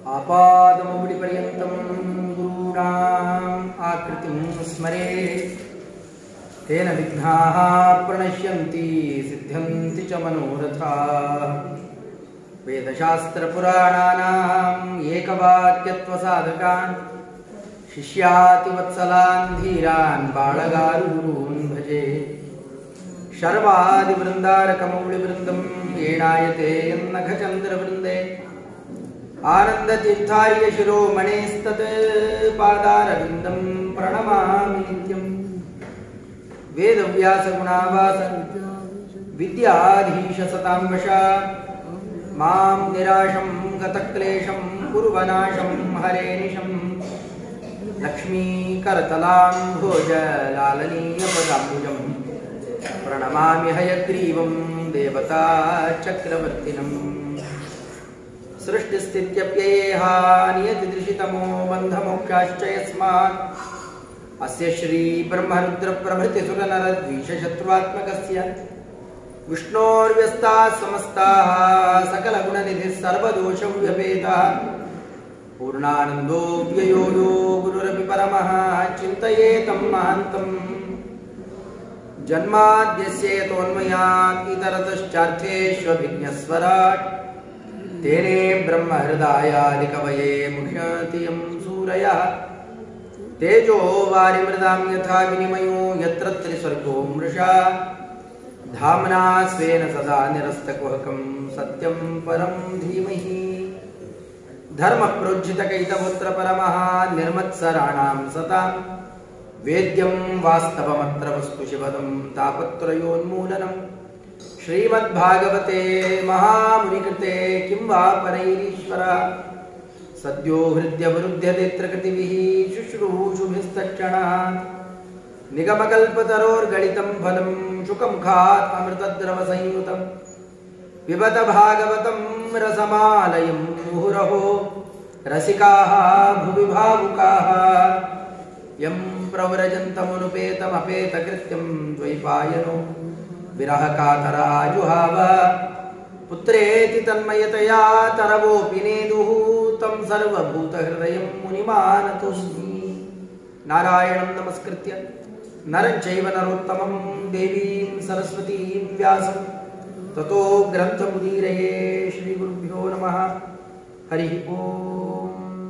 आपादमौलिपर्यन्तं गुरूणाम् आकृतिं स्मरे तेन विघ्नाः प्रणश्यन्ति सिद्ध्यन्ति च मनोरथाः वेदशास्त्रपुराणानाम् एकवाक्यत्वसाधकान् शिष्यातिवत्सलान् धीरान् बाळगारून् भजे शर्वादिवृन्दारकमौलिवृन्दम् येणायते यन्नखचन्द्रवृन्दे आनन्दतीर्थार्य शिरोमणेस्तत् पादारविन्दं प्रणमामि नित्यम् वेदव्यासगुणावास विद्याधीशसताम्बशा मां निराशं गतक्लेशं कुर्वनाशं हरेनिशम् लक्ष्मीकरतलां भोजलालनीयपदाम्बुजं प्रणमामि हयग्रीवं देवता चक्रवर्तिनम् सृष्टिस्थित्यप्ययेहा नियतिदृशितमो बन्धमोक्षाश्च यस्मात् अस्य श्रीब्रह्मरुद्रप्रभृतिसुरनरद्वीषशत्रुवात्मकस्य विष्णोर्व्यस्ताः समस्ताः सकलगुणनिधिः सर्वदोषव्यपेतः पूर्णानन्दो व्ययो यो गुरुरपि परमः चिन्तयेतं महान्तम् जन्माद्यस्येतोन्मयात् इतरतश्चार्थेष्वभिज्ञस्वराट् तेने ब्रह्महृदायादिकवये मुह्यति यं सूरयः तेजो वारिमृदां यथा विनिमयो यत्र त्रिस्वर्गो मृषा धाम्ना स्वेन सदा निरस्तकुहकं सत्यं परं धीमहि धर्मप्रोज्झितकैतपुत्र परमः निर्मत्सराणां सतां वेद्यं वास्तवमत्र वस्तु शिवदं तापत्रयोन्मूलनं श्रीमद्भागवते महामुनिकृते किं वा परैरीश्वर सद्यो हृद्यवरुध्यतेऽत्र कृतिभिः शुश्रूषुभिस्तक्षणात् निगमकल्पतरोर्गलितं फलं शुकमुखात् अमृतद्रवसंयुतं पिबत भागवतं रसमालयं मुहुरहो रसिकाः भुवि भावुकाः यं प्रव्रजन्तमनुपेतमपेतकृत्यं द्वैपायनो विरहकातराजुहाव पुत्रेति तन्मयतया तरवोऽपि नेदुः तं सर्वभूतहृदयं मुनिमानतोऽस्मि नारायणं नमस्कृत्य नरं चैव नरोत्तमं देवीं सरस्वतीं व्यासं ततो ग्रन्थमुदीरये श्रीगुरुभ्यो नमः ಹರಿ ಓಂ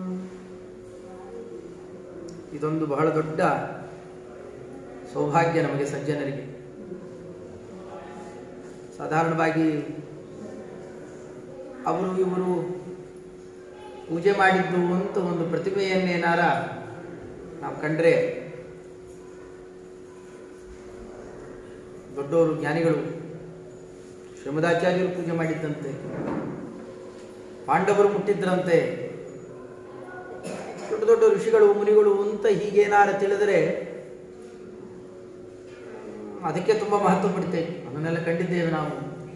ಇದೊಂದು ಬಹಳ ದೊಡ್ಡ ಸೌಭಾಗ್ಯ ನಮಗೆ ಸಜ್ಜನರಿಗೆ ಸಾಧಾರಣವಾಗಿ ಅವರು ಇವರು ಪೂಜೆ ಮಾಡಿದ್ದು ಅಂತ ಒಂದು ಪ್ರತಿಮೆಯನ್ನೇನಾರ ನಾವು ಕಂಡ್ರೆ ದೊಡ್ಡವರು ಜ್ಞಾನಿಗಳು ಶ್ರೀಮದಾಚಾರ್ಯರು ಪೂಜೆ ಮಾಡಿದ್ದಂತೆ ಪಾಂಡವರು ಮುಟ್ಟಿದ್ರಂತೆ ದೊಡ್ಡ ದೊಡ್ಡ ಋಷಿಗಳು ಮುನಿಗಳು ಅಂತ ಹೀಗೇನಾರ ತಿಳಿದರೆ ಅದಕ್ಕೆ ತುಂಬ ಮಹತ್ವ ಪಡ್ತೇವೆ ಅದನ್ನೆಲ್ಲ ಕಂಡಿದ್ದೇವೆ ನಾವು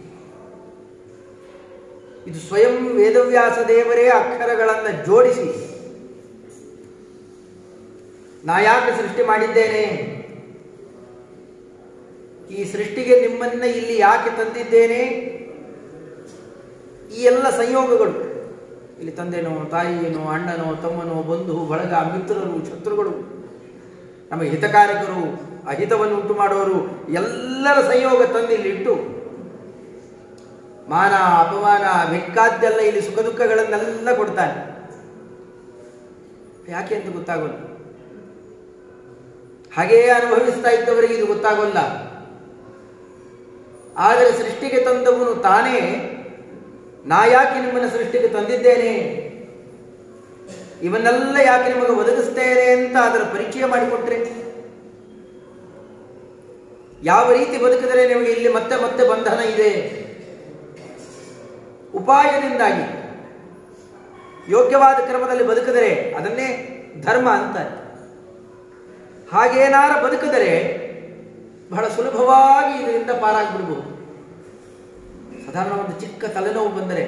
ಇದು ಸ್ವಯಂ ವೇದವ್ಯಾಸ ದೇವರೇ ಅಕ್ಷರಗಳನ್ನು ಜೋಡಿಸಿ ನಾ ಯಾಕೆ ಸೃಷ್ಟಿ ಮಾಡಿದ್ದೇನೆ ಈ ಸೃಷ್ಟಿಗೆ ನಿಮ್ಮನ್ನ ಇಲ್ಲಿ ಯಾಕೆ ತಂದಿದ್ದೇನೆ ಈ ಎಲ್ಲ ಸಂಯೋಗಗಳು ಇಲ್ಲಿ ತಂದೆನೋ ತಾಯಿಯೇನೋ ಅಣ್ಣನೋ ತಮ್ಮನೋ ಬಂಧು ಬಳಗ ಮಿತ್ರರು ಶತ್ರುಗಳು ನಮಗೆ ಹಿತಕಾರಕರು ಅಹಿತವನ್ನು ಉಂಟು ಮಾಡೋರು ಎಲ್ಲರ ಸಂಯೋಗ ತಂದು ಇಲ್ಲಿ ಇಟ್ಟು ಮಾನ ಅಪಮಾನ ಬೇಕಾದ್ದೆಲ್ಲ ಇಲ್ಲಿ ಸುಖ ದುಃಖಗಳನ್ನೆಲ್ಲ ಕೊಡ್ತಾನೆ ಯಾಕೆ ಅಂತ ಗೊತ್ತಾಗೋಲ್ಲ ಹಾಗೆಯೇ ಅನುಭವಿಸ್ತಾ ಇದ್ದವರಿಗೆ ಇದು ಗೊತ್ತಾಗೋಲ್ಲ ಆದರೆ ಸೃಷ್ಟಿಗೆ ತಂದವನು ತಾನೇ ನಾ ಯಾಕೆ ನಿಮ್ಮನ್ನು ಸೃಷ್ಟಿಗೆ ತಂದಿದ್ದೇನೆ ಇವನ್ನೆಲ್ಲ ಯಾಕೆ ನಿಮಗೆ ಒದಗಿಸ್ತೇನೆ ಅಂತ ಅದರ ಪರಿಚಯ ಮಾಡಿಕೊಟ್ರೆ ಯಾವ ರೀತಿ ಬದುಕಿದರೆ ನಿಮಗೆ ಇಲ್ಲಿ ಮತ್ತೆ ಮತ್ತೆ ಬಂಧನ ಇದೆ ಉಪಾಯದಿಂದಾಗಿ ಯೋಗ್ಯವಾದ ಕ್ರಮದಲ್ಲಿ ಬದುಕಿದರೆ ಅದನ್ನೇ ಧರ್ಮ ಅಂತಾರೆ ಹಾಗೇನಾರ ಬದುಕಿದರೆ ಬಹಳ ಸುಲಭವಾಗಿ ಇದರಿಂದ ಪಾರಾಗ್ಬಿಡ್ಬೋದು ಸಾಧಾರಣ ಒಂದು ಚಿಕ್ಕ ತಲೆನೋವು ಬಂದರೆ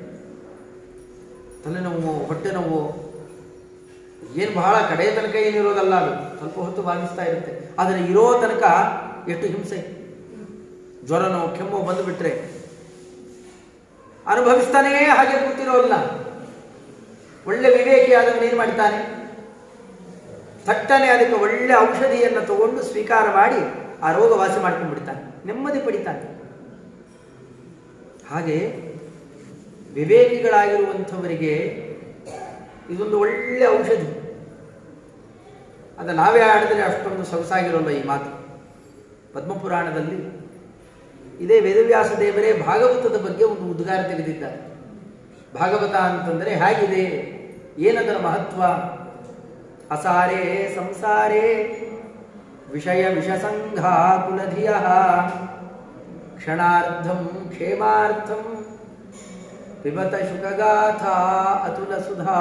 ತಲೆನೋವು ಹೊಟ್ಟೆ ನೋವು ಏನು ಬಹಳ ಕಡೆಯ ತನಕ ಏನಿರೋದಲ್ಲ ಅದು ಸ್ವಲ್ಪ ಹೊತ್ತು ಬಾಧಿಸ್ತಾ ಇರುತ್ತೆ ಆದರೆ ಇರೋ ತನಕ ಎಷ್ಟು ಹಿಂಸೆ ಜ್ವರನೋ ಕೆಮ್ಮು ಬಂದುಬಿಟ್ರೆ ಅನುಭವಿಸ್ತಾನೇ ಹಾಗೆ ಕೂತಿರೋಲ್ಲ ಒಳ್ಳೆ ವಿವೇಕಿಯಾದವನು ಏನು ಮಾಡ್ತಾನೆ ಥಟ್ಟನೆ ಅದಕ್ಕೆ ಒಳ್ಳೆ ಔಷಧಿಯನ್ನು ತಗೊಂಡು ಸ್ವೀಕಾರ ಮಾಡಿ ಆ ರೋಗ ವಾಸಿ ಮಾಡ್ಕೊಂಡು ಬಿಡ್ತಾನೆ ನೆಮ್ಮದಿ ಪಡಿತಾನೆ ಹಾಗೆ ವಿವೇಕಿಗಳಾಗಿರುವಂಥವರಿಗೆ ಇದೊಂದು ಒಳ್ಳೆ ಔಷಧಿ ಅದು ನಾವೇ ಆಡಿದ್ರೆ ಅಷ್ಟೊಂದು ಸೊಗಸಾಗಿರೋಲ್ಲ ಈ ಮಾತು ಪದ್ಮಪುರಾಣದಲ್ಲಿ ಇದೇ ವೇದವ್ಯಾಸ ದೇವರೇ ಭಾಗವತದ ಬಗ್ಗೆ ಒಂದು ಉದ್ಗಾರ ತೆಗೆದಿದ್ದಾರೆ ಭಾಗವತ ಅಂತಂದರೆ ಹೇಗಿದೆ ಏನದರ ಮಹತ್ವ ಅಸಾರೇ ಸಂಸಾರೇ ವಿಷಯ ವಿಷಸಂಘ ಕುಲಧಿಯ ಕ್ಷಣಾರ್ಧಂ ಕ್ಷೇಮಾರ್ಥಂ ಪಿಬತ ಶುಕಗಾಥಾ ಅತುಲ ಸುಧಾ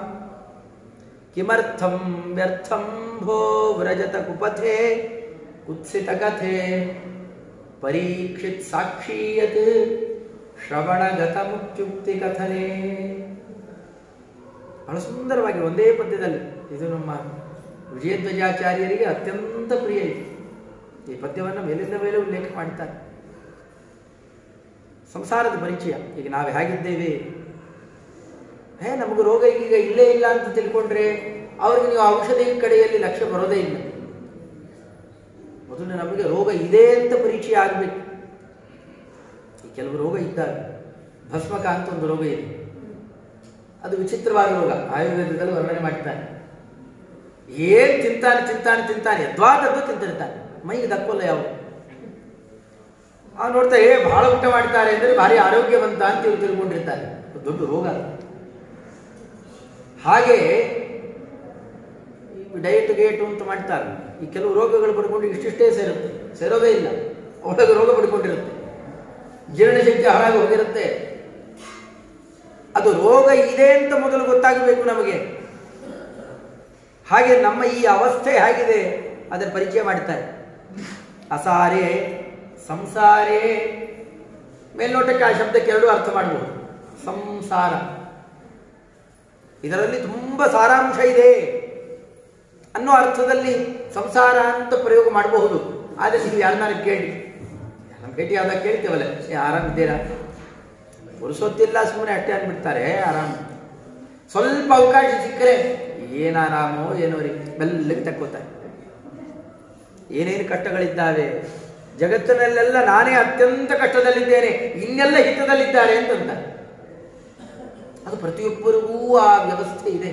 ಕಿಮರ್ಥಂ ವ್ಯರ್ಥಂ ಭೋ ವ್ರಜತ ಕುಪಥೆ ಕುತ್ಸಿತ ಕಥೆ ಪರೀಕ್ಷಿತ್ ಸಾಕ್ಷೀಯತ್ ಶ್ರವಣಗತ ಮುಕ್ತ್ಯುಕ್ತಿ ಕಥನೆ ಬಹಳ ಸುಂದರವಾಗಿ ಒಂದೇ ಪದ್ಯದಲ್ಲಿ ಇದು ನಮ್ಮ ವಿಜಯಧ್ವಜಾಚಾರ್ಯರಿಗೆ ಅತ್ಯಂತ ಪ್ರಿಯ ಇದೆ ಈ ಪದ್ಯವನ್ನು ಮೇಲಿಂದ ಮೇಲೆ ಉಲ್ಲೇಖ ಮಾಡ್ತಾರೆ ಸಂಸಾರದ ಪರಿಚಯ ಈಗ ನಾವು ಹೇಗಿದ್ದೇವೆ ಹೇ ನಮಗೆ ರೋಗ ಈಗ ಇಲ್ಲೇ ಇಲ್ಲ ಅಂತ ತಿಳ್ಕೊಂಡ್ರೆ ಅವ್ರಿಗೆ ನೀವು ಔಷಧಿ ಕಡೆಯಲ್ಲಿ ಲಕ್ಷ್ಯ ಬರೋದೇ ಇಲ್ಲ ಮೊದಲು ನಮಗೆ ರೋಗ ಇದೆ ಅಂತ ಪರಿಚಯ ಆಗಬೇಕು ಈ ಕೆಲವು ರೋಗ ಇದ್ದಾರೆ ಭಸ್ಮಕ ಅಂತ ಒಂದು ರೋಗ ಇದೆ ಅದು ವಿಚಿತ್ರವಾದ ರೋಗ ಆಯುರ್ವೇದದಲ್ಲಿ ವರ್ಣನೆ ಮಾಡ್ತಾನೆ ಏನ್ ತಿಂತಾನೆ ತಿಂತಾನೆ ತಿಂತಾನೆ ಯದ್ವಾದದ್ದು ತಿಂತಿರ್ತಾನೆ ಮೈಗೆ ದಕ್ಕೋಲ್ಲ ಯಾವ ಆ ನೋಡ್ತಾ ಏ ಬಹಳ ಊಟ ಮಾಡ್ತಾರೆ ಅಂದ್ರೆ ಭಾರಿ ಆರೋಗ್ಯವಂತ ಅಂತ ಇವ್ರು ತಿಳ್ಕೊಂಡಿರ್ತಾರೆ ಅದು ದೊಡ್ಡ ರೋಗ ಅದು. ಹಾಗೆ ಡಯಟ್ ಗೇಟು ಅಂತ ಮಾಡ್ತಾರೆ ಈ ಕೆಲವು ರೋಗಗಳು ಪಡ್ಕೊಂಡು ಇಷ್ಟಿಷ್ಟೇ ಸೇರುತ್ತೆ ಸೇರೋದೇ ಇಲ್ಲ ಒಳಗೆ ರೋಗ ಪಡ್ಕೊಂಡಿರುತ್ತೆ ಜೀರ್ಣಶಕ್ತಿ ಹಾಳಾಗಿ ಹೋಗಿರುತ್ತೆ ಅದು ರೋಗ ಇದೆ ಅಂತ ಮೊದಲು ಗೊತ್ತಾಗಬೇಕು ನಮಗೆ ಹಾಗೆ ನಮ್ಮ ಈ ಅವಸ್ಥೆ ಹೇಗಿದೆ ಅದರ ಪರಿಚಯ ಮಾಡ್ತಾರೆ ಅಸಾರೆ ಸಂಸಾರೇ ಮೇಲ್ನೋಟಕ್ಕೆ ಆ ಶಬ್ದಕ್ಕೆ ಎರಡು ಅರ್ಥ ಮಾಡಬಹುದು ಸಂಸಾರ ಇದರಲ್ಲಿ ತುಂಬ ಸಾರಾಂಶ ಇದೆ ಅನ್ನೋ ಅರ್ಥದಲ್ಲಿ ಸಂಸಾರ ಅಂತ ಪ್ರಯೋಗ ಮಾಡಬಹುದು ಆದರೆ ನೀವು ಯಾರನ್ನಾರು ಕೇಳಿ ನಮ್ಮ ಭೇಟಿ ಆದಾಗ ಕೇಳ್ತೇವಲ್ಲ ಏ ಆರಾಮಿದ್ದೀರಾ ಪುರುಸೊತ್ತಿಲ್ಲ ಸುಮ್ಮನೆ ಅಷ್ಟೇ ಅಂದ್ಬಿಡ್ತಾರೆ ಆರಾಮ್ ಸ್ವಲ್ಪ ಅವಕಾಶ ಸಿಕ್ಕರೆ ಏನು ಆರಾಮೋ ಏನೋ ರೀ ಮೆಲ್ಲಗೆ ತಕ್ಕೋತಾರೆ ಏನೇನು ಕಷ್ಟಗಳಿದ್ದಾವೆ ಜಗತ್ತಿನಲ್ಲೆಲ್ಲ ನಾನೇ ಅತ್ಯಂತ ಕಷ್ಟದಲ್ಲಿದ್ದೇನೆ ಇನ್ನೆಲ್ಲ ಹಿತದಲ್ಲಿದ್ದಾರೆ ಅಂತಂತ ಅದು ಪ್ರತಿಯೊಬ್ಬರಿಗೂ ಆ ವ್ಯವಸ್ಥೆ ಇದೆ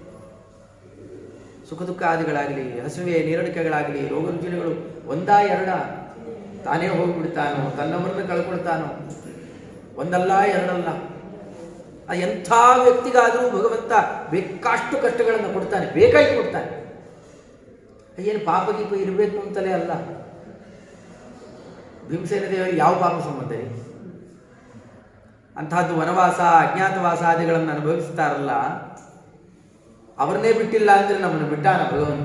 ಸುಖ ದುಃಖಾದಿಗಳಾಗಲಿ ಹಸುವೆ ನೀರಡಿಕೆಗಳಾಗಲಿ ರೋಗ ರುಜಿನಗಳು ಒಂದಾ ಎರಡ ತಾನೇ ಹೋಗಿಬಿಡ್ತಾನೋ ತನ್ನವರನ್ನು ಕಳ್ಕೊಳ್ತಾನೋ ಒಂದಲ್ಲ ಎರಡಲ್ಲ ಆ ಎಂಥ ವ್ಯಕ್ತಿಗಾದರೂ ಭಗವಂತ ಬೇಕಾಷ್ಟು ಕಷ್ಟಗಳನ್ನು ಕೊಡ್ತಾನೆ ಬೇಕಾಗಿ ಕೊಡ್ತಾನೆ ಏನು ಪಾಪ ಗೀಪ ಇರಬೇಕು ಅಂತಲೇ ಅಲ್ಲ ಭೀಮಸೇನ ದೇವರಿಗೆ ಯಾವ ಪಾಪ ಸಂಬಂಧ ರೀ ಅಂತಹದ್ದು ವನವಾಸ ಅಜ್ಞಾತವಾಸಾದಿಗಳನ್ನು ಅನುಭವಿಸ್ತಾರಲ್ಲ ಅವ್ರನ್ನೇ ಬಿಟ್ಟಿಲ್ಲ ಅಂದ್ರೆ ನಮ್ಮನ್ನು ಬಿಟ್ಟಾನ ಭಗವಂತ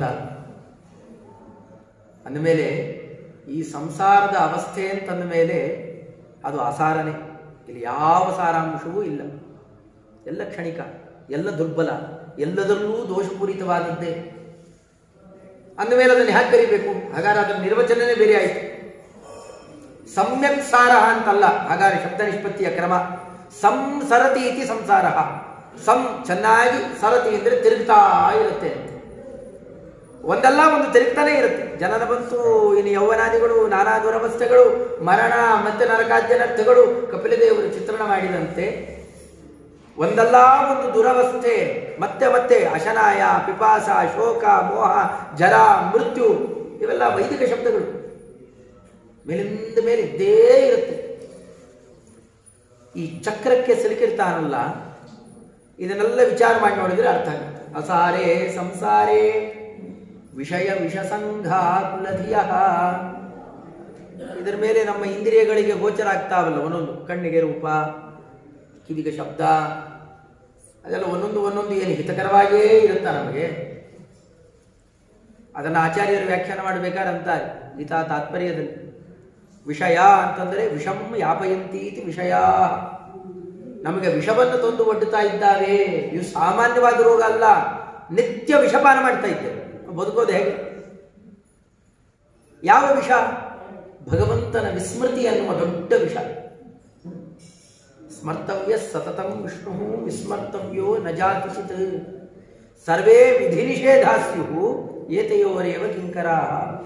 ಅಂದಮೇಲೆ ಈ ಸಂಸಾರದ ಅವಸ್ಥೆ ಅಂತಂದ ಮೇಲೆ ಅದು ಅಸಾರನೆ ಇಲ್ಲಿ ಯಾವ ಸಾರಾಂಶವೂ ಇಲ್ಲ ಎಲ್ಲ ಕ್ಷಣಿಕ ಎಲ್ಲ ದುರ್ಬಲ ಎಲ್ಲದರಲ್ಲೂ ದೋಷಪೂರಿತವಾದದ್ದೇ ಅಂದಮೇಲೆ ಅದನ್ನು ಹ್ಯಾಕೆ ಕರಿಬೇಕು ಹಾಗಾದ್ರೆ ಅದರ ನಿರ್ವಚನನೇ ಬೇರೆ ಆಯಿತು ಸಮ್ಯಕ್ ಸಾರ ಅಂತಲ್ಲ ಹಾಗಾದ್ರೆ ಶಬ್ದ ನಿಷ್ಪತ್ತಿಯ ಕ್ರಮ ಸಂಸರತಿ ಇತಿ ಸಂಸಾರ ಸಂ ಚೆನ್ನಾಗಿ ಸರತಿ ಅಂದರೆ ತಿರುಗ್ತಾ ಇರುತ್ತೆ ಅಂತ ಒಂದಲ್ಲ ಒಂದು ತಿರುಗ್ತಾನೆ ಇರುತ್ತೆ ಜನನ ಬಂತು ಇನ್ನು ಯೌವನಾದಿಗಳು ನಾನಾ ದುರವಸ್ಥೆಗಳು ಮರಣ ಮತ್ತೆ ನರಕಾದ್ಯನರ್ಥಗಳು ಕಪಿಲದೇವರು ಚಿತ್ರಣ ಮಾಡಿದಂತೆ ಒಂದಲ್ಲ ಒಂದು ದುರವಸ್ಥೆ ಮತ್ತೆ ಮತ್ತೆ ಅಶನಾಯ ಪಿಪಾಸ ಶೋಕ ಮೋಹ ಜರ ಮೃತ್ಯು ಇವೆಲ್ಲ ವೈದಿಕ ಶಬ್ದಗಳು ಮೇಲಿಂದ ಮೇಲೆ ಇದ್ದೇ ಇರುತ್ತೆ ಈ ಚಕ್ರಕ್ಕೆ ಸಿಲುಕಿರ್ತಾನಲ್ಲ ಇದನ್ನೆಲ್ಲ ವಿಚಾರ ಮಾಡಿ ನೋಡಿದ್ರೆ ಅರ್ಥ ಆಗುತ್ತೆ ಅಸಾರೇ ಸಂಸಾರೇ ವಿಷಯ ವಿಷಸಂಘ ಕುಲಧಿಯ ಇದರ ಮೇಲೆ ನಮ್ಮ ಇಂದ್ರಿಯಗಳಿಗೆ ಗೋಚರ ಆಗ್ತಾವಲ್ಲ ಒಂದೊಂದು ಕಣ್ಣಿಗೆ ರೂಪ ಕಿವಿಗೆ ಶಬ್ದ ಅದೆಲ್ಲ ಒಂದೊಂದು ಒಂದೊಂದು ಏನು ಹಿತಕರವಾಗಿಯೇ ಇರುತ್ತಾ ನಮಗೆ ಅದನ್ನು ಆಚಾರ್ಯರು ವ್ಯಾಖ್ಯಾನ ಮಾಡಬೇಕಾದ್ರೆ ಅಂತಾರೆ ಗೀತಾ ತಾತ್ಪರ್ಯದಲ್ಲಿ ವಿಷಯ ಅಂತಂದರೆ ವಿಷಂ ಯಾಪಯಂತಿ ಇತಿ ವಿಷಯ ನಮಗೆ ವಿಷವನ್ನು ತಂದು ಒಡ್ಡುತ್ತಾ ಇದ್ದಾವೆ ಇವು ಸಾಮಾನ್ಯವಾದ ರೋಗ ಅಲ್ಲ ನಿತ್ಯ ವಿಷಪಾನ ಮಾಡ್ತಾ ಇದ್ದೇವೆ ಬದುಕೋದು ಹೇಗೆ ಯಾವ ವಿಷ ಭಗವಂತನ ವಿಸ್ಮೃತಿ ಅನ್ನುವ ದೊಡ್ಡ ವಿಷ ಸ್ಮರ್ತವ್ಯ ಸತತಂ ವಿಷ್ಣು ವಿಸ್ಮರ್ತವ್ಯೋ ನ ಜಾತಿಚಿತ್ ಸರ್ವೇ ವಿಧಿ ನಿಷೇಧಾಸ್ಯು ಏತೆಯೋರೇವ ಕಿಂಕರಾ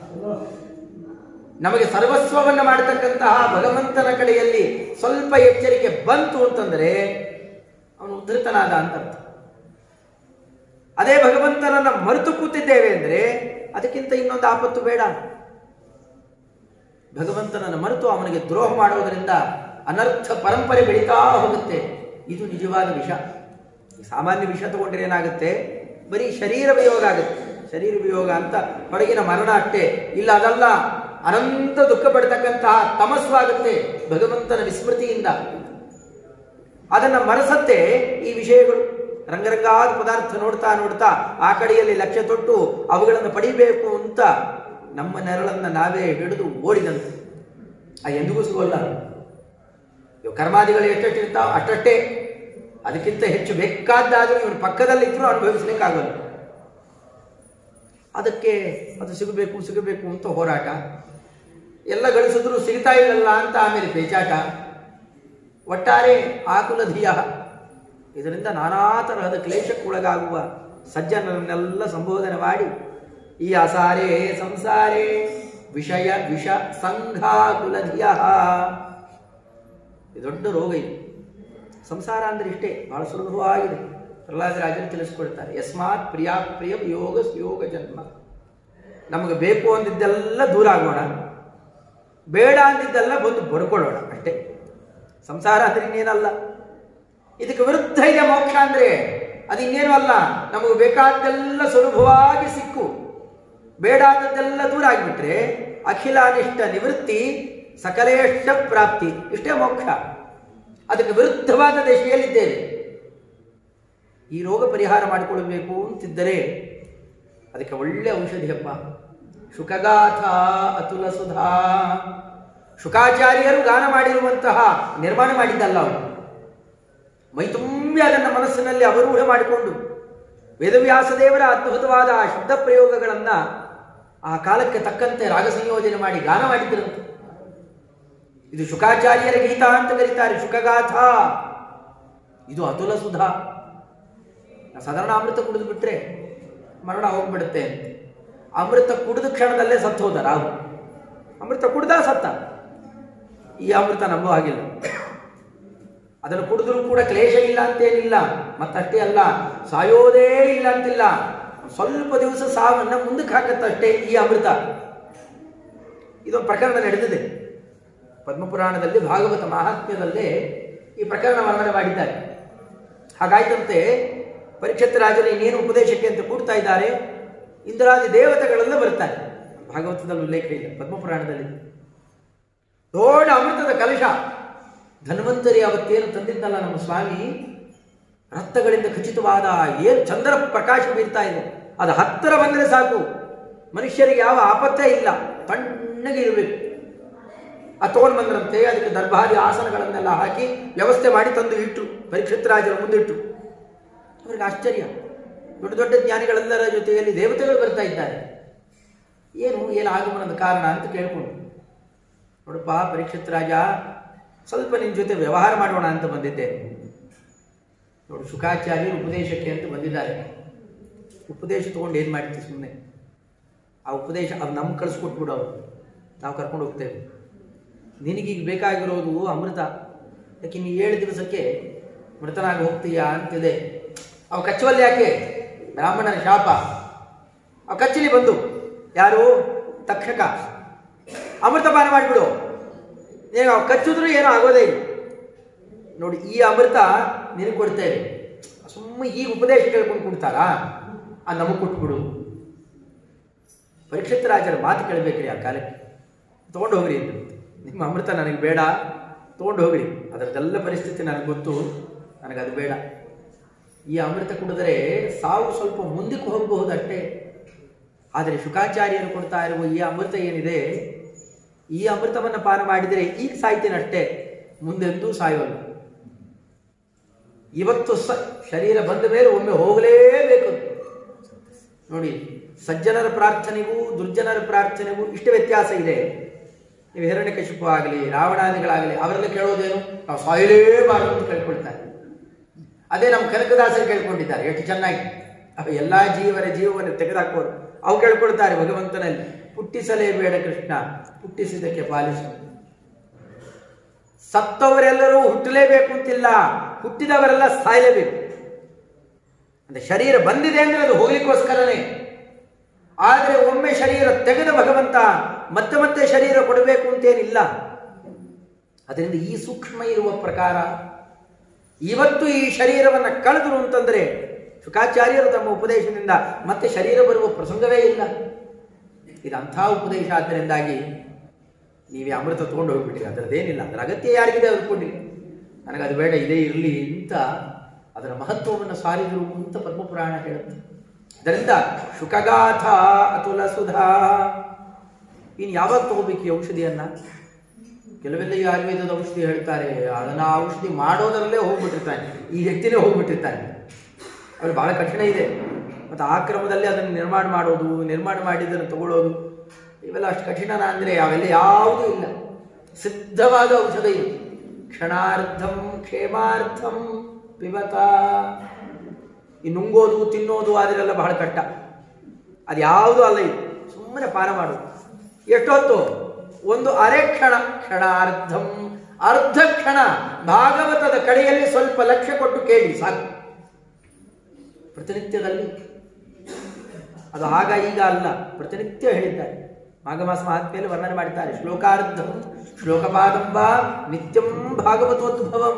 ನಮಗೆ ಸರ್ವಸ್ವವನ್ನು ಮಾಡತಕ್ಕಂತಹ ಭಗವಂತನ ಕಡೆಯಲ್ಲಿ ಸ್ವಲ್ಪ ಎಚ್ಚರಿಕೆ ಬಂತು ಅಂತಂದರೆ ಅವನು ಉದ್ಧತನಾದ ಅಂತ ಅರ್ಥ ಅದೇ ಭಗವಂತನನ್ನ ಮರೆತು ಕೂತಿದ್ದೇವೆ ಅಂದರೆ ಅದಕ್ಕಿಂತ ಇನ್ನೊಂದು ಆಪತ್ತು ಬೇಡ ಭಗವಂತನನ್ನು ಮರೆತು ಅವನಿಗೆ ದ್ರೋಹ ಮಾಡುವುದರಿಂದ ಅನರ್ಥ ಪರಂಪರೆ ಬೆಳೀತಾ ಹೋಗುತ್ತೆ ಇದು ನಿಜವಾದ ವಿಷ ಈ ಸಾಮಾನ್ಯ ವಿಷ ತಗೊಂಡ್ರೆ ಏನಾಗುತ್ತೆ ಬರೀ ಶರೀರ ವಿಯೋಗ ಆಗುತ್ತೆ ಶರೀರ ವಿಯೋಗ ಅಂತ ಹೊರಗಿನ ಮರಣ ಅಷ್ಟೇ ಇಲ್ಲ ಅದಲ್ಲ ಅನಂತ ದುಃಖ ಪಡ್ತಕ್ಕಂತಹ ತಮಸ್ಸು ಆಗುತ್ತೆ ಭಗವಂತನ ವಿಸ್ಮೃತಿಯಿಂದ ಅದನ್ನ ಮರೆಸತ್ತೆ ಈ ವಿಷಯಗಳು ರಂಗರಂಗಾದ ಪದಾರ್ಥ ನೋಡ್ತಾ ನೋಡ್ತಾ ಆ ಕಡೆಯಲ್ಲಿ ಲಕ್ಷ್ಯ ತೊಟ್ಟು ಅವುಗಳನ್ನು ಪಡಿಬೇಕು ಅಂತ ನಮ್ಮ ನೆರಳನ್ನ ನಾವೇ ಹಿಡಿದು ಓಡಿದಂತೆ ಆ ಎಂದಿಗೂ ಸಿಗೋಲ್ಲ ಇವು ಕರ್ಮಾದಿಗಳು ಎಷ್ಟೆಷ್ಟಿರ್ತಾವ ಅಷ್ಟಷ್ಟೇ ಅದಕ್ಕಿಂತ ಹೆಚ್ಚು ಬೇಕಾದ್ದಾದರೂ ಇವನು ಪಕ್ಕದಲ್ಲಿದ್ದರೂ ಅನುಭವಿಸ್ಲಿಕ್ಕಾಗಲ್ಲ ಅದಕ್ಕೆ ಅದು ಸಿಗಬೇಕು ಸಿಗಬೇಕು ಅಂತ ಹೋರಾಟ ಎಲ್ಲ ಗಳಿಸಿದ್ರು ಸಿಗ್ತಾ ಇಲ್ಲಲ್ಲ ಅಂತ ಆಮೇಲೆ ಪೇಚಾಟ ಒಟ್ಟಾರೆ ಆಕುಲಧಿಯ ಇದರಿಂದ ನಾನಾ ತರಹದ ಕ್ಲೇಶಕ್ಕೊಳಗಾಗುವ ಸಜ್ಜನರನ್ನೆಲ್ಲ ಸಂಬೋಧನೆ ಮಾಡಿ ಈ ಅಸಾರೇ ಸಂಸಾರೇ ವಿಷಯ ವಿಷ ಸಂಘಾಕುಲಧಿಯ ಇದು ದೊಡ್ಡ ರೋಗ ಇದು ಸಂಸಾರ ಅಂದ್ರೆ ಇಷ್ಟೇ ಬಹಳ ಸುಲಭವಾಗಿದೆ ಪ್ರಹ್ಲಾದರಾಜರು ತಿಳಿಸ್ಕೊಡ್ತಾರೆ ಯಸ್ಮಾತ್ ಪ್ರಿಯಾ ಪ್ರಿಯ ಯೋಗ ಯೋಗ ಜನ್ಮ ನಮಗೆ ಬೇಕು ಅಂದಿದ್ದೆಲ್ಲ ದೂರ ಆಗೋಣ ಬೇಡ ಅಂದಿದ್ದೆಲ್ಲ ಬಂದು ಬಡ್ಕೊಳ್ಳೋಣ ಅಷ್ಟೇ ಸಂಸಾರ ಅಂದ್ರೆ ಇನ್ನೇನಲ್ಲ ಇದಕ್ಕೆ ವಿರುದ್ಧ ಇದೆ ಮೋಕ್ಷ ಅಂದ್ರೆ ಅದು ಇನ್ನೇನು ಅಲ್ಲ ನಮಗೆ ಬೇಕಾದ್ದೆಲ್ಲ ಸುಲಭವಾಗಿ ಸಿಕ್ಕು ಬೇಡಾದದ್ದೆಲ್ಲ ದೂರ ಆಗಿಬಿಟ್ರೆ ಅಖಿಲಾನಿಷ್ಠ ನಿವೃತ್ತಿ ಸಕಲೇಷ್ಟ ಪ್ರಾಪ್ತಿ ಇಷ್ಟೇ ಮೋಕ್ಷ ಅದಕ್ಕೆ ವಿರುದ್ಧವಾದ ದಶೆಯಲ್ಲಿದ್ದೇವೆ ಈ ರೋಗ ಪರಿಹಾರ ಮಾಡಿಕೊಳ್ಳಬೇಕು ಅಂತಿದ್ದರೆ ಅದಕ್ಕೆ ಒಳ್ಳೆ ಔಷಧಿಯಪ್ಪ ಶುಕಗಾಥ ಅತುಲ ಸುಧಾ ಶುಕಾಚಾರ್ಯರು ಗಾನ ಮಾಡಿರುವಂತಹ ನಿರ್ಮಾಣ ಮಾಡಿದ್ದಲ್ಲ ಅವರು ಮೈ ತುಂಬಿ ಅದನ್ನು ಮನಸ್ಸಿನಲ್ಲಿ ಅವರೂಢ ಮಾಡಿಕೊಂಡು ವೇದವ್ಯಾಸದೇವರ ಅದ್ಭುತವಾದ ಆ ಶಬ್ದ ಪ್ರಯೋಗಗಳನ್ನು ಆ ಕಾಲಕ್ಕೆ ತಕ್ಕಂತೆ ರಾಗ ಸಂಯೋಜನೆ ಮಾಡಿ ಗಾನ ಮಾಡಿದ್ರಂತೆ ಇದು ಶುಕಾಚಾರ್ಯರ ಗೀತಾ ಅಂತ ಕರೀತಾರೆ ಶುಕಗಾಥ ಇದು ಅತುಲ ಸುಧಾ ಸಾಧಾರಣ ಅಮೃತ ಕುಡಿದು ಬಿಟ್ರೆ ಮರಣ ಹೋಗ್ಬಿಡುತ್ತೆ ಅಂತ ಅಮೃತ ಕುಡಿದ ಕ್ಷಣದಲ್ಲೇ ಸತ್ತು ಹೋದ ರಾಹು ಅಮೃತ ಕುಡ್ದ ಸತ್ತ ಈ ಅಮೃತ ನಂಬೋ ಹಾಗಿಲ್ಲ ಅದನ್ನು ಕುಡಿದ್ರೂ ಕೂಡ ಕ್ಲೇಶ ಇಲ್ಲ ಅಂತೇನಿಲ್ಲ ಮತ್ತಷ್ಟೇ ಅಲ್ಲ ಸಾಯೋದೇ ಇಲ್ಲ ಅಂತಿಲ್ಲ ಸ್ವಲ್ಪ ದಿವಸ ಸಾವನ್ನ ಮುಂದಕ್ಕೆ ಹಾಕತ್ತಷ್ಟೇ ಈ ಅಮೃತ ಇದೊಂದು ಪ್ರಕರಣ ನಡೆದಿದೆ ಪದ್ಮಪುರಾಣದಲ್ಲಿ ಭಾಗವತ ಮಹಾತ್ಮ್ಯದಲ್ಲೇ ಈ ಪ್ರಕರಣ ವರ್ಣನೆ ಮಾಡಿದ್ದಾರೆ ಹಾಗಾಯ್ತಂತೆ ಪರೀಕ್ಷಿತ ರಾಜರು ಇನ್ನೇನು ಉಪದೇಶಕ್ಕೆ ಅಂತ ಕೂಡ್ತಾ ಇದ್ದಾರೆ ಇಂದ್ರಾದಿ ದೇವತೆಗಳೆಲ್ಲ ಬರ್ತಾರೆ ಭಾಗವತದಲ್ಲಿ ಉಲ್ಲೇಖ ಇಲ್ಲ ಪದ್ಮಪುರಾಣದಲ್ಲಿ ದೊಡ್ಡ ಅಮೃತದ ಕಲಶ ಧನ್ವಂತರಿ ಅವತ್ತೇನು ತಂದಿದ್ದಲ್ಲ ನಮ್ಮ ಸ್ವಾಮಿ ರಕ್ತಗಳಿಂದ ಖಚಿತವಾದ ಏನು ಚಂದ್ರ ಪ್ರಕಾಶ ಬೀರ್ತಾ ಇದೆ ಅದು ಹತ್ತಿರ ಬಂದರೆ ಸಾಕು ಮನುಷ್ಯರಿಗೆ ಯಾವ ಆಪತ್ತೇ ಇಲ್ಲ ತಣ್ಣಗೆ ಇರಬೇಕು ಅದು ತಗೊಂಡು ಬಂದ್ರಂತೆ ಅದಕ್ಕೆ ದರ್ಭಾರಿ ಆಸನಗಳನ್ನೆಲ್ಲ ಹಾಕಿ ವ್ಯವಸ್ಥೆ ಮಾಡಿ ತಂದು ಇಟ್ಟು ಪರೀಕ್ಷಿತರಾಜರ ಮುಂದಿಟ್ಟು ಅವ್ರಿಗೆ ಆಶ್ಚರ್ಯ ದೊಡ್ಡ ದೊಡ್ಡ ಜ್ಞಾನಿಗಳೆಲ್ಲರ ಜೊತೆಯಲ್ಲಿ ದೇವತೆಗಳು ಬರ್ತಾ ಇದ್ದಾರೆ ಏನು ಏನು ಆಗಮನದ ಕಾರಣ ಅಂತ ಕೇಳ್ಕೊಂಡು ನೋಡಪ್ಪ ಪರೀಕ್ಷಿತ್ ರಾಜ ಸ್ವಲ್ಪ ನಿನ್ನ ಜೊತೆ ವ್ಯವಹಾರ ಮಾಡೋಣ ಅಂತ ಬಂದಿದ್ದೆ ನೋಡು ಶುಕಾಚಾರ್ಯರು ಉಪದೇಶಕ್ಕೆ ಅಂತ ಬಂದಿದ್ದಾರೆ ಉಪದೇಶ ತೊಗೊಂಡು ಏನು ಮಾಡ್ತೀವಿ ಸುಮ್ಮನೆ ಆ ಉಪದೇಶ ಅದು ನಮ್ಗೆ ಕಳಿಸ್ಕೊಟ್ಬಿಡು ಅವರು ನಾವು ಕರ್ಕೊಂಡು ಹೋಗ್ತೇವೆ ನಿನಗೀಗ ಬೇಕಾಗಿರೋದು ಅಮೃತ ಯಾಕೆ ನೀನು ಏಳು ದಿವಸಕ್ಕೆ ಮೃತನಾಗಿ ಹೋಗ್ತೀಯಾ ಅಂತಿದೆ ಅವು ಕಚ್ಚುವಲ್ಲಿ ಯಾಕೆ ಬ್ರಾಹ್ಮಣನ ಶಾಪ ಅವು ಕಚ್ಚಲಿ ಬಂದು ಯಾರು ತಕ್ಷಕ ಅಮೃತಪಾನ ಮಾಡಿಬಿಡು ನೀನು ಅವು ಕಚ್ಚಿದ್ರು ಏನೂ ಆಗೋದೇ ಇಲ್ಲ ನೋಡಿ ಈ ಅಮೃತ ನಿನಗೆ ಕೊಡ್ತೇವೆ ಸುಮ್ಮನೆ ಈಗ ಉಪದೇಶ ಕೇಳ್ಕೊಂಡು ಕೊಡ್ತಾರಾ ಆ ನಮಗೆ ಕೊಟ್ಬಿಡು ಪರೀಕ್ಷಿತ ರಾಜರ ಮಾತು ಕೇಳಬೇಕ್ರಿ ಆ ಕಾಲಕ್ಕೆ ತೊಗೊಂಡು ಹೋಗ್ರಿ ಅಂತ ನಿಮ್ಮ ಅಮೃತ ನನಗೆ ಬೇಡ ತೊಗೊಂಡು ಹೋಗ್ರಿ ಅದರದ್ದೆಲ್ಲ ಪರಿಸ್ಥಿತಿ ನನಗೆ ಗೊತ್ತು ನನಗದು ಬೇಡ ಈ ಅಮೃತ ಕುಡಿದರೆ ಸಾವು ಸ್ವಲ್ಪ ಮುಂದಕ್ಕೆ ಹೋಗಬಹುದು ಅಷ್ಟೇ ಆದರೆ ಶುಕಾಚಾರ್ಯರು ಕೊಡ್ತಾ ಇರುವ ಈ ಅಮೃತ ಏನಿದೆ ಈ ಅಮೃತವನ್ನು ಪಾನ ಮಾಡಿದರೆ ಈಗ ಸಾಯ್ತೇನಷ್ಟೇ ಮುಂದೆಂದೂ ಸಾಯೋಲ್ಲ ಇವತ್ತು ಸ ಶರೀರ ಬಂದ ಮೇಲೆ ಒಮ್ಮೆ ಹೋಗಲೇಬೇಕು ನೋಡಿ ಸಜ್ಜನರ ಪ್ರಾರ್ಥನೆಗೂ ದುರ್ಜನರ ಪ್ರಾರ್ಥನೆಗೂ ಇಷ್ಟು ವ್ಯತ್ಯಾಸ ಇದೆ ನೀವು ಹಿರಣ್ಯಕಶಿಪು ಆಗಲಿ ರಾವಣಾದಿಗಳಾಗಲಿ ಅವರೆಲ್ಲ ಕೇಳೋದೇನು ನಾವು ಸಾಯಲೇಬಾರದು ಅಂತ ಕೇಳ್ಕೊಳ್ತಾರೆ ಅದೇ ನಮ್ಮ ಕನಕದಾಸರು ಕೇಳ್ಕೊಂಡಿದ್ದಾರೆ ಎಷ್ಟು ಚೆನ್ನಾಗಿ ಅವ ಎಲ್ಲ ಜೀವರ ಜೀವವನ್ನು ತೆಗೆದುಹಾಕುವರು ಅವು ಕೇಳ್ಕೊಳ್ತಾರೆ ಭಗವಂತನಲ್ಲಿ ಹುಟ್ಟಿಸಲೇಬೇಡ ಕೃಷ್ಣ ಹುಟ್ಟಿಸಿದಕ್ಕೆ ಪಾಲಿಸು ಸತ್ತವರೆಲ್ಲರೂ ಹುಟ್ಟಲೇಬೇಕು ಅಂತಿಲ್ಲ ಹುಟ್ಟಿದವರೆಲ್ಲ ಸಾಯಲೇಬೇಕು ಅಂದ್ರೆ ಶರೀರ ಬಂದಿದೆ ಅಂದ್ರೆ ಅದು ಹೋಗ್ಲಿಕ್ಕೋಸ್ಕರನೇ ಆದರೆ ಒಮ್ಮೆ ಶರೀರ ತೆಗೆದ ಭಗವಂತ ಮತ್ತೆ ಮತ್ತೆ ಶರೀರ ಕೊಡಬೇಕು ಅಂತೇನಿಲ್ಲ ಅದರಿಂದ ಈ ಸೂಕ್ಷ್ಮ ಇರುವ ಪ್ರಕಾರ ಇವತ್ತು ಈ ಶರೀರವನ್ನು ಕಳೆದರು ಅಂತಂದ್ರೆ ಶುಕಾಚಾರ್ಯರು ತಮ್ಮ ಉಪದೇಶದಿಂದ ಮತ್ತೆ ಶರೀರ ಬರುವ ಪ್ರಸಂಗವೇ ಇಲ್ಲ ಇದಂಥ ಉಪದೇಶ ಆದ್ದರಿಂದಾಗಿ ನೀವೇ ಅಮೃತ ತಗೊಂಡು ಹೋಗ್ಬಿಟ್ಟಿರಿ ಅದರದ್ದೇನಿಲ್ಲ ಅದರ ಅಗತ್ಯ ಯಾರಿಗಿದೆ ಅದು ಕೊಡಿ ನನಗೆ ಅದು ಬೇಡ ಇದೇ ಇರಲಿ ಅಂತ ಅದರ ಮಹತ್ವವನ್ನು ಸಾರಿದರು ಅಂತ ಪದ್ಮಪುರಾಣ ಹೇಳುತ್ತೆ ಇದರಿಂದ ಶುಕಗಾಥ ಅತುಲ ಸುಧಾ ಇನ್ನು ಯಾವಾಗ ತಗೋಬೇಕು ಈ ಔಷಧಿಯನ್ನ ಕೆಲವೆಲ್ಲ ಈ ಆಯುರ್ವೇದದ ಔಷಧಿ ಹೇಳ್ತಾರೆ ಅದನ್ನ ಆ ಔಷಧಿ ಮಾಡೋದರಲ್ಲೇ ಹೋಗ್ಬಿಟ್ಟಿರ್ತಾನೆ ಈ ವ್ಯಕ್ತಿನೇ ಹೋಗ್ಬಿಟ್ಟಿರ್ತಾನೆ ಅವ್ರು ಬಹಳ ಕಠಿಣ ಇದೆ ಮತ್ತು ಆ ಕ್ರಮದಲ್ಲಿ ಅದನ್ನು ನಿರ್ಮಾಣ ಮಾಡೋದು ನಿರ್ಮಾಣ ಮಾಡಿದ್ದನ್ನು ತಗೊಳ್ಳೋದು ಇವೆಲ್ಲ ಅಷ್ಟು ಕಠಿಣನ ಅಂದರೆ ಅವೆಲ್ಲ ಯಾವುದೂ ಇಲ್ಲ ಸಿದ್ಧವಾದ ಔಷಧ ಇದು ಕ್ಷಣಾರ್ಧಂ ಕ್ಷೇಮಾರ್ಥಂ ಪಿಬತ ಈ ನುಂಗೋದು ತಿನ್ನೋದು ಅದರೆಲ್ಲ ಬಹಳ ಕಷ್ಟ ಅದು ಯಾವುದೂ ಅಲ್ಲ ಇದು ಸುಮ್ಮನೆ ಪಾನ ಮಾಡೋದು ಎಷ್ಟೊತ್ತು ಒಂದು ಅರೆ ಕ್ಷಣ ಕ್ಷಣಾರ್ಧಂ ಅರ್ಧ ಕ್ಷಣ ಭಾಗವತದ ಕಡೆಯಲ್ಲಿ ಸ್ವಲ್ಪ ಲಕ್ಷ್ಯ ಕೊಟ್ಟು ಕೇಳಿ ಸಾಕು ಪ್ರತಿನಿತ್ಯದಲ್ಲಿ ಅದು ಆಗ ಈಗ ಅಲ್ಲ ಪ್ರತಿನಿತ್ಯ ಹೇಳಿದ್ದಾರೆ ಮಾಘಮಾಸ ಮಹಾತ್ಮೆಯಲ್ಲಿ ವರ್ಣನೆ ಮಾಡಿದ್ದಾರೆ ಶ್ಲೋಕಾರ್ಧಂ ಶ್ಲೋಕಪಾದಂಬ ನಿತ್ಯಂ ಭಾಗವತೋದ್ಭವಂ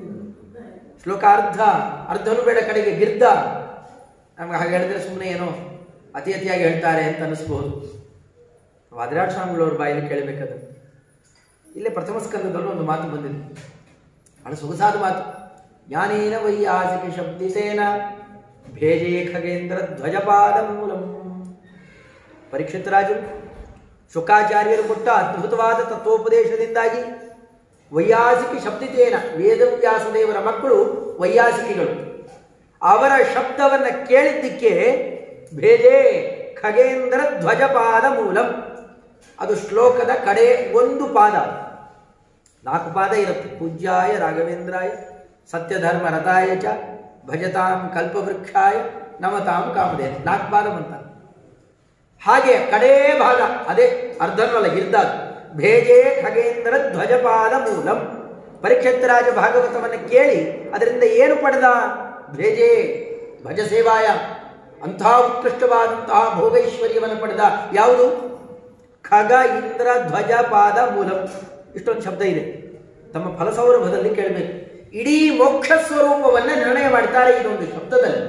ಶ್ಲೋಕಾರ್ಧ ಅರ್ಧನು ಬೇಡ ಕಡೆಗೆ ಗಿರ್ಧ ನಮ್ಗೆ ಹಾಗೆ ಹೇಳಿದ್ರೆ ಸುಮ್ಮನೆ ಏನೋ ಅತಿ ಅತಿಯಾಗಿ ಹೇಳ್ತಾರೆ ಅಂತ ಅನಿಸ್ಬಹುದು ವಾದಿರಾಜ ಸ್ವಾಮಿಗಳವ್ರ ಬಾಯಲ್ಲಿ ಕೇಳಬೇಕದು ಇಲ್ಲೇ ಪ್ರಥಮ ಸ್ಕಂದದಲ್ಲೂ ಒಂದು ಮಾತು ಬಂದಿದೆ ಬಹಳ ಸೊಗಸಾದ ಮಾತು ಜ್ಞಾನೇನ ವೈಯಾಸಿಕ ಶಬ್ದಿಸೇನ ಭೇಜೇ ಖಗೇಂದ್ರ ಧ್ವಜಪಾದ ಮೂಲಂ ಪರೀಕ್ಷಿತ್ ರಾಜರು ಶುಕಾಚಾರ್ಯರು ಕೊಟ್ಟ ಅದ್ಭುತವಾದ ತತ್ವೋಪದೇಶದಿಂದಾಗಿ ವೈಯಾಸಿಕ ಶಬ್ದಿತೇನ ವೇದವ್ಯಾಸದೇವರ ಮಕ್ಕಳು ವೈಯಾಸಿಕಿಗಳು ಅವರ ಶಬ್ದವನ್ನು ಕೇಳಿದ್ದಕ್ಕೆ ಭೇಜೆ ಖಗೇಂದ್ರ ಧ್ವಜಪಾದ ಮೂಲಂ ಅದು ಶ್ಲೋಕದ ಕಡೆ ಒಂದು ಪಾದ ನಾಲ್ಕು ಪಾದ ಇರುತ್ತೆ ಪೂಜ್ಯಾಯ ರಾಘವೇಂದ್ರಾಯ ಸತ್ಯಧರ್ಮ ರಥಾಯ ಚ ಭಜತಾಂ ಕಲ್ಪವೃಕ್ಷಾಯ ನಮತಾಂ ಕಾಮದೇ ನಾಲ್ಕು ಪಾದ ಬಂತ ಹಾಗೆ ಕಡೇ ಭಾಗ ಅದೇ ಅರ್ಧನ್ವಲ್ಲ ಗಿರ್ದಾದ್ ಭೇಜೆ ಖಗೇಂದ್ರ ಧ್ವಜಪಾದ ಮೂಲಂ ಪರೀಕ್ಷಿತರಾಜ ಭಾಗವತವನ್ನು ಕೇಳಿ ಅದರಿಂದ ಏನು ಪಡೆದ ಭೇಜೆ ಭಜ ಸೇವಾಯ ಅಂತಹ ಉತ್ಕೃಷ್ಟವಾದಂತಹ ಭೋಗೈಶ್ವರ್ಯವನ್ನು ಪಡೆದ ಯಾವುದು ಖಗ ಇಂದ್ರ ಧ್ವಜ ಪಾದ ಮೂಲಂ ಇಷ್ಟೊಂದು ಶಬ್ದ ಇದೆ ತಮ್ಮ ಫಲಸೌರಭದಲ್ಲಿ ಕೇಳಬೇಕು ಇಡೀ ಮೋಕ್ಷ ಸ್ವರೂಪವನ್ನು ನಿರ್ಣಯ ಮಾಡ್ತಾರೆ ಇದೊಂದು ಶಬ್ದದಲ್ಲಿ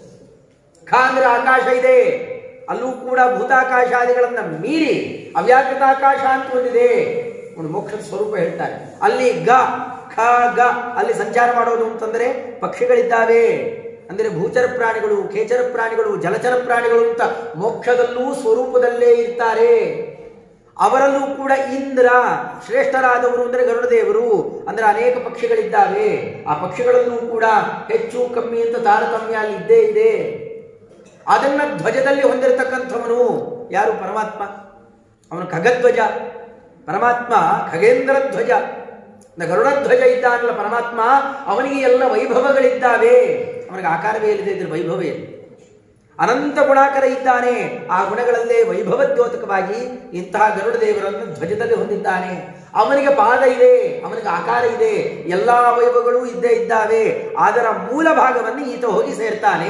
ಖ ಅಂದ್ರೆ ಆಕಾಶ ಇದೆ ಅಲ್ಲೂ ಕೂಡ ಭೂತಾಕಾಶಾದಿಗಳನ್ನ ಮೀರಿ ಅವ್ಯಾಕೃತ ಆಕಾಶ ಅಂತ ಒಂದಿದೆ ಒಂದು ಮೋಕ್ಷದ ಸ್ವರೂಪ ಹೇಳ್ತಾರೆ ಅಲ್ಲಿ ಗ ಖ ಗ ಅಲ್ಲಿ ಸಂಚಾರ ಮಾಡೋದು ಅಂತಂದ್ರೆ ಪಕ್ಷಿಗಳಿದ್ದಾವೆ ಅಂದರೆ ಭೂಚರ ಪ್ರಾಣಿಗಳು ಖೇಚರ ಪ್ರಾಣಿಗಳು ಜಲಚರ ಪ್ರಾಣಿಗಳು ಅಂತ ಮೋಕ್ಷದಲ್ಲೂ ಸ್ವರೂಪದಲ್ಲೇ ಇರ್ತಾರೆ ಅವರಲ್ಲೂ ಕೂಡ ಇಂದ್ರ ಶ್ರೇಷ್ಠರಾದವರು ಅಂದರೆ ಗರುಡದೇವರು ಅಂದ್ರೆ ಅನೇಕ ಪಕ್ಷಿಗಳಿದ್ದಾವೆ ಆ ಪಕ್ಷಿಗಳಲ್ಲೂ ಕೂಡ ಹೆಚ್ಚು ಕಮ್ಮಿ ಅಂತ ತಾರತಮ್ಯ ಅಲ್ಲಿ ಇದ್ದೇ ಇದೆ ಅದನ್ನ ಧ್ವಜದಲ್ಲಿ ಹೊಂದಿರತಕ್ಕಂಥವನು ಯಾರು ಪರಮಾತ್ಮ ಅವನು ಖಗಧ್ವಜ ಪರಮಾತ್ಮ ಖಗೇಂದ್ರ ಧ್ವಜ ಗರುಡ ಧ್ವಜ ಇದ್ದಾನಲ್ಲ ಪರಮಾತ್ಮ ಅವನಿಗೆ ಎಲ್ಲ ವೈಭವಗಳಿದ್ದಾವೆ ಅವನಿಗೆ ಆಕಾರವೇ ಇಲ್ಲದೆ ಇದ್ರೆ ವೈಭವ ಇಲ್ಲ ಅನಂತ ಗುಣಾಕರ ಇದ್ದಾನೆ ಆ ಗುಣಗಳಲ್ಲೇ ವೈಭವದ್ಯೋತಕವಾಗಿ ಇಂತಹ ಗರುಡ ದೇವರನ್ನು ಧ್ವಜದಲ್ಲಿ ಹೊಂದಿದ್ದಾನೆ ಅವನಿಗೆ ಪಾದ ಇದೆ ಅವನಿಗೆ ಆಕಾರ ಇದೆ ಎಲ್ಲಾ ವೈಭವಗಳು ಇದ್ದೇ ಇದ್ದಾವೆ ಅದರ ಮೂಲ ಭಾಗವನ್ನು ಈತ ಹೋಗಿ ಸೇರ್ತಾನೆ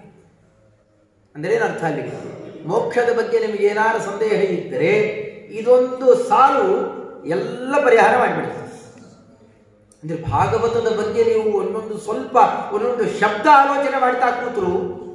ಅಂದ್ರೆ ಏನು ಅರ್ಥ ಅಲ್ಲಿಗೆ ಮೋಕ್ಷದ ಬಗ್ಗೆ ನಿಮಗೆ ಏನಾರು ಸಂದೇಹ ಇದ್ದರೆ ಇದೊಂದು ಸಾಲು ಎಲ್ಲ ಪರಿಹಾರ ಮಾಡಿಬಿಡುತ್ತೆ ಅಂದ್ರೆ ಭಾಗವತದ ಬಗ್ಗೆ ನೀವು ಒಂದೊಂದು ಸ್ವಲ್ಪ ಒಂದೊಂದು ಶಬ್ದ ಆಲೋಚನೆ ಮಾಡ್ತಾ ಕೂತರು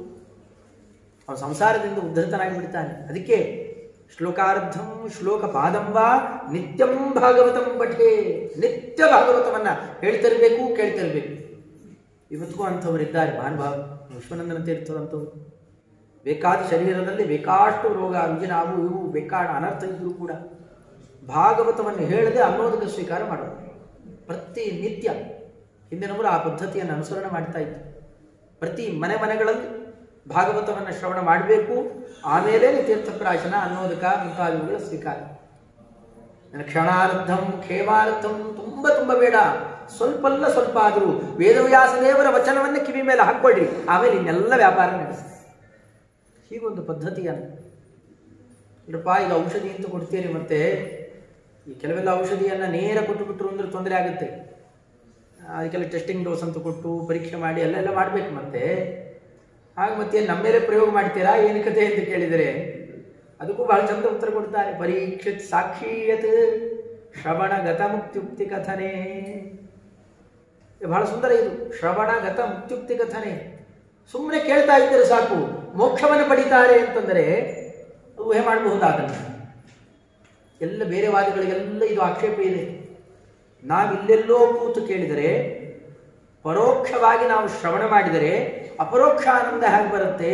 ಅವನು ಸಂಸಾರದಿಂದ ಉದ್ಧತನಾಗಿ ಬಿಡ್ತಾನೆ ಅದಕ್ಕೆ ಶ್ಲೋಕಾರ್ಧಂ ಶ್ಲೋಕ ಪಾದಂಬ ನಿತ್ಯಂ ಭಾಗವತಂ ಪಠೆ ನಿತ್ಯ ಭಾಗವತವನ್ನ ಹೇಳ್ತಿರ್ಬೇಕು ಕೇಳ್ತಿರ್ಬೇಕು ಇವತ್ತಿಗೂ ಅಂಥವರಿದ್ದಾರೆ ಮಹಾನುಭಾವ ವಿಶ್ವನಂದನ ತೀರ್ಥರಂಥವ್ರು ಬೇಕಾದ ಶರೀರದಲ್ಲಿ ಬೇಕಾಷ್ಟು ರೋಗ ಅಂಜನಾವು ಇವು ಬೇಕಾದ ಅನರ್ಥ ಇದ್ರೂ ಕೂಡ ಭಾಗವತವನ್ನು ಹೇಳದೆ ಅನ್ನೋದಕ್ಕೆ ಸ್ವೀಕಾರ ಮಾಡೋದು ಪ್ರತಿ ನಿತ್ಯ ಹಿಂದಿನವರು ಆ ಪದ್ಧತಿಯನ್ನು ಅನುಸರಣೆ ಮಾಡ್ತಾ ಇತ್ತು ಪ್ರತಿ ಮನೆ ಮನೆಗಳಲ್ಲಿ ಭಾಗವತವನ್ನು ಶ್ರವಣ ಮಾಡಬೇಕು ಆಮೇಲೆ ತೀರ್ಥಪ್ರಾಶನ ಅನ್ನೋದಕ ಮುಂತಾದವುಗಳ ಸ್ವೀಕಾರ ಕ್ಷಣಾರ್ಧಂ ಖೇಮಾರ್ಧಂ ತುಂಬ ತುಂಬ ಬೇಡ ಸ್ವಲ್ಪಲ್ಲ ಸ್ವಲ್ಪ ಆದರೂ ವೇದವ್ಯಾಸ ದೇವರ ವಚನವನ್ನೇ ಕಿವಿ ಮೇಲೆ ಹಾಕ್ಕೊಳ್ರಿ ಆಮೇಲೆ ಇನ್ನೆಲ್ಲ ವ್ಯಾಪಾರ ನಡೆಸಿ ಹೀಗೊಂದು ಪದ್ಧತಿಯನ್ನು ಇಲ್ಲಪ್ಪ ಈಗ ಔಷಧಿ ಅಂತ ಕೊಡ್ತೀರಿ ಮತ್ತೆ ಈ ಕೆಲವೆಲ್ಲ ಔಷಧಿಯನ್ನು ನೇರ ಕೊಟ್ಟುಬಿಟ್ರು ಅಂದ್ರೆ ತೊಂದರೆ ಆಗುತ್ತೆ ಅದಕ್ಕೆಲ್ಲ ಟೆಸ್ಟಿಂಗ್ ಡೋಸ್ ಅಂತ ಕೊಟ್ಟು ಪರೀಕ್ಷೆ ಮಾಡಿ ಅಲ್ಲೆಲ್ಲ ಮಾಡಬೇಕು ಮತ್ತೆ ಹಾಗೆ ಮತ್ತೆ ನಮ್ಮ ಮೇಲೆ ಪ್ರಯೋಗ ಮಾಡ್ತೀರಾ ಏನು ಕಥೆ ಅಂತ ಕೇಳಿದರೆ ಅದಕ್ಕೂ ಬಹಳ ಚಂದ ಉತ್ತರ ಕೊಡ್ತಾರೆ ಪರೀಕ್ಷಿತ್ ಸಾಕ್ಷೀಯತ್ ಶ್ರವಣ ಗತ ಮುಕ್ತ್ಯುಕ್ತಿ ಕಥನೆ ಇದು ಬಹಳ ಸುಂದರ ಇದು ಶ್ರವಣ ಗತ ಮುಕ್ತ್ಯುಕ್ತಿ ಕಥನೆ ಸುಮ್ಮನೆ ಕೇಳ್ತಾ ಇದ್ದರೆ ಸಾಕು ಮೋಕ್ಷವನ್ನು ಪಡಿತಾರೆ ಅಂತಂದರೆ ಊಹೆ ಮಾಡಬಹುದಾದನ್ನು ಎಲ್ಲ ಬೇರೆ ವಾದಿಗಳಿಗೆಲ್ಲ ಇದು ಆಕ್ಷೇಪ ಇದೆ ನಾವಿಲ್ಲೆಲ್ಲೋ ಕೂತು ಕೇಳಿದರೆ ಪರೋಕ್ಷವಾಗಿ ನಾವು ಶ್ರವಣ ಮಾಡಿದರೆ ಅಪರೋಕ್ಷ ಆನಂದ ಹೇಗೆ ಬರುತ್ತೆ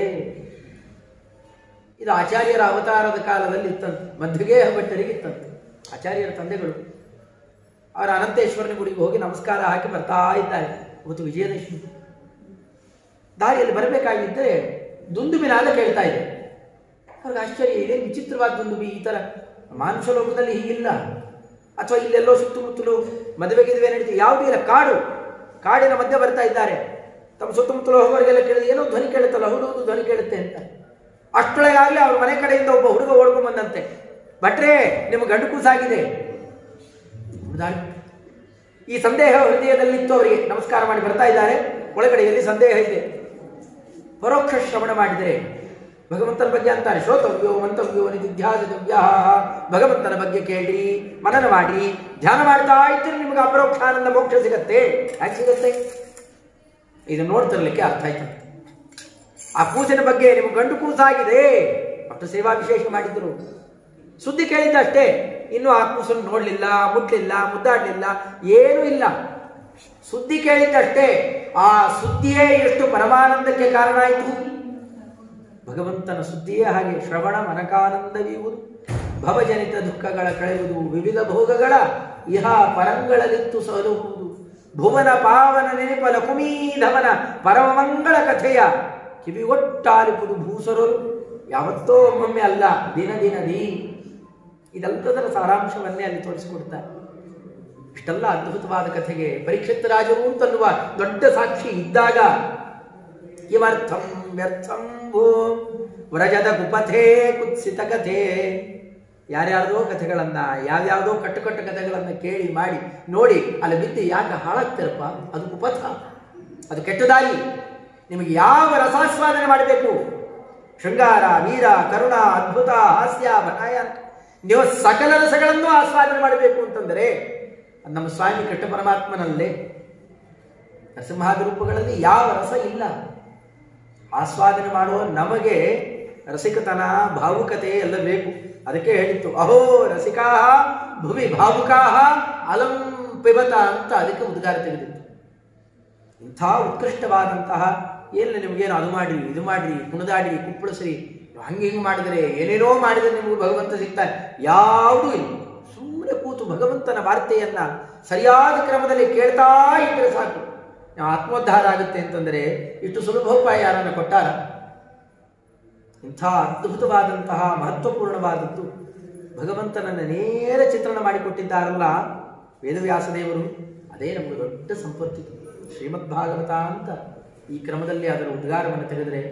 ಇದು ಆಚಾರ್ಯರ ಅವತಾರದ ಕಾಲದಲ್ಲಿ ಇತ್ತಂತೆ ಮಧ್ಯಗೇಹ ಭಟ್ಟರಿಗೆ ಇತ್ತಂತೆ ಆಚಾರ್ಯರ ತಂದೆಗಳು ಅವರ ಅನಂತೇಶ್ವರನ ಗುಡಿಗೆ ಹೋಗಿ ನಮಸ್ಕಾರ ಹಾಕಿ ಬರ್ತಾ ಇದ್ದಾರೆ ಇವತ್ತು ವಿಜಯದಶಮಿ ದಾರಿಯಲ್ಲಿ ಬರಬೇಕಾಗಿದ್ದರೆ ದುಂದುಬಿನಾದ ಕೇಳ್ತಾ ಇದೆ ಅವ್ರಿಗೆ ಆಶ್ಚರ್ಯ ಇದೆ ವಿಚಿತ್ರವಾದ ದುಂದುಬಿ ಈ ಥರ ಮಾನುಷ ಲೋಕದಲ್ಲಿ ಹೀಗಿಲ್ಲ ಅಥವಾ ಇಲ್ಲೆಲ್ಲೋ ಸುತ್ತಮುತ್ತಲು ಮದುವೆ ಗಿದುವೆ ನಡೀತಿ ಯಾವುದೂ ಇಲ್ಲ ಕಾಡು ಕಾಡಿನ ಮಧ್ಯೆ ಬರ್ತಾ ಇದ್ದಾರೆ ತಮ್ಮ ಸುತ್ತಮುತ್ತಲು ಹೋಗೋರಿಗೆಲ್ಲ ಕೇಳಿದ್ರೆ ಏನೋ ಧ್ವನಿ ಕೇಳುತ್ತಲ್ಲ ಹೌದು ಹೌದು ಧ್ವನಿ ಕೇಳುತ್ತೆ ಅಂತ ಅಷ್ಟೊಳಗಾಗಲೇ ಅವ್ರ ಮನೆ ಕಡೆಯಿಂದ ಒಬ್ಬ ಹುಡುಗ ಓಡ್ಕೊಂಡ್ ಬಂದಂತೆ ಭಟ್ರೆ ನಿಮ್ಮ ಗಂಡು ಕೂಸಾಗಿದೆ ಹೌದಾ? ಈ ಸಂದೇಹ ಹೃದಯದಲ್ಲಿತ್ತು ಅವರಿಗೆ ನಮಸ್ಕಾರ ಮಾಡಿ ಬರ್ತಾ ಇದ್ದಾರೆ ಒಳಗಡೆಯಲ್ಲಿ ಸಂದೇಹ ಇದೆ ಪರೋಕ್ಷ ಶ್ರವಣ ಮಾಡಿದರೆ ಭಗವಂತನ ಬಗ್ಗೆ ಅಂತಾರೆ ಶ್ರೋತವ್ಯೋ ಮಂತವ್ಯೋ ನಿಧಿಧ್ಯಾಸಿತವ್ಯ ಭಗವಂತನ ಬಗ್ಗೆ ಕೇಳಿ ಮನನ ಮಾಡಿ ಧ್ಯಾನ ಮಾಡ್ತಾ ಇದ್ದರೆ ನಿಮಗೆ ಅಪರೋಕ್ಷ ಆನಂದ ಮೋಕ್ಷ ಸಿಗತ್ತೆ ಯಾಕೆ ಸಿಗತ್ತೆ ಇದು ನೋಡ್ತಿರ್ಲಿಕ್ಕೆ ಅರ್ಥ ಆಯ್ತು ಆ ಕೂಸಿನ ಬಗ್ಗೆ ನಿಮ್ಗೆ ಗಂಡು ಕೂಸಾಗಿದೆ ಅಷ್ಟು ಸೇವಾ ವಿಶೇಷ ಮಾಡಿದ್ರು ಸುದ್ದಿ ಕೇಳಿದ್ದಷ್ಟೇ ಇನ್ನು ಆ ಕೂಸನ್ನು ನೋಡಲಿಲ್ಲ ಮುಟ್ಲಿಲ್ಲ ಮುದ್ದಾಡಲಿಲ್ಲ ಏನೂ ಇಲ್ಲ ಸುದ್ದಿ ಕೇಳಿದ್ದಷ್ಟೇ ಆ ಸುದ್ದಿಯೇ ಎಷ್ಟು ಪರಮಾನಂದಕ್ಕೆ ಕಾರಣ ಆಯಿತು ಭಗವಂತನ ಸುದ್ದಿಯೇ ಹಾಗೆ ಶ್ರವಣ ಮನಕಾನಂದವೀಯುವುದು ಭವಜನಿತ ದುಃಖಗಳ ಕಳೆಯುವುದು ವಿವಿಧ ಭೋಗಗಳ ಇಹ ಪರಂಗಳಲ್ಲಿತ್ತು ಸಲಹುವುದು ಭುವನ ಪಾವನ ನೆನಪ ಲಕುಮೀಧವನ ಪರಮಮಂಗಳ ಕಥೆಯ ಕಿವಿಗೊಟ್ಟಾಲಿಪುದು ಭೂಸರರು ಯಾವತ್ತೋ ಒಮ್ಮೊಮ್ಮೆ ಅಲ್ಲ ದಿನ ದಿನದಿ ಇದೆಲ್ಲದರ ಸಾರಾಂಶವನ್ನೇ ಅಲ್ಲಿ ತೋರಿಸಿಕೊಡ್ತಾರೆ ಇಷ್ಟೆಲ್ಲ ಅದ್ಭುತವಾದ ಕಥೆಗೆ ಪರೀಕ್ಷಿತ ರಾಜರು ಅಂತನ್ನುವ ದೊಡ್ಡ ಸಾಕ್ಷಿ ಇದ್ದಾಗ ಕಿಮರ್ಥಂ ವ್ಯರ್ಥಂ ಭೋ ವ್ರಜದ ಕುಪಥೇ ಕುತ್ಸಿತ ಕಥೆ ಯಾರ್ಯಾರ್ದೋ ಕಥೆಗಳನ್ನ ಯಾವ್ಯಾವುದೋ ಕಟ್ಟು ಕಟ್ಟು ಕಥೆಗಳನ್ನ ಕೇಳಿ ಮಾಡಿ ನೋಡಿ ಅಲ್ಲಿ ಬಿದ್ದು ಯಾಕೆ ಹಾಳಾಗ್ತಿರಪ್ಪ ಅದು ಕುಪಥ ಅದು ಕೆಟ್ಟ ದಾರಿ ನಿಮಗೆ ಯಾವ ರಸಾಸ್ವಾದನೆ ಮಾಡಬೇಕು ಶೃಂಗಾರ ವೀರ ಕರುಣ ಅದ್ಭುತ ಹಾಸ್ಯ ಬಟಾಯ ನೀವು ಸಕಲ ರಸಗಳನ್ನು ಆಸ್ವಾದನೆ ಮಾಡಬೇಕು ಅಂತಂದರೆ ಅದು ನಮ್ಮ ಸ್ವಾಮಿ ಕಟ್ಟ ಪರಮಾತ್ಮನಲ್ಲೇ ನರಸಿಂಹಾದಿ ರೂಪಗಳಲ್ಲಿ ಯಾವ ರಸ ಇಲ್ಲ ಆಸ್ವಾದನೆ ಮಾಡುವ ನಮಗೆ ರಸಿಕತನ ಭಾವುಕತೆ ಎಲ್ಲ ಬೇಕು ಅದಕ್ಕೆ ಹೇಳಿತ್ತು ಅಹೋ ರಸಿಕಾ ಭುವಿ ಭಾವುಕಾ ಅಲಂ ಪಿಬತ ಅಂತ ಅದಕ್ಕೆ ಉದ್ಗಾರ ತೆಗೆದಿತ್ತು ಇಂಥ ಉತ್ಕೃಷ್ಟವಾದಂತಹ ಏನು ನಿಮಗೇನು ಅದು ಮಾಡ್ರಿ ಇದು ಮಾಡ್ರಿ ಕುಣಿದಾಡ್ರಿ ಕುಪ್ಪಳಿಸ್ರಿ ಹಂಗೆ ಹಿಂಗೆ ಮಾಡಿದರೆ ಏನೇನೋ ಮಾಡಿದರೆ ನಿಮಗೆ ಭಗವಂತ ಸಿಗ್ತಾನೆ ಯಾವುದೂ ಇಲ್ಲ ಸುಮ್ಮನೆ ಕೂತು ಭಗವಂತನ ವಾರ್ತೆಯನ್ನ ಸರಿಯಾದ ಕ್ರಮದಲ್ಲಿ ಕೇಳ್ತಾ ಇದ್ದರೆ ಸಾಕು ನಾವು ಆತ್ಮೋದ್ಧಾರ ಆಗುತ್ತೆ ಅಂತಂದರೆ ಇಷ್ಟು ಸುಲಭೋಪಾಯ ಯಾರನ್ನು ಕೊಟ್ಟಾರ ಇಂಥ ಅದ್ಭುತವಾದಂತಹ ಮಹತ್ವಪೂರ್ಣವಾದದ್ದು ಭಗವಂತನನ್ನು ನೇರ ಚಿತ್ರಣ ಮಾಡಿಕೊಟ್ಟಿದ್ದಾರಲ್ಲ ವೇದವ್ಯಾಸದೇವರು ಅದೇ ನಮಗೆ ದೊಡ್ಡ ಸಂಪತ್ತು ಶ್ರೀಮದ್ ಭಾಗವತ ಅಂತ ಈ ಕ್ರಮದಲ್ಲಿ ಅದರ ಉದ್ಗಾರವನ್ನು ತೆಗೆದರೆ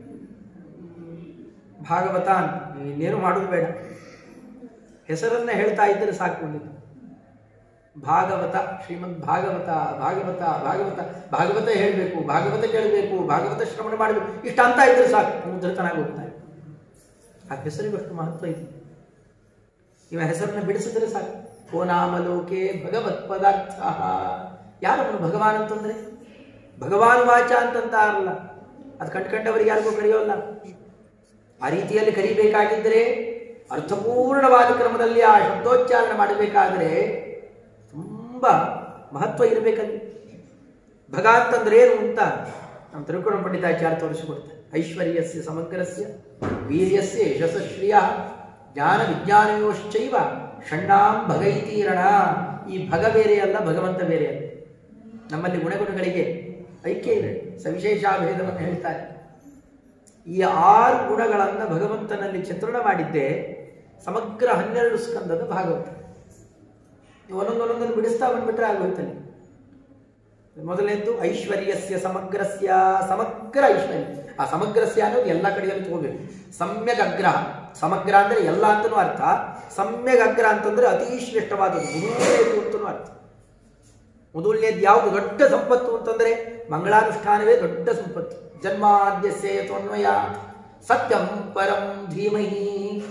ಭಾಗವತ ಇನ್ನೇನು ಮಾಡೋದು ಬೇಡ ಹೆಸರನ್ನ ಹೇಳ್ತಾ ಇದ್ದರೆ ಸಾಕು ಒಂದಿದ್ದು ಭಾಗವತ ಶ್ರೀಮದ್ ಭಾಗವತ ಭಾಗವತ ಭಾಗವತ ಭಾಗವತ ಹೇಳಬೇಕು ಭಾಗವತ ಕೇಳಬೇಕು ಭಾಗವತ ಶ್ರವಣ ಮಾಡಬೇಕು ಇಷ್ಟ ಅಂತ ಇದ್ರೆ ಸಾಕು ಮುದ್ರತನಾಗಿ ಹೋಗ್ತಾರೆ ಆ ಹೆಸರಿಗಷ್ಟು ಮಹತ್ವ ಇದೆ ಇವ ಹೆಸರನ್ನ ಬಿಡಿಸಿದ್ರೆ ಸಾಕು ಕೋ ನಾಮಲೋಕೆ ಭಗವತ್ ಪದಾರ್ಥ ಯಾರವನು ಭಗವಾನ್ ಅಂತಂದ್ರೆ ಭಗವಾನ್ ವಾಚ ಅಂತಂತಾರಲ್ಲ ಅದು ಕಂಡ್ಕಂಡವರಿಗೆ ಯಾರಿಗೂ ಕರೆಯೋಲ್ಲ ಆ ರೀತಿಯಲ್ಲಿ ಕರಿಬೇಕಾಗಿದ್ದರೆ ಅರ್ಥಪೂರ್ಣವಾದ ಕ್ರಮದಲ್ಲಿ ಆ ಶಬ್ದೋಚ್ಚಾರಣೆ ಮಾಡಬೇಕಾದ್ರೆ ತುಂಬ ಮಹತ್ವ ಇರಬೇಕಲ್ಲಿ ಭಗ ಅಂತಂದ್ರೆ ಏನು ಅಂತ ನಮ್ಮ ತಿರುಕುಣ ಪಂಡಿತಾಚಾರ್ಯ ತೋರಿಸಿಕೊಡ್ತಾರೆ ಐಶ್ವರ್ಯಸ್ಯ ಸಮಗ್ರಸ್ಯ ವೀರ್ಯಸ್ಯ ಯಶಸ್ಶ್ರಿಯ ಜ್ಞಾನ ವಿಜ್ಞಾನಯೋಶ್ಚೈವ ಷಣ್ಣಾಂ ಭಗೈತೀರಣ ಈ ಭಗ ಬೇರೆ ಅಲ್ಲ ಭಗವಂತ ಬೇರೆ ಅಲ್ಲ ನಮ್ಮಲ್ಲಿ ಗುಣಗುಣಗಳಿಗೆ ಐಕ್ಯ ಇದೆ ಸವಿಶೇಷಾಭೇದವನ್ನು ಹೇಳ್ತಾರೆ ಈ ಆರು ಗುಣಗಳನ್ನು ಭಗವಂತನಲ್ಲಿ ಚಿತ್ರಣ ಮಾಡಿದ್ದೇ ಸಮಗ್ರ ಹನ್ನೆರಡು ಸ್ಕಂದದ ಭಾಗವತ ನೀವು ಒಂದೊಂದು ಒಂದೊಂದನ್ನು ಬಿಡಿಸ್ತಾ ಬಂದ್ಬಿಟ್ರೆ ಆಗೋಯ್ತಲ್ಲಿ ಮೊದಲನೇದ್ದು ಐಶ್ವರ್ಯಸ್ಯ ಸಮಗ್ರಸ್ಯ ಸಮಗ್ರ ಐಶ್ವರ್ಯ ಆ ಸಮಗ್ರಸ್ಯ ಅನ್ನೋದು ಎಲ್ಲ ಕಡೆಯಲ್ಲಿ ತಗೋಬೇಕು ಸಮ್ಯಕ್ ಅಗ್ರಹ ಸಮಗ್ರ ಅಂದ್ರೆ ಎಲ್ಲ ಅಂತನೂ ಅರ್ಥ ಸಮ್ಯಕ್ ಅಗ್ರ ಅಂತಂದ್ರೆ ಅತಿ ಶ್ರೇಷ್ಠವಾದದ್ದು ಮುದುಳ್ಳೆದು ಅಂತನೂ ಅರ್ಥ ಮೊದಲನೇದು ಯಾವುದು ದೊಡ್ಡ ಸಂಪತ್ತು ಅಂತಂದ್ರೆ ಮಂಗಳಾನುಷ್ಠಾನವೇ ದೊಡ್ಡ ಸಂಪತ್ತು ಜನ್ಮಾದ್ಯಸ್ಯ ಯತೋನ್ವಯ ಸತ್ಯಂ ಪರಂ ಧೀಮಹಿ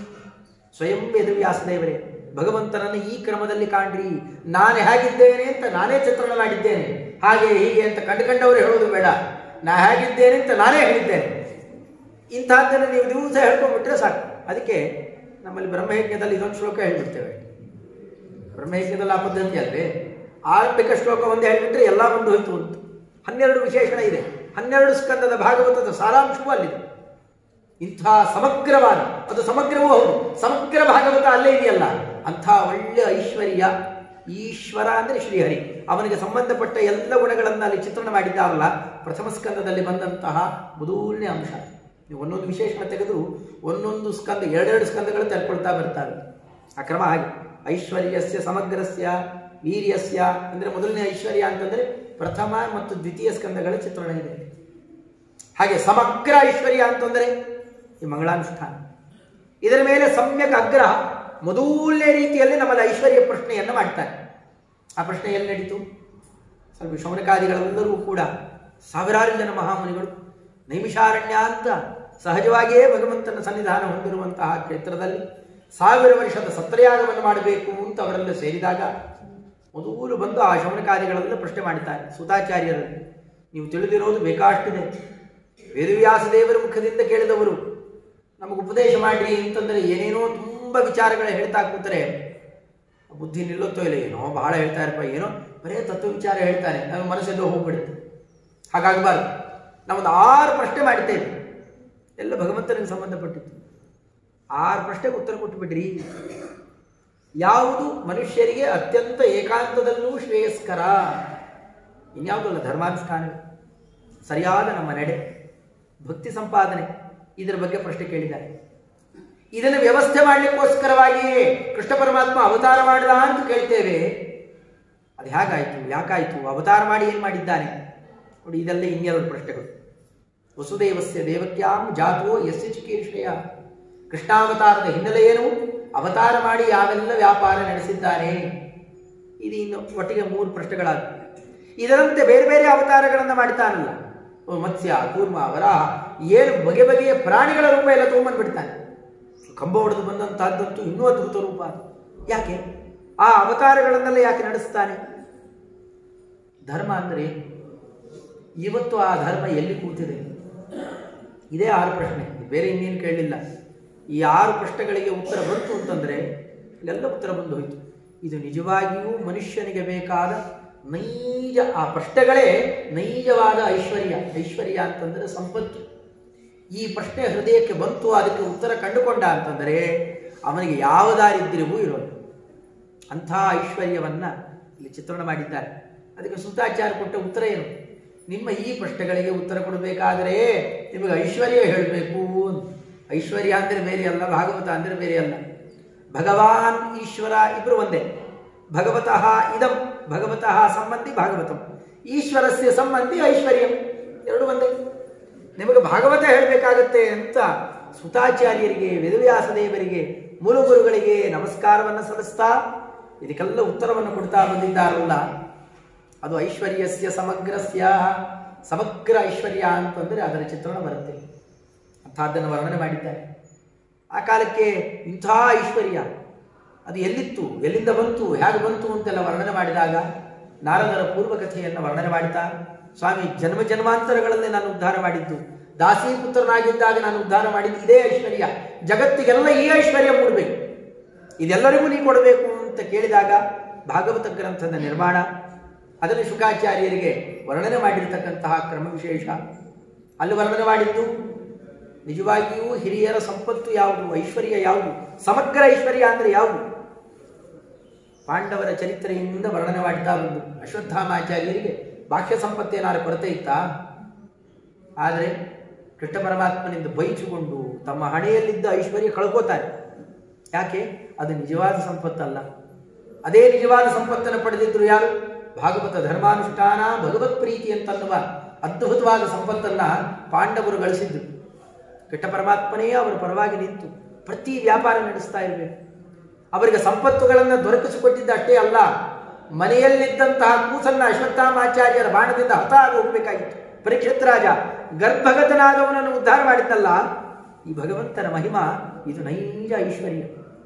ಸ್ವಯಂ ವೇದವ್ಯಾಸದೇವರೇ ಭಗವಂತನನ್ನು ಈ ಕ್ರಮದಲ್ಲಿ ಕಾಣ್ರಿ ನಾನು ಹೇಗಿದ್ದೇನೆ ಅಂತ ನಾನೇ ಚಿತ್ರಣ ಮಾಡಿದ್ದೇನೆ ಹಾಗೆ ಹೀಗೆ ಅಂತ ಕಂಡುಕೊಂಡವರು ಹೇಳೋದು ಬೇಡ ನಾ ಹೇಗಿದ್ದೇನೆ ಅಂತ ನಾನೇ ಹೇಳಿದ್ದೇನೆ ಇಂತಹದ್ದನ್ನು ನೀವು ದಿವಸ ಹೇಳ್ಕೊಂಡ್ಬಿಟ್ರೆ ಸಾಕು ಅದಕ್ಕೆ ನಮ್ಮಲ್ಲಿ ಬ್ರಹ್ಮಯಜ್ಞದಲ್ಲಿ ಇದೊಂದು ಶ್ಲೋಕ ಹೇಳ್ಬಿಡ್ತೇವೆ ಬ್ರಹ್ಮಯಜ್ಞದಲ್ಲಿ ಆ ಪದ್ಧತಿ ಅಲ್ವೇ ಆರಂಭಿಕ ಶ್ಲೋಕ ಒಂದು ಹೇಳಿಬಿಟ್ರೆ ಎಲ್ಲ ಬಂದು ಹೋಯ್ತು ಅಂತ ಹನ್ನೆರಡು ವಿಶೇಷಣ ಇದೆ ಹನ್ನೆರಡು ಸ್ಕಂದದ ಭಾಗವತದ ಸಾರಾಂಶವೂ ಅಲ್ಲಿದೆ ಇಂಥ ಸಮಗ್ರವಾದ ಅದು ಸಮಗ್ರವೂ ಹೌದು ಸಮಗ್ರ ಭಾಗವತ ಅಲ್ಲೇ ಇದೆಯಲ್ಲ ಅಂಥ ಒಳ್ಳೆ ಐಶ್ವರ್ಯ ಈಶ್ವರ ಅಂದರೆ ಶ್ರೀಹರಿ ಅವನಿಗೆ ಸಂಬಂಧಪಟ್ಟ ಎಲ್ಲ ಗುಣಗಳನ್ನು ಅಲ್ಲಿ ಚಿತ್ರಣ ಮಾಡಿದ್ದಾರಲ್ಲ ಪ್ರಥಮ ಸ್ಕಂದದಲ್ಲಿ ಬಂದಂತಹ ಮೊದಲನೇ ಅಂಶ ನೀವು ಒಂದೊಂದು ವಿಶೇಷಣ ತೆಗೆದು ಒಂದೊಂದು ಸ್ಕಂದ ಎರಡೆರಡು ಸ್ಕಂದಗಳು ತೆಗೆದುಕೊಳ್ತಾ ಬರ್ತಾರೆ ಆ ಕ್ರಮ ಹಾಗೆ ಐಶ್ವರ್ಯಸ್ಯ ಸಮಗ್ರಸ್ಯ ವೀರ್ಯಸ್ಯ ಅಂದರೆ ಮೊದಲನೇ ಐಶ್ವರ್ಯ ಅಂತಂದರೆ ಪ್ರಥಮ ಮತ್ತು ದ್ವಿತೀಯ ಸ್ಕಂದಗಳ ಚಿತ್ರಣ ಇದೆ ಹಾಗೆ ಸಮಗ್ರ ಐಶ್ವರ್ಯ ಅಂತಂದರೆ ಈ ಮಂಗಳಾನುಷ್ಠಾನ ಇದರ ಮೇಲೆ ಸಮ್ಯಕ್ ಆಗ್ರಹ ಮೊದಲನೇ ರೀತಿಯಲ್ಲಿ ನಮ್ಮಲ್ಲಿ ಐಶ್ವರ್ಯ ಪ್ರಶ್ನೆಯನ್ನು ಮಾಡ್ತಾರೆ ಆ ಪ್ರಶ್ನೆ ಎಲ್ಲಿ ನಡೀತು ಸ್ವಲ್ಪ ಶೌನಕಾದಿಗಳೆಲ್ಲರೂ ಕೂಡ ಸಾವಿರಾರು ಜನ ಮಹಾಮುನಿಗಳು ನೈಮಿಷಾರಣ್ಯ ಅಂತ ಸಹಜವಾಗಿಯೇ ಭಗವಂತನ ಸನ್ನಿಧಾನ ಹೊಂದಿರುವಂತಹ ಕ್ಷೇತ್ರದಲ್ಲಿ ಸಾವಿರ ವರ್ಷದ ಸತ್ರಯಾಗವನ್ನು ಮಾಡಬೇಕು ಅಂತ ಅವರೆಲ್ಲ ಸೇರಿದಾಗ ಮೊದಲು ಬಂದು ಆ ಶೌನಕಾದಿಗಳೆಲ್ಲ ಪ್ರಶ್ನೆ ಮಾಡುತ್ತಾರೆ ಸುತಾಚಾರ್ಯರಲ್ಲಿ ನೀವು ತಿಳಿದಿರೋದು ಬೇಕಾಷ್ಟಿದೆ ವೇದವ್ಯಾಸ ದೇವರ ಮುಖದಿಂದ ಕೇಳಿದವರು ನಮಗೆ ಉಪದೇಶ ಮಾಡ್ರಿ ಅಂತಂದ್ರೆ ಏನೇನೋ ತುಂಬ ವಿಚಾರಗಳು ಹೇಳ್ತಾ ಕೂತಾರೆ ಬುದ್ಧಿ ನಿಲ್ಲುತ್ತೋ ಇಲ್ಲ ಏನೋ ಬಹಳ ಹೇಳ್ತಾ ಇರಪ್ಪ ಏನೋ ಬರೇ ತತ್ವ ವಿಚಾರ ಹೇಳ್ತಾನೆ ನಮ್ಮ ಮನಸ್ಸೆಲ್ಲೋ ಹೋಗ್ಬಿಡುತ್ತೆ ಹಾಗಾಗಬಾರ್ದು ನಾವೊಂದು ಆರು ಪ್ರಶ್ನೆ ಮಾಡಿದ್ದೇವೆ ಎಲ್ಲ ಭಗವಂತನಿಗೆ ಸಂಬಂಧಪಟ್ಟಿತ್ತು ಆರು ಪ್ರಶ್ನೆಗೆ ಉತ್ತರ ಕೊಟ್ಟುಬಿಡ್ರಿ ಯಾವುದು ಮನುಷ್ಯರಿಗೆ ಅತ್ಯಂತ ಏಕಾಂತದಲ್ಲೂ ಶ್ರೇಯಸ್ಕರ ಇನ್ಯಾವುದಲ್ಲ ಧರ್ಮಾನುಷ್ಠಾನವೇ ಸರಿಯಾದ ನಮ್ಮ ನಡೆ ಭಕ್ತಿ ಸಂಪಾದನೆ ಇದರ ಬಗ್ಗೆ ಪ್ರಶ್ನೆ ಕೇಳಿದ್ದಾರೆ ಇದನ್ನು ವ್ಯವಸ್ಥೆ ಮಾಡಲಿಕ್ಕೋಸ್ಕರವಾಗಿಯೇ ಕೃಷ್ಣ ಪರಮಾತ್ಮ ಅವತಾರ ಮಾಡಿದ ಅಂತ ಕೇಳ್ತೇವೆ ಅದು ಹೇಗಾಯಿತು ಯಾಕಾಯಿತು ಅವತಾರ ಮಾಡಿ ಏನು ಮಾಡಿದ್ದಾನೆ ನೋಡಿ ಇದೆಲ್ಲ ಇನ್ನೆರಡು ಪ್ರಶ್ನೆಗಳು ವಸುದೇವಸ್ಯ ದೇವಕ್ಯಾಂ ಜಾತೋ ಯಸ್ಯ ಚಿಕೀರ್ಷಯ ಕೃಷ್ಣಾವತಾರದ ಹಿನ್ನೆಲೆ ಏನು ಅವತಾರ ಮಾಡಿ ಯಾವೆಲ್ಲ ವ್ಯಾಪಾರ ನಡೆಸಿದ್ದಾನೆ ಇದು ಇನ್ನು ಒಟ್ಟಿಗೆ ಮೂರು ಪ್ರಶ್ನೆಗಳಾದ ಇದರಂತೆ ಬೇರೆ ಬೇರೆ ಅವತಾರಗಳನ್ನು ಮಾಡ್ತಾನಲ್ಲ ಓ ಮತ್ಸ್ಯ ಕೂರ್ಮ ವರಾಹ ಏನು ಬಗೆ ಬಗೆಯ ಪ್ರಾಣಿಗಳ ರೂಪ ಎಲ್ಲ ತೊಗೊಂಬಂದ್ಬಿಡ್ತಾನೆ ಕಂಬ ಹೊಡೆದು ಬಂದಂತಹದ್ದಂತೂ ಇನ್ನೂ ಅದ್ಭುತ ರೂಪ ಅದು. ಯಾಕೆ ಆ ಅವತಾರಗಳನ್ನೆಲ್ಲ ಯಾಕೆ ನಡೆಸ್ತಾನೆ ಧರ್ಮ ಅಂದರೆ ಏನು? ಇವತ್ತು ಆ ಧರ್ಮ ಎಲ್ಲಿ ಕೂತಿದೆ ಇದೇ ಆರು ಪ್ರಶ್ನೆ ಬೇರೆ ಇನ್ನೇನು ಕೇಳಲಿಲ್ಲ ಈ ಆರು ಪ್ರಶ್ನೆಗಳಿಗೆ ಉತ್ತರ ಬಂತು ಅಂತಂದರೆ ಇಲ್ಲೆಲ್ಲ ಉತ್ತರ ಬಂದು ಹೋಯಿತು ಇದು ನಿಜವಾಗಿಯೂ ಮನುಷ್ಯನಿಗೆ ಬೇಕಾದ ನೈಜ ಆ ಪ್ರಶ್ನೆಗಳೇ ನೈಜವಾದ ಐಶ್ವರ್ಯ ಐಶ್ವರ್ಯ ಅಂತಂದರೆ ಸಂಪತ್ತು ಈ ಪ್ರಶ್ನೆ ಹೃದಯಕ್ಕೆ ಬಂತು ಅದಕ್ಕೆ ಉತ್ತರ ಕಂಡುಕೊಂಡ ಅಂತಂದರೆ ಅವನಿಗೆ ಯಾವ ದಾರಿದ್ರ್ಯವೂ ಇರೋದು ಅಂಥ ಐಶ್ವರ್ಯವನ್ನ ಇಲ್ಲಿ ಚಿತ್ರಣ ಮಾಡಿದ್ದಾರೆ ಅದಕ್ಕೆ ಸುತಾಚಾರ್ಯ ಕೊಟ್ಟ ಉತ್ತರ ಏನು ನಿಮ್ಮ ಈ ಪ್ರಶ್ನೆಗಳಿಗೆ ಉತ್ತರ ಕೊಡಬೇಕಾದರೆ ನಿಮಗೆ ಐಶ್ವರ್ಯ ಹೇಳಬೇಕು ಐಶ್ವರ್ಯ ಅಂದರೆ ಬೇರೆ ಅಲ್ಲ ಭಾಗವತ ಅಂದರೆ ಬೇರೆ ಅಲ್ಲ ಭಗವಾನ್ ಈಶ್ವರ ಇಬ್ಬರು ಒಂದೇ ಭಗವತಃ ಇದಂ ಭಗವತಃ ಸಂಬಂಧಿ ಭಾಗವತಂ ಈಶ್ವರಸ್ಯ ಸಂಬಂಧಿ ಐಶ್ವರ್ಯಂ ಎರಡು ಒಂದೇ ನಿಮಗೆ ಭಾಗವತ ಹೇಳಬೇಕಾಗತ್ತೆ ಅಂತ ಸುತಾಚಾರ್ಯರಿಗೆ ವೇದವ್ಯಾಸ ದೇವರಿಗೆ ಮೂಲಗುರುಗಳಿಗೆ ನಮಸ್ಕಾರವನ್ನು ಸಲ್ಲಿಸ್ತಾ ಇದಕ್ಕೆಲ್ಲ ಉತ್ತರವನ್ನು ಕೊಡ್ತಾ ಬಂದಿದ್ದಾರಲ್ಲ ಅದು ಐಶ್ವರ್ಯಸ್ಯ ಸಮಗ್ರಸ್ಯ ಸಮಗ್ರ ಐಶ್ವರ್ಯ ಅಂತಂದರೆ ಅದರ ಚಿತ್ರಣ ಬರುತ್ತೆ ಅಂಥದ್ದನ್ನು ವರ್ಣನೆ ಮಾಡಿದ್ದಾರೆ ಆ ಕಾಲಕ್ಕೆ ಇಂಥ ಐಶ್ವರ್ಯ ಅದು ಎಲ್ಲಿತ್ತು ಎಲ್ಲಿಂದ ಬಂತು ಹೇಗೆ ಬಂತು ಅಂತೆಲ್ಲ ವರ್ಣನೆ ಮಾಡಿದಾಗ ನಾರದರ ಪೂರ್ವಕಥೆಯನ್ನು ವರ್ಣನೆ ಮಾಡ್ತಾ ಸ್ವಾಮಿ ಜನ್ಮ ಜನ್ಮಾಂತರಗಳಲ್ಲಿ ನಾನು ಉದ್ಧಾರ ಮಾಡಿದ್ದು ದಾಸಿ ಪುತ್ರನಾಗಿದ್ದಾಗ ನಾನು ಉದ್ಧಾರ ಮಾಡಿದ್ದು ಇದೇ ಐಶ್ವರ್ಯ ಜಗತ್ತಿಗೆಲ್ಲ ಈ ಐಶ್ವರ್ಯ ಮೂಡಬೇಕು ಇದೆಲ್ಲರಿಗೂ ನೀ ಕೊಡಬೇಕು ಅಂತ ಕೇಳಿದಾಗ ಭಾಗವತ ಗ್ರಂಥದ ನಿರ್ಮಾಣ ಅದನ್ನು ಶುಕಾಚಾರ್ಯರಿಗೆ ವರ್ಣನೆ ಮಾಡಿರ್ತಕ್ಕಂತಹ ಕ್ರಮ ವಿಶೇಷ ಅಲ್ಲಿ ವರ್ಣನೆ ಮಾಡಿದ್ದು ನಿಜವಾಗಿಯೂ ಹಿರಿಯರ ಸಂಪತ್ತು ಯಾವುದು ಐಶ್ವರ್ಯ ಯಾವುದು ಸಮಗ್ರ ಐಶ್ವರ್ಯ ಅಂದರೆ ಯಾವುದು ಪಾಂಡವರ ಚರಿತ್ರೆಯಿಂದ ವರ್ಣನೆ ಮಾಡ್ತಾ ಬಂದು ಅಶ್ವತ್ಥಾಮಾಚಾರ್ಯರಿಗೆ ಬಾಹ್ಯ ಸಂಪತ್ತೇನಾರು ಕೊರತೆ ಇತ್ತಾ ಆದರೆ ಕೃಷ್ಣ ಪರಮಾತ್ಮನಿಂದ ಬೈಚುಕೊಂಡು ತಮ್ಮ ಹಣೆಯಲ್ಲಿದ್ದ ಐಶ್ವರ್ಯ ಕಳ್ಕೋತಾರೆ ಯಾಕೆ ಅದು ನಿಜವಾದ ಸಂಪತ್ತಲ್ಲ ಅದೇ ನಿಜವಾದ ಸಂಪತ್ತನ್ನು ಪಡೆದಿದ್ರು ಯಾರು ಭಾಗವತ ಧರ್ಮಾನುಷ್ಠಾನ ಭಗವತ್ ಪ್ರೀತಿ ಅಂತನ್ನುವ ಅದ್ಭುತವಾದ ಸಂಪತ್ತನ್ನ ಪಾಂಡವರು ಗಳಿಸಿದ್ರು ಕೆಟ್ಟ ಪರಮಾತ್ಮನೇ ಅವರ ಪರವಾಗಿ ನಿಂತು ಪ್ರತಿ ವ್ಯಾಪಾರ ನಡೆಸ್ತಾ ಇರಬೇಕು ಅವರಿಗೆ ಸಂಪತ್ತುಗಳನ್ನು ದೊರಕಿಸಿಕೊಟ್ಟಿದ್ದ ಅಷ್ಟೇ ಅಲ್ಲ ಮನೆಯಲ್ಲಿದ್ದಂತಹ ಕೂಸನ್ನ ಅಶ್ವತ್ಥಾಮಾಚಾರ್ಯರ ಬಾಣದಿಂದ ಹತ ಆಗಿ ಹೋಗಬೇಕಾಗಿತ್ತು ಪರೀಕ್ಷಿತ್ ರಾಜ ಗರ್ಭಗತನಾದವನನ್ನು ಉದ್ಧಾರ ಮಾಡಿದ್ದಲ್ಲ ಈ ಭಗವಂತನ ಮಹಿಮಾ ಇದು ನೈಜ ಐಶ್ವರ್ಯ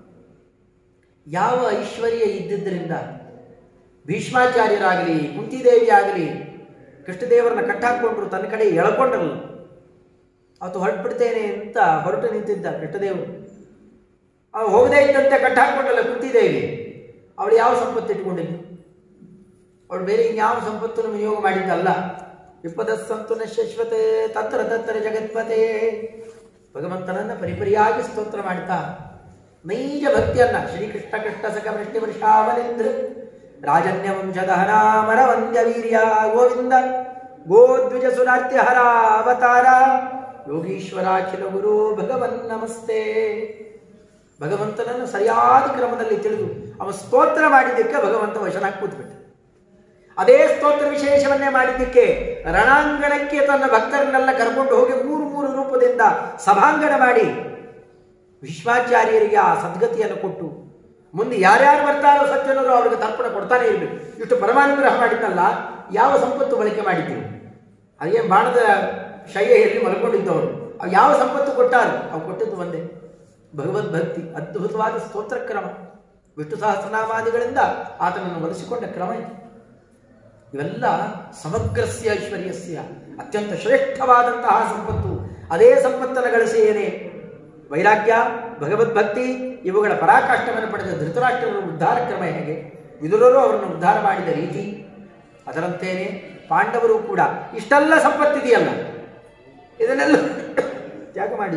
ಯಾವ ಐಶ್ವರ್ಯ ಇದ್ದಿದ್ದರಿಂದ ಭೀಷ್ಮಾಚಾರ್ಯರಾಗಲಿ ಕುಂತಿದೇವಿ ಆಗಲಿ ಕೃಷ್ಣದೇವರನ್ನ ಕಟ್ಟಾಕೊಂಡ್ರು ತನ್ನ ಕಡೆ ಎಳ್ಕೊಂಡ್ರಲ್ಲ ಅವತ್ತು ಹೊರಟ್ಬಿಡ್ತೇನೆ ಅಂತ ಹೊರಟು ನಿಂತಿದ್ದ ಕೃಷ್ಣದೇವರು ಅವ ಹೋಗದೇ ಇದ್ದಂತೆ ಕಟ್ಟಾಕೊಂಡಲ್ಲ ಕುಂತಿದೇವಿ ಅವಳು ಯಾವ ಸಂಪತ್ತು ಇಟ್ಕೊಂಡಿದ್ದು ಅವಳು ಬೇರೆ ಇನ್ಯಾವ ಸಂಪತ್ತನ್ನು ವಿನಿಯೋಗ ಮಾಡಿದ್ದಲ್ಲ ವಿಪದ ಸಂತು ನಶ್ವತೆ ತತ್ರ ತತ್ರ ಜಗತ್ಪತೆ ಭಗವಂತನನ್ನ ಪರಿಪರಿಯಾಗಿ ಸ್ತೋತ್ರ ಮಾಡ್ತಾ ನೈಜ ಭಕ್ತಿಯನ್ನ ಶ್ರೀಕೃಷ್ಣ ಕೃಷ್ಣ ಸಖ ವೃಷ್ಟಿ ವರ್ಷಾವನೇಂದ್ರ ರಾಜನ್ಯ ವಂಶದಹನಾಮರ ವಂದ್ಯ ವೀರ್ಯ ಗೋವಿಂದ ಗೋದ್ವಿಜ ಸುರಾರ್ತ್ಯ ಹರ ಅವತಾರ ಯೋಗೀಶ್ವರಾಖಿಲ ಗುರು ಭಗವನ್ ನಮಸ್ತೆ ಭಗವಂತನನ್ನು ಸರಿಯಾದ ಕ್ರಮದಲ್ಲಿ ತಿಳಿದು ಅವ ಸ್ತೋತ್ರ ಮಾಡಿದ್ದಕ್ಕೆ ಭಗವಂತ ವಶನಾಗಿ ಕೂತ್ಬಿಟ್ಟ ಅದೇ ಸ್ತೋತ್ರ ವಿಶೇಷವನ್ನೇ ಮಾಡಿದ್ದಕ್ಕೆ ರಣಾಂಗಣಕ್ಕೆ ತನ್ನ ಭಕ್ತರನ್ನೆಲ್ಲ ಕರ್ಕೊಂಡು ಹೋಗಿ ಮೂರು ಮೂರು ರೂಪದಿಂದ ಸಭಾಂಗಣ ಮಾಡಿ ವಿಶ್ವಾಚಾರ್ಯರಿಗೆ ಆ ಸದ್ಗತಿಯನ್ನು ಕೊಟ್ಟು ಮುಂದೆ ಯಾರ್ಯಾರು ಬರ್ತಾರೋ ಸಜ್ಜನರು ಅವರಿಗೆ ತರ್ಪಣ ಕೊಡ್ತಾನೆ ಇರಬೇಕು ಇಷ್ಟು ಪರಮಾನುಗ್ರಹ ಮಾಡಿದ್ದಲ್ಲ ಯಾವ ಸಂಪತ್ತು ಬಳಕೆ ಮಾಡಿದ್ದೀವಿ ಅದೇ ಬಾಣದ ಶೈಯಲ್ಲಿ ಮಲ್ಕೊಂಡಿದ್ದವರು ಅವು ಯಾವ ಸಂಪತ್ತು ಕೊಟ್ಟಾರು ಅವು ಕೊಟ್ಟದ್ದು ಒಂದೇ ಭಗವದ್ಭಕ್ತಿ ಅದ್ಭುತವಾದ ಸ್ತೋತ್ರ ಕ್ರಮ ವಿಷ್ಣು ಸಹಸ್ರನಾಮಾದಿಗಳಿಂದ ಆತನನ್ನು ಒಲಿಸಿಕೊಂಡ ಕ್ರಮ ಇದು ಇವೆಲ್ಲ ಸಮಗ್ರಸ್ಯ ಐಶ್ವರ್ಯಸ್ಯ ಅತ್ಯಂತ ಶ್ರೇಷ್ಠವಾದಂತಹ ಸಂಪತ್ತು ಅದೇ ಸಂಪತ್ತನ್ನು ಗಳಿಸಿ ಏನೇ ವೈರಾಗ್ಯ ಭಗವದ್ಭಕ್ತಿ ಇವುಗಳ ಪರಾಕಾಷ್ಠವನ್ನು ಪಡೆದ ಧೃತರಾಷ್ಟ್ರರ ಉದ್ಧಾರ ಕ್ರಮ ಹೇಗೆ ವಿದುರರು ಅವರನ್ನು ಉದ್ಧಾರ ಮಾಡಿದ ರೀತಿ ಅದರಂತೇನೆ ಪಾಂಡವರು ಕೂಡ ಇಷ್ಟೆಲ್ಲ ಸಂಪತ್ತಿದೆಯಲ್ಲ ಇದನ್ನೆಲ್ಲ ತ್ಯಾಗ ಮಾಡಿ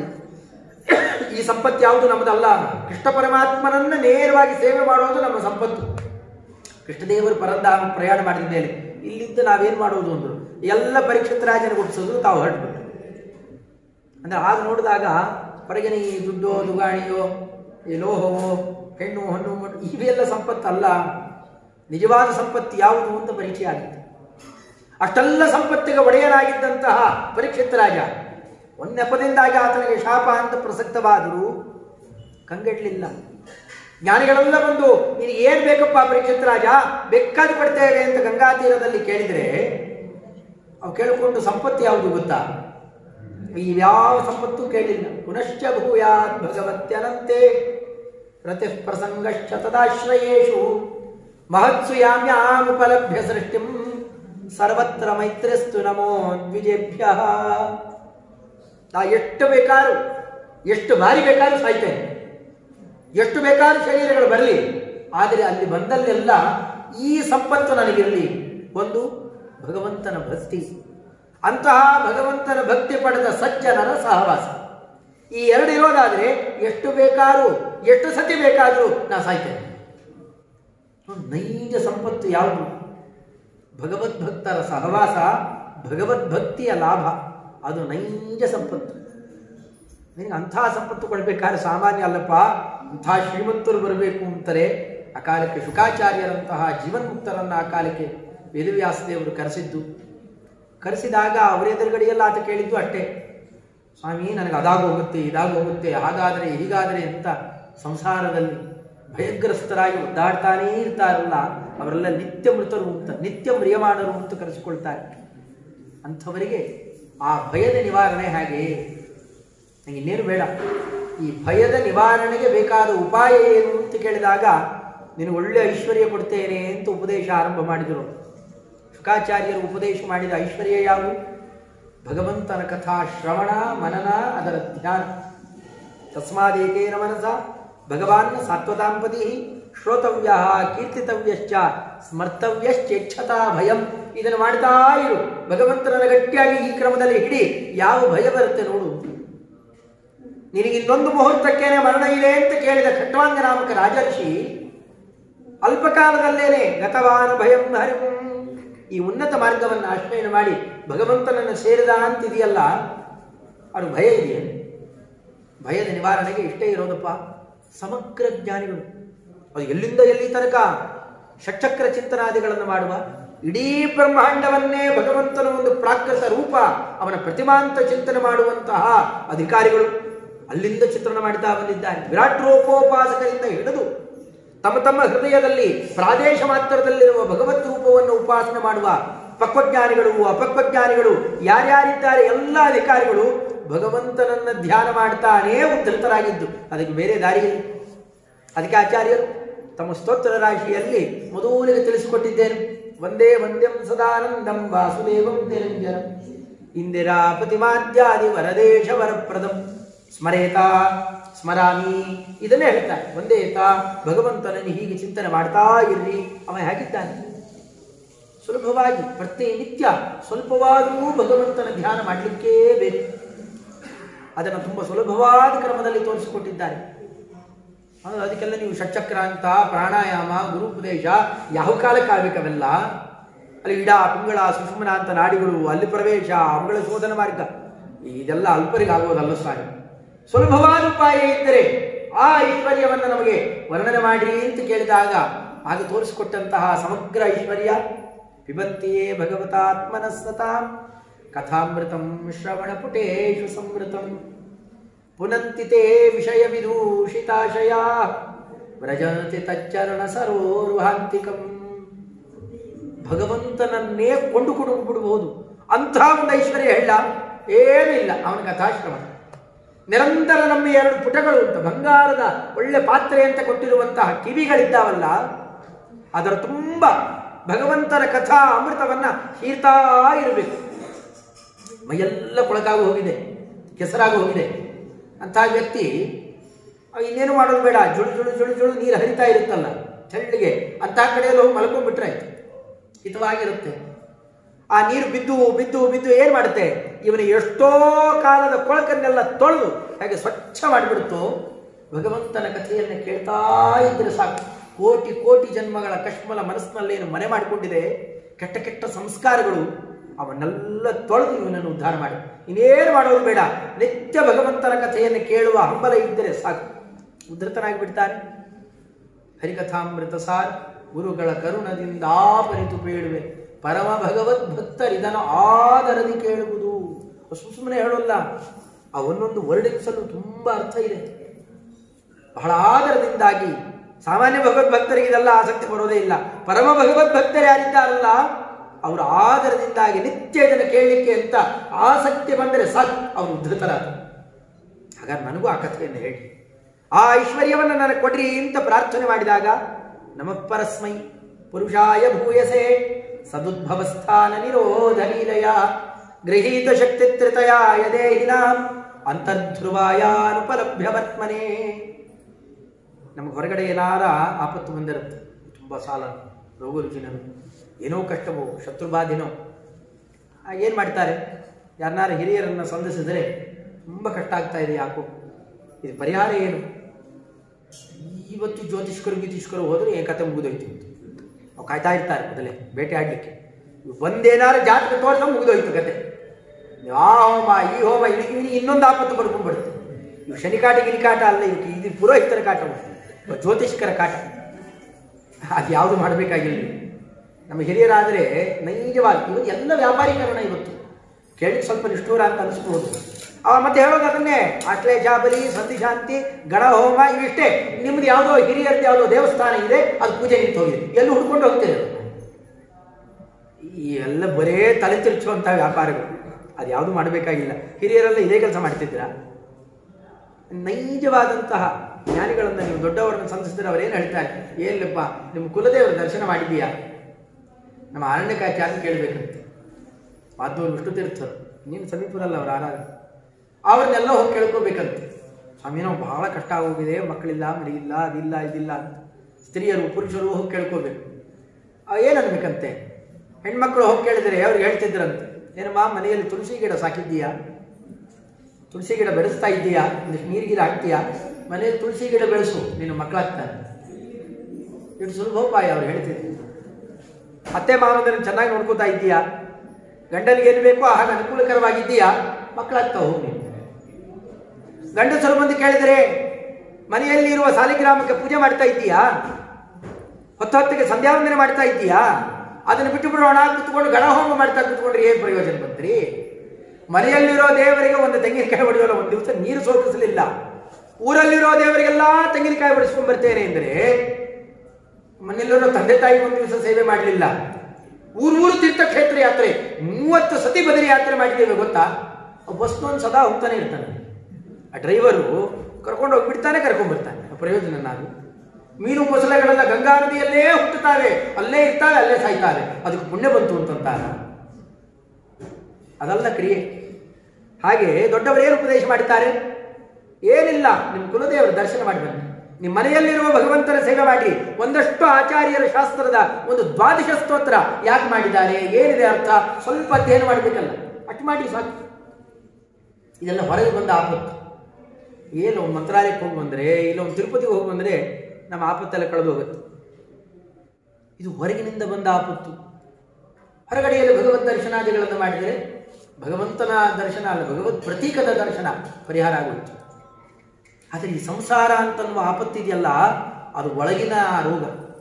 ಈ ಸಂಪತ್ತು ಯಾವುದು ನಮ್ಮದಲ್ಲ ಕೃಷ್ಣ ಪರಮಾತ್ಮನನ್ನ ನೇರವಾಗಿ ಸೇವೆ ಮಾಡೋದು ನಮ್ಮ ಸಂಪತ್ತು ಕೃಷ್ಣದೇವರು ಪರಂಧಾಮ ಪ್ರಯಾಣ ಮಾಡಿದ ಮೇಲೆ ಇಲ್ಲಿದ್ದು ನಾವೇನು ಮಾಡೋದು ಅಂದರು ಎಲ್ಲ ಪರೀಕ್ಷಿತ ರಾಜನ ಹುಟ್ಟಿಸೋದು ತಾವು ಹೊರಟ್ಬಿಟ್ಟು ಅಂದ್ರೆ ಆಗ ನೋಡಿದಾಗ ಹೊರಗಿನ ಈ ದುಡ್ಡೋ ದುಗಾಣಿಯೋ ಈ ಲೋಹವೋ ಹೆಣ್ಣು ಹಣ್ಣು ಮಣ್ಣು ಇವೆಲ್ಲ ಸಂಪತ್ತಲ್ಲ ನಿಜವಾದ ಸಂಪತ್ತು ಯಾವುದು ಅಂತ ಪರೀಕ್ಷೆ ಆಗಿತ್ತು ಅಷ್ಟೆಲ್ಲ ಸಂಪತ್ತಿಗೆ ಒಡೆಯನಾಗಿದ್ದಂತಹ ಪರೀಕ್ಷಿತ ರಾಜ ಒಂದು ನೆಪದಿಂದಾಗಿ ಆತನಿಗೆ ಶಾಪ ಅಂತ ಪ್ರಸಕ್ತವಾದರೂ ಕಂಗೆಡ್ಲಿಲ್ಲ ಜ್ಞಾನಿಗಳೆಲ್ಲ ಬಂದು ನೀನು ಏನ್ ಬೇಕಪ್ಪ ಪರೀಕ್ಷಿತ ರಾಜ ಬೇಕಾದ ಪಡ್ತೇವೆ ಅಂತ ಗಂಗಾ ತೀರದಲ್ಲಿ ಕೇಳಿದ್ರೆ ಅವು ಕೇಳಿಕೊಂಡು ಸಂಪತ್ತು ಯಾವುದು ಗೊತ್ತಾ ಈ ಯಾವ ಸಂಪತ್ತು ಕೇಳಿಲ್ಲ ಪುನಶ್ಚ ಭೂಯಾತ್ ಭಗವತ್ಯನಂತೆ ರತಿ ಪ್ರಸಂಗಶ್ಚ ತದಾಶ್ರಯೇಷು ಮಹತ್ಸು ಯಾಮ್ಯಾಮುಪಲಭ್ಯ ಸೃಷ್ಟಿಂ ಸರ್ವತ್ರ ಮೈತ್ರಿಸ್ತು ನಮೋ ದ್ವಿಜೇಭ್ಯ ನಾ ಎಷ್ಟು ಬೇಕಾದ್ರೂ ಎಷ್ಟು ಬಾರಿ ಬೇಕಾದ್ರೂ ಸಾಯ್ತೇನೆ ಎಷ್ಟು ಬೇಕಾದ್ರೂ ಶರೀರಗಳು ಬರಲಿ ಆದರೆ ಅಲ್ಲಿ ಬಂದಲ್ಲೆಲ್ಲ ಈ ಸಂಪತ್ತು ನನಗಿರಲಿ ಒಂದು ಭಗವಂತನ ಭಕ್ತಿ ಅಂತಹ ಭಗವಂತನ ಭಕ್ತಿ ಪಡೆದ ಸಜ್ಜನರ ಸಹವಾಸ ಈ ಎರಡು ಇರೋದಾದ್ರೆ ಎಷ್ಟು ಬೇಕಾದ್ರೂ ಎಷ್ಟು ಸತಿ ಬೇಕಾದರೂ ನಾ ಸಾಯ್ತೇನೆ ನೈಜ ಸಂಪತ್ತು ಯಾವುದು ಭಗವದ್ಭಕ್ತರ ಸಹವಾಸ ಭಗವದ್ಭಕ್ತಿಯ ಲಾಭ ಅದು ನೈಜ ಸಂಪತ್ತು ನಿನಗೆ ಅಂಥ ಸಂಪತ್ತು ಕೊಡಬೇಕಾದ್ರೆ ಸಾಮಾನ್ಯ ಅಲ್ಲಪ್ಪ ಅಂಥ ಶ್ರೀಮಂತರು ಬರಬೇಕು ಅಂತಾರೆ ಆ ಕಾಲಕ್ಕೆ ಶುಕಾಚಾರ್ಯರಂತಹ ಜೀವನ್ಮುಕ್ತರನ್ನ ಆ ಕಾಲಕ್ಕೆ ವೇದವ್ಯಾಸದೇವರು ಕರೆಸಿದ್ದು ಕರೆಸಿದಾಗ ಅವರ ಎದುರುಗಡೆಯಲ್ಲ ಆತ ಕೇಳಿದ್ದು ಅಷ್ಟೇ ಸ್ವಾಮಿ ನನಗೆ ಅದಾಗೋಗುತ್ತೆ ಇದಾಗೋಗುತ್ತೆ ಹಾಗಾದರೆ ಹೀಗಾದರೆ ಅಂತ ಸಂಸಾರದಲ್ಲಿ ಭಯಗ್ರಸ್ತರಾಗಿ ಒದ್ದಾಡ್ತಾನೇ ಇರ್ತಾರಲ್ಲ ಅವರೆಲ್ಲ ನಿತ್ಯ ಮೃತರು ಅಂತ ನಿತ್ಯ ಮ್ರಿಯಮಾನರು ಅಂತ ಕರೆಸಿಕೊಳ್ತಾರೆ ಅಂಥವರಿಗೆ ಆ ಭಯದ ನಿವಾರಣೆ ಹಾಗೆ ನನಗೆ ಇನ್ನೇನು ಬೇಡ ಈ ಭಯದ ನಿವಾರಣೆಗೆ ಬೇಕಾದ ಉಪಾಯ ಏನು ಅಂತ ಕೇಳಿದಾಗ ನಿನಗೆ ಒಳ್ಳೆ ಐಶ್ವರ್ಯ ಕೊಡ್ತೇನೆ ಅಂತ ಉಪದೇಶ ಆರಂಭ ಮಾಡಿದರು ಶುಕಾಚಾರ್ಯರು ಉಪದೇಶ ಮಾಡಿದ ಐಶ್ವರ್ಯ ಯಾವುದು ಭಗವಂತನ ಕಥಾ ಶ್ರವಣ ಮನನ ಅದರ ಧ್ಯಾನ ತಸ್ಮಾದೇಕೇನ ಮನಸ ಭಗವಾನ್ ಸಾತ್ವತಾಂಪತಿ ಶ್ರೋತವ್ಯ ಕೀರ್ತಿತವ್ಯಶ್ಚ ಸ್ಮರ್ತವ್ಯಶ್ಚೇಚ್ಛತಾ ಭಯಂ ಇದನ್ನು ಮಾಡ್ತಾ ಇರು ಭಗವಂತನನ್ನ ಗಟ್ಟಿಯಾಗಿ ಈ ಕ್ರಮದಲ್ಲಿ ಹಿಡಿ ಯಾವ ಭಯ ಬರುತ್ತೆ ನೋಡು ನಿನಗೆ ಇನ್ನೊಂದು ಮುಹೂರ್ತಕ್ಕೇನೆ ಮರಣ ಇದೆ ಅಂತ ಕೇಳಿದ ಖಟ್ವಾಂಗ ನಾಮಕ ರಾಜರ್ಷಿ ಅಲ್ಪಕಾಲದಲ್ಲೇನೆ ಗತವಾನ ಭಯಂ ಹರಿಂ ಈ ಉನ್ನತ ಮಾರ್ಗವನ್ನು ಆಶ್ರಯಣ ಮಾಡಿ ಭಗವಂತನನ್ನು ಸೇರಿದ ಅಂತಿದೆಯಲ್ಲ ಅದು ಭಯ ಇದೆಯೇ ಭಯದ ನಿವಾರಣೆಗೆ ಇಷ್ಟೇ ಇರೋದಪ್ಪ ಸಮಗ್ರ ಜ್ಞಾನಿಗಳು ಅದು ಎಲ್ಲಿಂದ ಎಲ್ಲಿ ತನಕ ಷಟ್ಚಕ್ರ ಚಿಂತನಾದಿಗಳನ್ನು ಮಾಡುವ ಇಡೀ ಬ್ರಹ್ಮಾಂಡವನ್ನೇ ಭಗವಂತನ ಒಂದು ಪ್ರಾಕೃತ ರೂಪ ಅವನ ಪ್ರತಿಮಾಂತ ಚಿಂತನೆ ಮಾಡುವಂತಹ ಅಧಿಕಾರಿಗಳು ಅಲ್ಲಿಂದ ಚಿತ್ರಣ ಮಾಡುತ್ತಾ ಬಂದಿದ್ದಾರೆ ವಿರಾಟ್ ರೂಪೋಪಾಸಕರಿಂದ ಹಿಡಿದು ತಮ್ಮ ತಮ್ಮ ಹೃದಯದಲ್ಲಿ ಪ್ರಾದೇಶ ಮಾತ್ರದಲ್ಲಿರುವ ಭಗವತ್ ರೂಪವನ್ನು ಉಪಾಸನೆ ಮಾಡುವ ಪಕ್ವಜ್ಞಾನಿಗಳು ಅಪಕ್ವಜ್ಞಾನಿಗಳು ಯಾರ್ಯಾರಿದ್ದಾರೆ ಎಲ್ಲ ಅಧಿಕಾರಿಗಳು ಭಗವಂತನನ್ನ ಧ್ಯಾನ ಮಾಡ್ತಾನೇ ಉದ್ಧತರಾಗಿದ್ದು ಅದಕ್ಕೆ ಬೇರೆ ದಾರಿ ಇಲ್ಲ ಅದಕ್ಕೆ ಆಚಾರ್ಯರು ತಮ್ಮ ಸ್ತೋತ್ರ ರಾಶಿಯಲ್ಲಿ ಮೊದಲಿಗೆ ತಿಳಿಸಿಕೊಟ್ಟಿದ್ದೇನೆ ಒಂದೇ ವಂದ್ಯಂ ಸದಾನಂದಂ ವಾಸುದೇವಂ ನಿರಂಜನಂ ಇಂದಿರಾ ಪ್ರತಿಮಾದ್ಯಾದಿ ವರದೇಶ ವರಪ್ರದಂ ಸ್ಮರೇತ ಸ್ಮರಾಮಿ ಇದನ್ನೇ ಹೇಳ್ತಾರೆ ಒಂದೇ ತಾ ಭಗವಂತನನ್ನು ಹೀಗೆ ಚಿಂತನೆ ಮಾಡ್ತಾ ಇರ್ರಿ ಅವ ಹೇಗಿದ್ದಾನೆ ಸುಲಭವಾಗಿ ಪ್ರತಿನಿತ್ಯ ಸ್ವಲ್ಪವಾದರೂ ಭಗವಂತನ ಧ್ಯಾನ ಮಾಡಲಿಕ್ಕೇ ಬೇಕು ಅದನ್ನು ತುಂಬ ಸುಲಭವಾದ ಕ್ರಮದಲ್ಲಿ ತೋರಿಸಿಕೊಟ್ಟಿದ್ದಾರೆ ಅದು ಅದಕ್ಕೆಲ್ಲ ನೀವು ಷಟ್ಚಕ್ರಾಂತ ಪ್ರಾಣಾಯಾಮ ಗುರುಪದೇಶ ಯಾವ ಕಾಲಕ್ಕೆ ಆಗ್ಬೇಕವೆಲ್ಲ ಅಲ್ಲಿ ಇಡ ಪಿಂಗಳ ಸುಷುಮನ ಅಂತ ನಾಡಿಗಳು ಅಲ್ಲಿ ಪ್ರವೇಶ ಅವುಗಳ ಶೋಧನ ಮಾರ್ಗ ಇದೆಲ್ಲ ಅಲ್ಪರಿಗಾಗುವುದಲ್ಲ ಸ್ವಾಮಿ ಸುಲಭವಾದ ಉಪಾಯ ಇದ್ದರೆ ಆ ಐಶ್ವರ್ಯವನ್ನು ನಮಗೆ ವರ್ಣನೆ ಮಾಡಿರಿ ಅಂತ ಕೇಳಿದಾಗ ಆಗ ತೋರಿಸಿಕೊಟ್ಟಂತಹ ಸಮಗ್ರ ಐಶ್ವರ್ಯ ಪಿಬಂತಿಯೇ ಭಗವತಾತ್ಮನ ಸತಾಂ ಕಥಾಮೃತಂ ಶ್ರವಣಪುಟೇಶು ಸಂವೃತಂ ಪುನಂತಿತೆ ವಿಷಯ ವಿದೂಷಿತಾಶಯ ವ್ರಜಂತಿ ತಚ್ಚರಣ ಸರೋರುಹಾಂತಿಕಂ ಭಗವಂತನನ್ನೇ ಕೊಂಡುಕೊಂಡು ಬಿಡಬಹುದು ಅಂಥ ಒಂದು ಐಶ್ವರ್ಯ ಹೇಳ ಏನೂ ಇಲ್ಲ ಅವನ ಕಥಾಶ್ರಮ ನಿರಂತರ ನಮ್ಮ ಎರಡು ಪುಟಗಳು ಅಂತ ಬಂಗಾರದ ಒಳ್ಳೆ ಪಾತ್ರೆ ಅಂತ ಕೊಟ್ಟಿರುವಂತಹ ಕಿವಿಗಳಿದ್ದಾವಲ್ಲ ಅದರ ತುಂಬ ಭಗವಂತನ ಕಥಾ ಅಮೃತವನ್ನ ಹೀರ್ತಾ ಇರಬೇಕು ಮೈಯೆಲ್ಲ ಕೊಳಕಾಗಿ ಹೋಗಿದೆ ಕೆಸರಾಗಿ ಹೋಗಿದೆ ಅಂತಹ ವ್ಯಕ್ತಿ ಅವ ಇನ್ನೇನು ಮಾಡೋದು ಬೇಡ ಜುಳು ಜುಳು ಜುಳು ಜುಳು ನೀರು ಹರಿತಾ ಇರುತ್ತಲ್ಲ ಚಳ್ಳಿಗೆ ಅಂತಹ ಕಡೆಯಲ್ಲಿ ಹೋಗಿ ಮಲ್ಕೊಂಡ್ಬಿಟ್ರೆ ಆಯ್ತು ಹಿತವಾಗಿರುತ್ತೆ ಆ ನೀರು ಬಿದ್ದು ಬಿದ್ದು ಬಿದ್ದು ಏನು ಮಾಡುತ್ತೆ ಇವನ ಎಷ್ಟೋ ಕಾಲದ ಕೊಳಕನ್ನೆಲ್ಲ ತೊಳೆದು ಹಾಗೆ ಸ್ವಚ್ಛ ಮಾಡಿಬಿಡುತ್ತೋ ಭಗವಂತನ ಕಥೆಯನ್ನು ಕೇಳ್ತಾ ಇದ್ರೆ ಸಾಕು ಕೋಟಿ ಕೋಟಿ ಜನ್ಮಗಳ ಕಶ್ಮಲ ಮನಸ್ಸಿನಲ್ಲೇನು ಮನೆ ಮಾಡಿಕೊಂಡಿದೆ ಕೆಟ್ಟ ಕೆಟ್ಟ ಸಂಸ್ಕಾರಗಳು ಅವನ್ನೆಲ್ಲ ತೊಳೆದು ಇವನನ್ನು ಉದ್ಧಾರ ಮಾಡಿ ಇನ್ನೇನು ಮಾಡೋದು ಬೇಡ ನಿತ್ಯ ಭಗವಂತನ ಕಥೆಯನ್ನು ಕೇಳುವ ಹಂಬಲ ಇದ್ದರೆ ಸಾಕು ಉದ್ಧತನಾಗಿ ಬಿಡ್ತಾನೆ ಹರಿಕಥಾಮೃತ ಸಾರ್ ಗುರುಗಳ ಕರುಣದಿಂದ ಆಪರಿತು ಪೇಳುವೆ ಪರಮ ಭಗವದ್ ಭಕ್ತರಿದನು ಆದರದಿ ಕೇಳುವುದು ಸುಮ್ಮನೆ ಹೇಳೋಲ್ಲ ಅವನ್ನೊಂದು ವರ್ಣಿಸಲು ತುಂಬಾ ಅರ್ಥ ಇದೆ ಬಹಳ ಆದರದಿಂದಾಗಿ ಸಾಮಾನ್ಯ ಭಗವದ್ ಭಕ್ತರಿಗೆ ಇದೆಲ್ಲ ಆಸಕ್ತಿ ಬರೋದೇ ಇಲ್ಲ ಪರಮ ಭಗವದ್ ಭಕ್ತರು ಯಾರಿದ್ದಾರಲ್ಲ ಅವರು ಆದರದಿಂದಾಗಿ ನಿತ್ಯ ಇದನ್ನು ಕೇಳಲಿಕ್ಕೆ ಅಂತ ಆಸಕ್ತಿ ಬಂದರೆ ಸಾಕು ಅವರು ಉದ್ಧತರಾದ ಹಾಗಾದ್ರೆ ನನಗೂ ಆ ಕಥೆಯನ್ನು ಹೇಳಿ ಆ ಐಶ್ವರ್ಯವನ್ನು ನನಗೆ ಕೊಡ್ರಿ ಅಂತ ಪ್ರಾರ್ಥನೆ ಮಾಡಿದಾಗ ನಮಃ ಪರಸ್ಮೈ ಪುರುಷಾಯ ಭೂಯಸೆ ಸದುದ್ಭವಸ್ಥಾನ ನಿರೋಧ ಲೀಲಯ ಗೃಹೀತ ಶಕ್ತಿ ತ್ರಿತಯ ಯದೇಹಿನಾಂ ಅಂತರ್ಧ್ರುವಾಯಾನುಪಲಭ್ಯವತ್ಮನೆ ನಮಗೆ ಹೊರಗಡೆ ಏನಾರ ಆಪತ್ತು ಬಂದಿರುತ್ತೆ ತುಂಬ ಸಾಲ ರೋಗ ರುಜಿನರು ಏನೋ ಕಷ್ಟವೋ ಶತ್ರುಬಾಧಿನೋ ಏನು ಮಾಡ್ತಾರೆ ಯಾರನ್ನಾರು ಹಿರಿಯರನ್ನು ಸಂಧಿಸಿದರೆ ತುಂಬ ಕಷ್ಟ ಆಗ್ತಾ ಇದೆ ಯಾಕೋ ಇದು ಪರಿಹಾರ ಏನು ಇವತ್ತು ಜ್ಯೋತಿಷ್ಕರು ಗೀತಿಷ್ಕರು ಹೋದರೆ ಏನ್ ಕತೆ ಮುಗಿದೋಯ್ತು ಅಂತ ಅವ್ರು ಕಾಯ್ತಾ ಇರ್ತಾರೆ ಮೊದಲೇ ಬೇಟೆ ಆಡಲಿಕ್ಕೆ ಒಂದೇನಾರು ಜಾತಕ ತೋರಿಸ ಮುಗಿದೋಯ್ತು ಕತೆ ಆ ಹೋಮ ಈ ಹೋಮ ಇಲ್ಲಿ ಇಲ್ಲಿ ಇನ್ನೊಂದು ಆಪತ್ತು ಬರ್ಕೊಂಡ್ಬಿಡುತ್ತೆ ಇವು ಶನಿಕಾಟ ಗಿನಿಕಾಟ ಅಲ್ಲ ಇದಕ್ಕೆ ಇದು ಪುರೋಹಿತರ ಕಾಟ ಜ್ಯೋತಿಷ್ಕರ ಕಾಟ ಅದು ಯಾವುದು ಮಾಡಬೇಕಾಗಿಲ್ಲ ನಮ್ಮ ಹಿರಿಯರಾದರೆ ನೈಜವಾಗಿ ಇವತ್ತು ಎಲ್ಲ ವ್ಯಾಪಾರೀಕರಣ ಇವತ್ತು ಕೇಳಿಕ್ಕೆ ಸ್ವಲ್ಪ ನಿಷ್ಠೂರ ಅಂತ ಅನಿಸ್ಬೋದು ಅವ ಮತ್ತೆ ಹೇಳೋದು ಅದನ್ನೇ ಆಶ್ಲೇಷಾಬಲಿ ಸಂಧಿ ಶಾಂತಿ ಗಣ ಹೋಮ ಇವಿಷ್ಟೇ ನಿಮ್ದು ಯಾವುದೋ ಹಿರಿಯರದ್ದು ಯಾವುದೋ ದೇವಸ್ಥಾನ ಇದೆ ಅದು ಪೂಜೆ ನಿಂತು ಹೋಗಿದೆ ಎಲ್ಲಿ ಹುಡ್ಕೊಂಡು ಹೋಗ್ತೀರಿ ಈ ಎಲ್ಲ ಬರೇ ತಲೆ ತಿರುಚುವಂಥ ವ್ಯಾಪಾರಗಳು ಅದು ಯಾವುದು ಮಾಡಬೇಕಾಗಿಲ್ಲ ಹಿರಿಯರೆಲ್ಲ ಇದೇ ಕೆಲಸ ಮಾಡ್ತಿದ್ದೀರಾ ನೈಜವಾದಂತಹ ಜ್ಞಾನಿಗಳನ್ನು ನೀವು ದೊಡ್ಡವರನ್ನು ಸಂಧಿಸಿದ್ರೆ ಅವರೇನು ಹೇಳ್ತಾರೆ ಏನಿಲ್ಲಪ್ಪ ನಿಮ್ಮ ಕುಲದೇವರ ದರ್ಶನ ಮಾಡಿದೀಯಾ ನಮ್ಮ ಅರಣ್ಯಕಾಚಾರ್ಯ ಕೇಳಬೇಕಂತೆ ಮಾಧವರು ವಿಷ್ಣು ತೀರ್ಥರು ನೀನು ಸಮೀಪರಲ್ಲ ಅವ್ರ ಆರಾಧ ಅವ್ರನ್ನೆಲ್ಲ ಹೋಗಿ ಕೇಳ್ಕೋಬೇಕಂತೆ ಸ್ವಾಮಿ ನಾವು ಬಹಳ ಕಷ್ಟ ಆಗೋಗಿದೆ ಮಕ್ಕಳಿಲ್ಲ ಮರಿಯಿಲ್ಲ ಅದಿಲ್ಲ ಇದಿಲ್ಲ ಅಂತ ಸ್ತ್ರೀಯರು ಪುರುಷರು ಹೋಗಿ ಕೇಳ್ಕೋಬೇಕು ಏನು ಅನ್ಬೇಕಂತೆ ಹೆಣ್ಮಕ್ಳು ಹೋಗಿ ಕೇಳಿದರೆ ಅವ್ರಿಗೆ ಹೇಳ್ತಿದ್ರಂತೆ ಏನಮ್ಮ ಮನೆಯಲ್ಲಿ ತುಳಸಿ ಗಿಡ ಸಾಕಿದ್ದೀಯಾ ತುಳಸಿ ಗಿಡ ಬೆಳೆಸ್ತಾ ಇದ್ದೀಯಾ ಒಂದಿಷ್ಟು ನೀರು ಗಿಡ ಹಾಕ್ತೀಯಾ ಮನೆಯಲ್ಲಿ ತುಳಸಿ ಗಿಡ ಬೆಳೆಸು ನಿನ್ನ ಮಕ್ಕಳಾಗ್ತಾರೆ ಇಟ್ಟು ಸುಲಭೋಪಾಯ ಅವ್ರು ಹೇಳ್ತಿದ್ರು ಅತ್ತೆ ಮಾವನನ್ನು ಚೆನ್ನಾಗಿ ನೋಡ್ಕೋತಾ ಇದ್ದೀಯಾ ಗಂಡನಿಗೆ ಏನು ಬೇಕೋ ಹಾಗೆ ಅನುಕೂಲಕರವಾಗಿದ್ದೀಯಾ ಮಕ್ಕಳಾಗ್ತಾ ಹೋಗಿ ಗಂಡಸರು ಬಂದು ಕೇಳಿದರೆ ಮನೆಯಲ್ಲಿ ಇರುವ ಸಾಲಿಗ್ರಾಮಕ್ಕೆ ಪೂಜೆ ಮಾಡ್ತಾ ಇದ್ದೀಯಾ ಹೊತ್ತು ಹೊತ್ತಿಗೆ ಸಂಧ್ಯಾವಂದನೆ ಮಾಡ್ತಾ ಇದ್ದೀಯಾ ಅದನ್ನು ಬಿಟ್ಟು ಬಿಡೋಣ ಕುತ್ಕೊಂಡು ಗಣಹೋಮ ಮಾಡ್ತಾ ಕುತ್ಕೊಂಡ್ರೆ ಏನು ಪ್ರಯೋಜನ ಬಂತ್ರಿ ಮನೆಯಲ್ಲಿರೋ ದೇವರಿಗೆ ಒಂದು ತೆಂಗಿನಕಾಯಿ ಹೊಡೆಯೋಲ್ಲ ಒಂದು ದಿವಸ ನೀರು ಸೋಕಿಸಲಿಲ್ಲ ಊರಲ್ಲಿರೋ ದೇವರಿಗೆಲ್ಲ ತೆಂಗಿನಕಾಯಿ ಹೊಡಿಸ್ಕೊಂಡ್ ಬರ್ತೇನೆ ಅಂದರೆ ಮನೆಯಲ್ಲಿರೋ ತಂದೆ ತಾಯಿ ಒಂದು ದಿವಸ ಸೇವೆ ಮಾಡಲಿಲ್ಲ ಊರೂರು ತೀರ್ಥಕ್ಷೇತ್ರ ಯಾತ್ರೆ ಮೂವತ್ತು ಸತಿ ಬದರಿ ಯಾತ್ರೆ ಮಾಡಿದ್ದೇವೆ ಗೊತ್ತಾ ಬಸ್ನೊಂದು ಸದಾ ಹೋಗ್ತಾನೆ ಇರ್ತಾನೆ ಆ ಡ್ರೈವರು ಕರ್ಕೊಂಡು ಹೋಗ್ಬಿಡ್ತಾನೆ ಕರ್ಕೊಂಡ್ ಬರ್ತಾನೆ ಆ ಪ್ರಯೋಜನ ನಾನು ಮೀನು ಮೊಸಳೆಗಳೆಲ್ಲ ಗಂಗಾ ನದಿಯಲ್ಲೇ ಹುಟ್ಟುತ್ತವೆ ಅಲ್ಲೇ ಇರ್ತಾವೆ ಅಲ್ಲೇ ಸಾಯ್ತಾವೆ ಅದಕ್ಕೆ ಪುಣ್ಯ ಬಂತು ಅಂತಂತಾರ ಅದಲ್ಲ ಕ್ರಿಯೆ ಹಾಗೆ ದೊಡ್ಡವರೇನು ಉಪದೇಶ ಮಾಡುತ್ತಾರೆ ಏನಿಲ್ಲ ನಿಮ್ಮ ಕುಲದೇವರ ದರ್ಶನ ಮಾಡಿ ಬನ್ನಿ ನಿಮ್ಮ ಮನೆಯಲ್ಲಿರುವ ಭಗವಂತನ ಸೇವೆ ಮಾಡಿ ಒಂದಷ್ಟು ಆಚಾರ್ಯರ ಶಾಸ್ತ್ರದ ಒಂದು ದ್ವಾದಶ ಸ್ತೋತ್ರ ಯಾಕೆ ಮಾಡಿದ್ದಾರೆ ಏನಿದೆ ಅರ್ಥ ಸ್ವಲ್ಪ ಅಧ್ಯಯನ ಮಾಡಬೇಕಲ್ಲ ಅಷ್ಟು ಮಾಡಿ ಸಾಕು ಇದೆಲ್ಲ ಹೊರಗೆ ಬಂದ ಆಪತ್ತು ಏನು ಒಂದು ಮಂತ್ರಾಲಯಕ್ಕೆ ಹೋಗಿ ಬಂದರೆ ಇಲ್ಲ ಒಂದು ತಿರುಪತಿಗೆ ಹೋಗಿ ಬಂದರೆ ನಮ್ಮ ಆಪತ್ತೆಲ್ಲ ಕಳೆದು ಹೋಗುತ್ತೆ ಇದು ಹೊರಗಿನಿಂದ ಬಂದ ಆಪತ್ತು ಹೊರಗಡೆಯಲ್ಲಿ ಭಗವದ್ ದರ್ಶನಾದಿಗಳನ್ನು ಮಾಡಿದರೆ ಭಗವಂತನ ದರ್ಶನ ಅಲ್ಲ ಭಗವತ್ ಪ್ರತೀಕದ ದರ್ಶನ ಪರಿಹಾರ ಆಗೋಯ್ತು ಆದರೆ ಈ ಸಂಸಾರ ಅಂತನ್ನುವ ಆಪತ್ತಿದೆಯಲ್ಲ ಅದು ಒಳಗಿನ ರೋಗ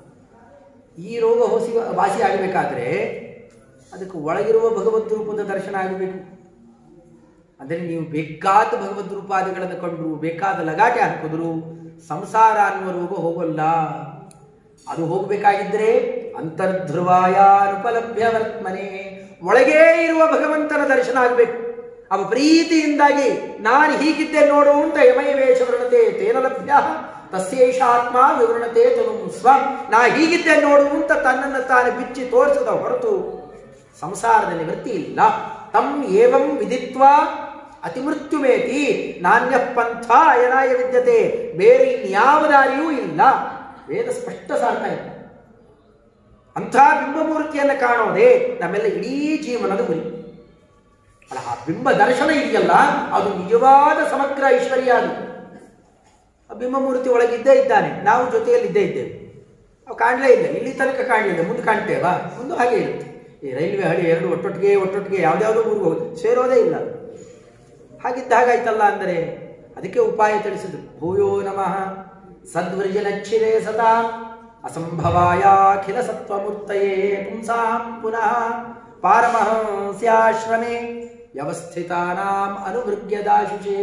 ಈ ರೋಗ ಹೊಸಿ ವಾಸಿ ಆಗಬೇಕಾದ್ರೆ ಅದಕ್ಕೆ ಒಳಗಿರುವ ಭಗವದ್ ರೂಪದ ದರ್ಶನ ಆಗಬೇಕು ಅಂದರೆ ನೀವು ಬೇಕಾದ ಭಗವದ್ ರೂಪಾದಿಗಳನ್ನು ಕಂಡ್ರು ಬೇಕಾದ ಲಗಾಟೆ ಹಾಕಿದ್ರು ಸಂಸಾರ ಅನ್ನುವ ರೋಗ ಹೋಗಲ್ಲ ಅದು ಹೋಗಬೇಕಾಗಿದ್ದರೆ ಅಂತರ್ಧ್ರುವಾಯಾನುಪಲಭ್ಯ ವರ್ತಮನೆ ಒಳಗೇ ಇರುವ ಭಗವಂತನ ದರ್ಶನ ಆಗಬೇಕು ಅವ ಪ್ರೀತಿಯಿಂದಾಗಿ ನಾನು ಹೀಗಿದ್ದೆ ನೋಡು ಅಂತ ಯಮಯ ವೇಷ ವರ್ಣತೆ ತೇನ ಲಭ್ಯ ತಸ್ಯೇಷ ಆತ್ಮ ವಿವರಣತೆ ತನು ಸ್ವ ನಾ ಹೀಗಿದ್ದೆ ನೋಡು ಅಂತ ತನ್ನನ್ನು ತಾನು ಬಿಚ್ಚಿ ತೋರಿಸದ ಹೊರತು ಸಂಸಾರದ ನಿವೃತ್ತಿ ಇಲ್ಲ ತಂ ಏವಂ ವಿದಿತ್ವ ಅತಿಮೃತ್ಯುಮೇತಿ ನಾಣ್ಯ ಪಂಥ ಅಯನಾಯ ವಿದ್ಯತೆ ಬೇರೆ ಇನ್ಯಾವ ದಾರಿಯೂ ಇಲ್ಲ ವೇದ ಸ್ಪಷ್ಟ ಸಾರ್ತಾ ಇದೆ ಅಂಥ ಬಿಂಬಮೂರ್ತಿಯನ್ನು ಕಾಣೋದೇ ನಮ್ಮೆಲ್ಲ ಇಡೀ ಜೀವನದ ಗುರಿ ಅಲ್ಲ ಆ ಬಿಂಬ ದರ್ಶನ ಇದೆಯಲ್ಲ ಅದು ನಿಜವಾದ ಸಮಗ್ರ ಐಶ್ವರ್ಯ ಅದು ಆ ಬಿಂಬಮೂರ್ತಿ ಒಳಗಿದ್ದೇ ಇದ್ದಾನೆ ನಾವು ಜೊತೆಯಲ್ಲಿ ಇದ್ದೇ ಇದ್ದೇವೆ ನಾವು ಕಾಣಲೇ ಇಲ್ಲ ಇಲ್ಲಿ ತನಕ ಕಾಣಲಿಲ್ಲ ಮುಂದೆ ಕಾಣ್ತೇವಾ ಮುಂದೆ ಹಾಗೆ ಇರುತ್ತೆ ಈ ರೈಲ್ವೆ ಹಳಿ ಎರಡು ಒಟ್ಟೊಟ್ಟಿಗೆ ಒಟ್ಟೊಟ್ಟಿಗೆ ಯಾವ್ದಾವುದೋ ಊರಿಗೆ ಹೋಗಿ ಸೇರೋದೇ ಇಲ್ಲ ಅದು. ಹಾಗಿದ್ದ ಹಾಗಾಯ್ತಲ್ಲ ಅಂದರೆ ಅದಕ್ಕೆ ಉಪಾಯ ತಿಳಿಸಿದ್ರು ಭೂಯೋ ನಮಃ ಸದ್ವರ್ಜನಚ್ಛಿರೇ ಸದಾ ಅಸಂಭವಾಯಾಖಿಲ ಸತ್ವಮೂರ್ತಯೇ ಪುಂಸಾಂ ಪುನಃ ಪಾರಮಹಂಸ್ಯಾಶ್ರಮೇ ವ್ಯವಸ್ಥಿತಾನಾಂ ಅನುಭೃಗ್ಯದಾಶುಷೇ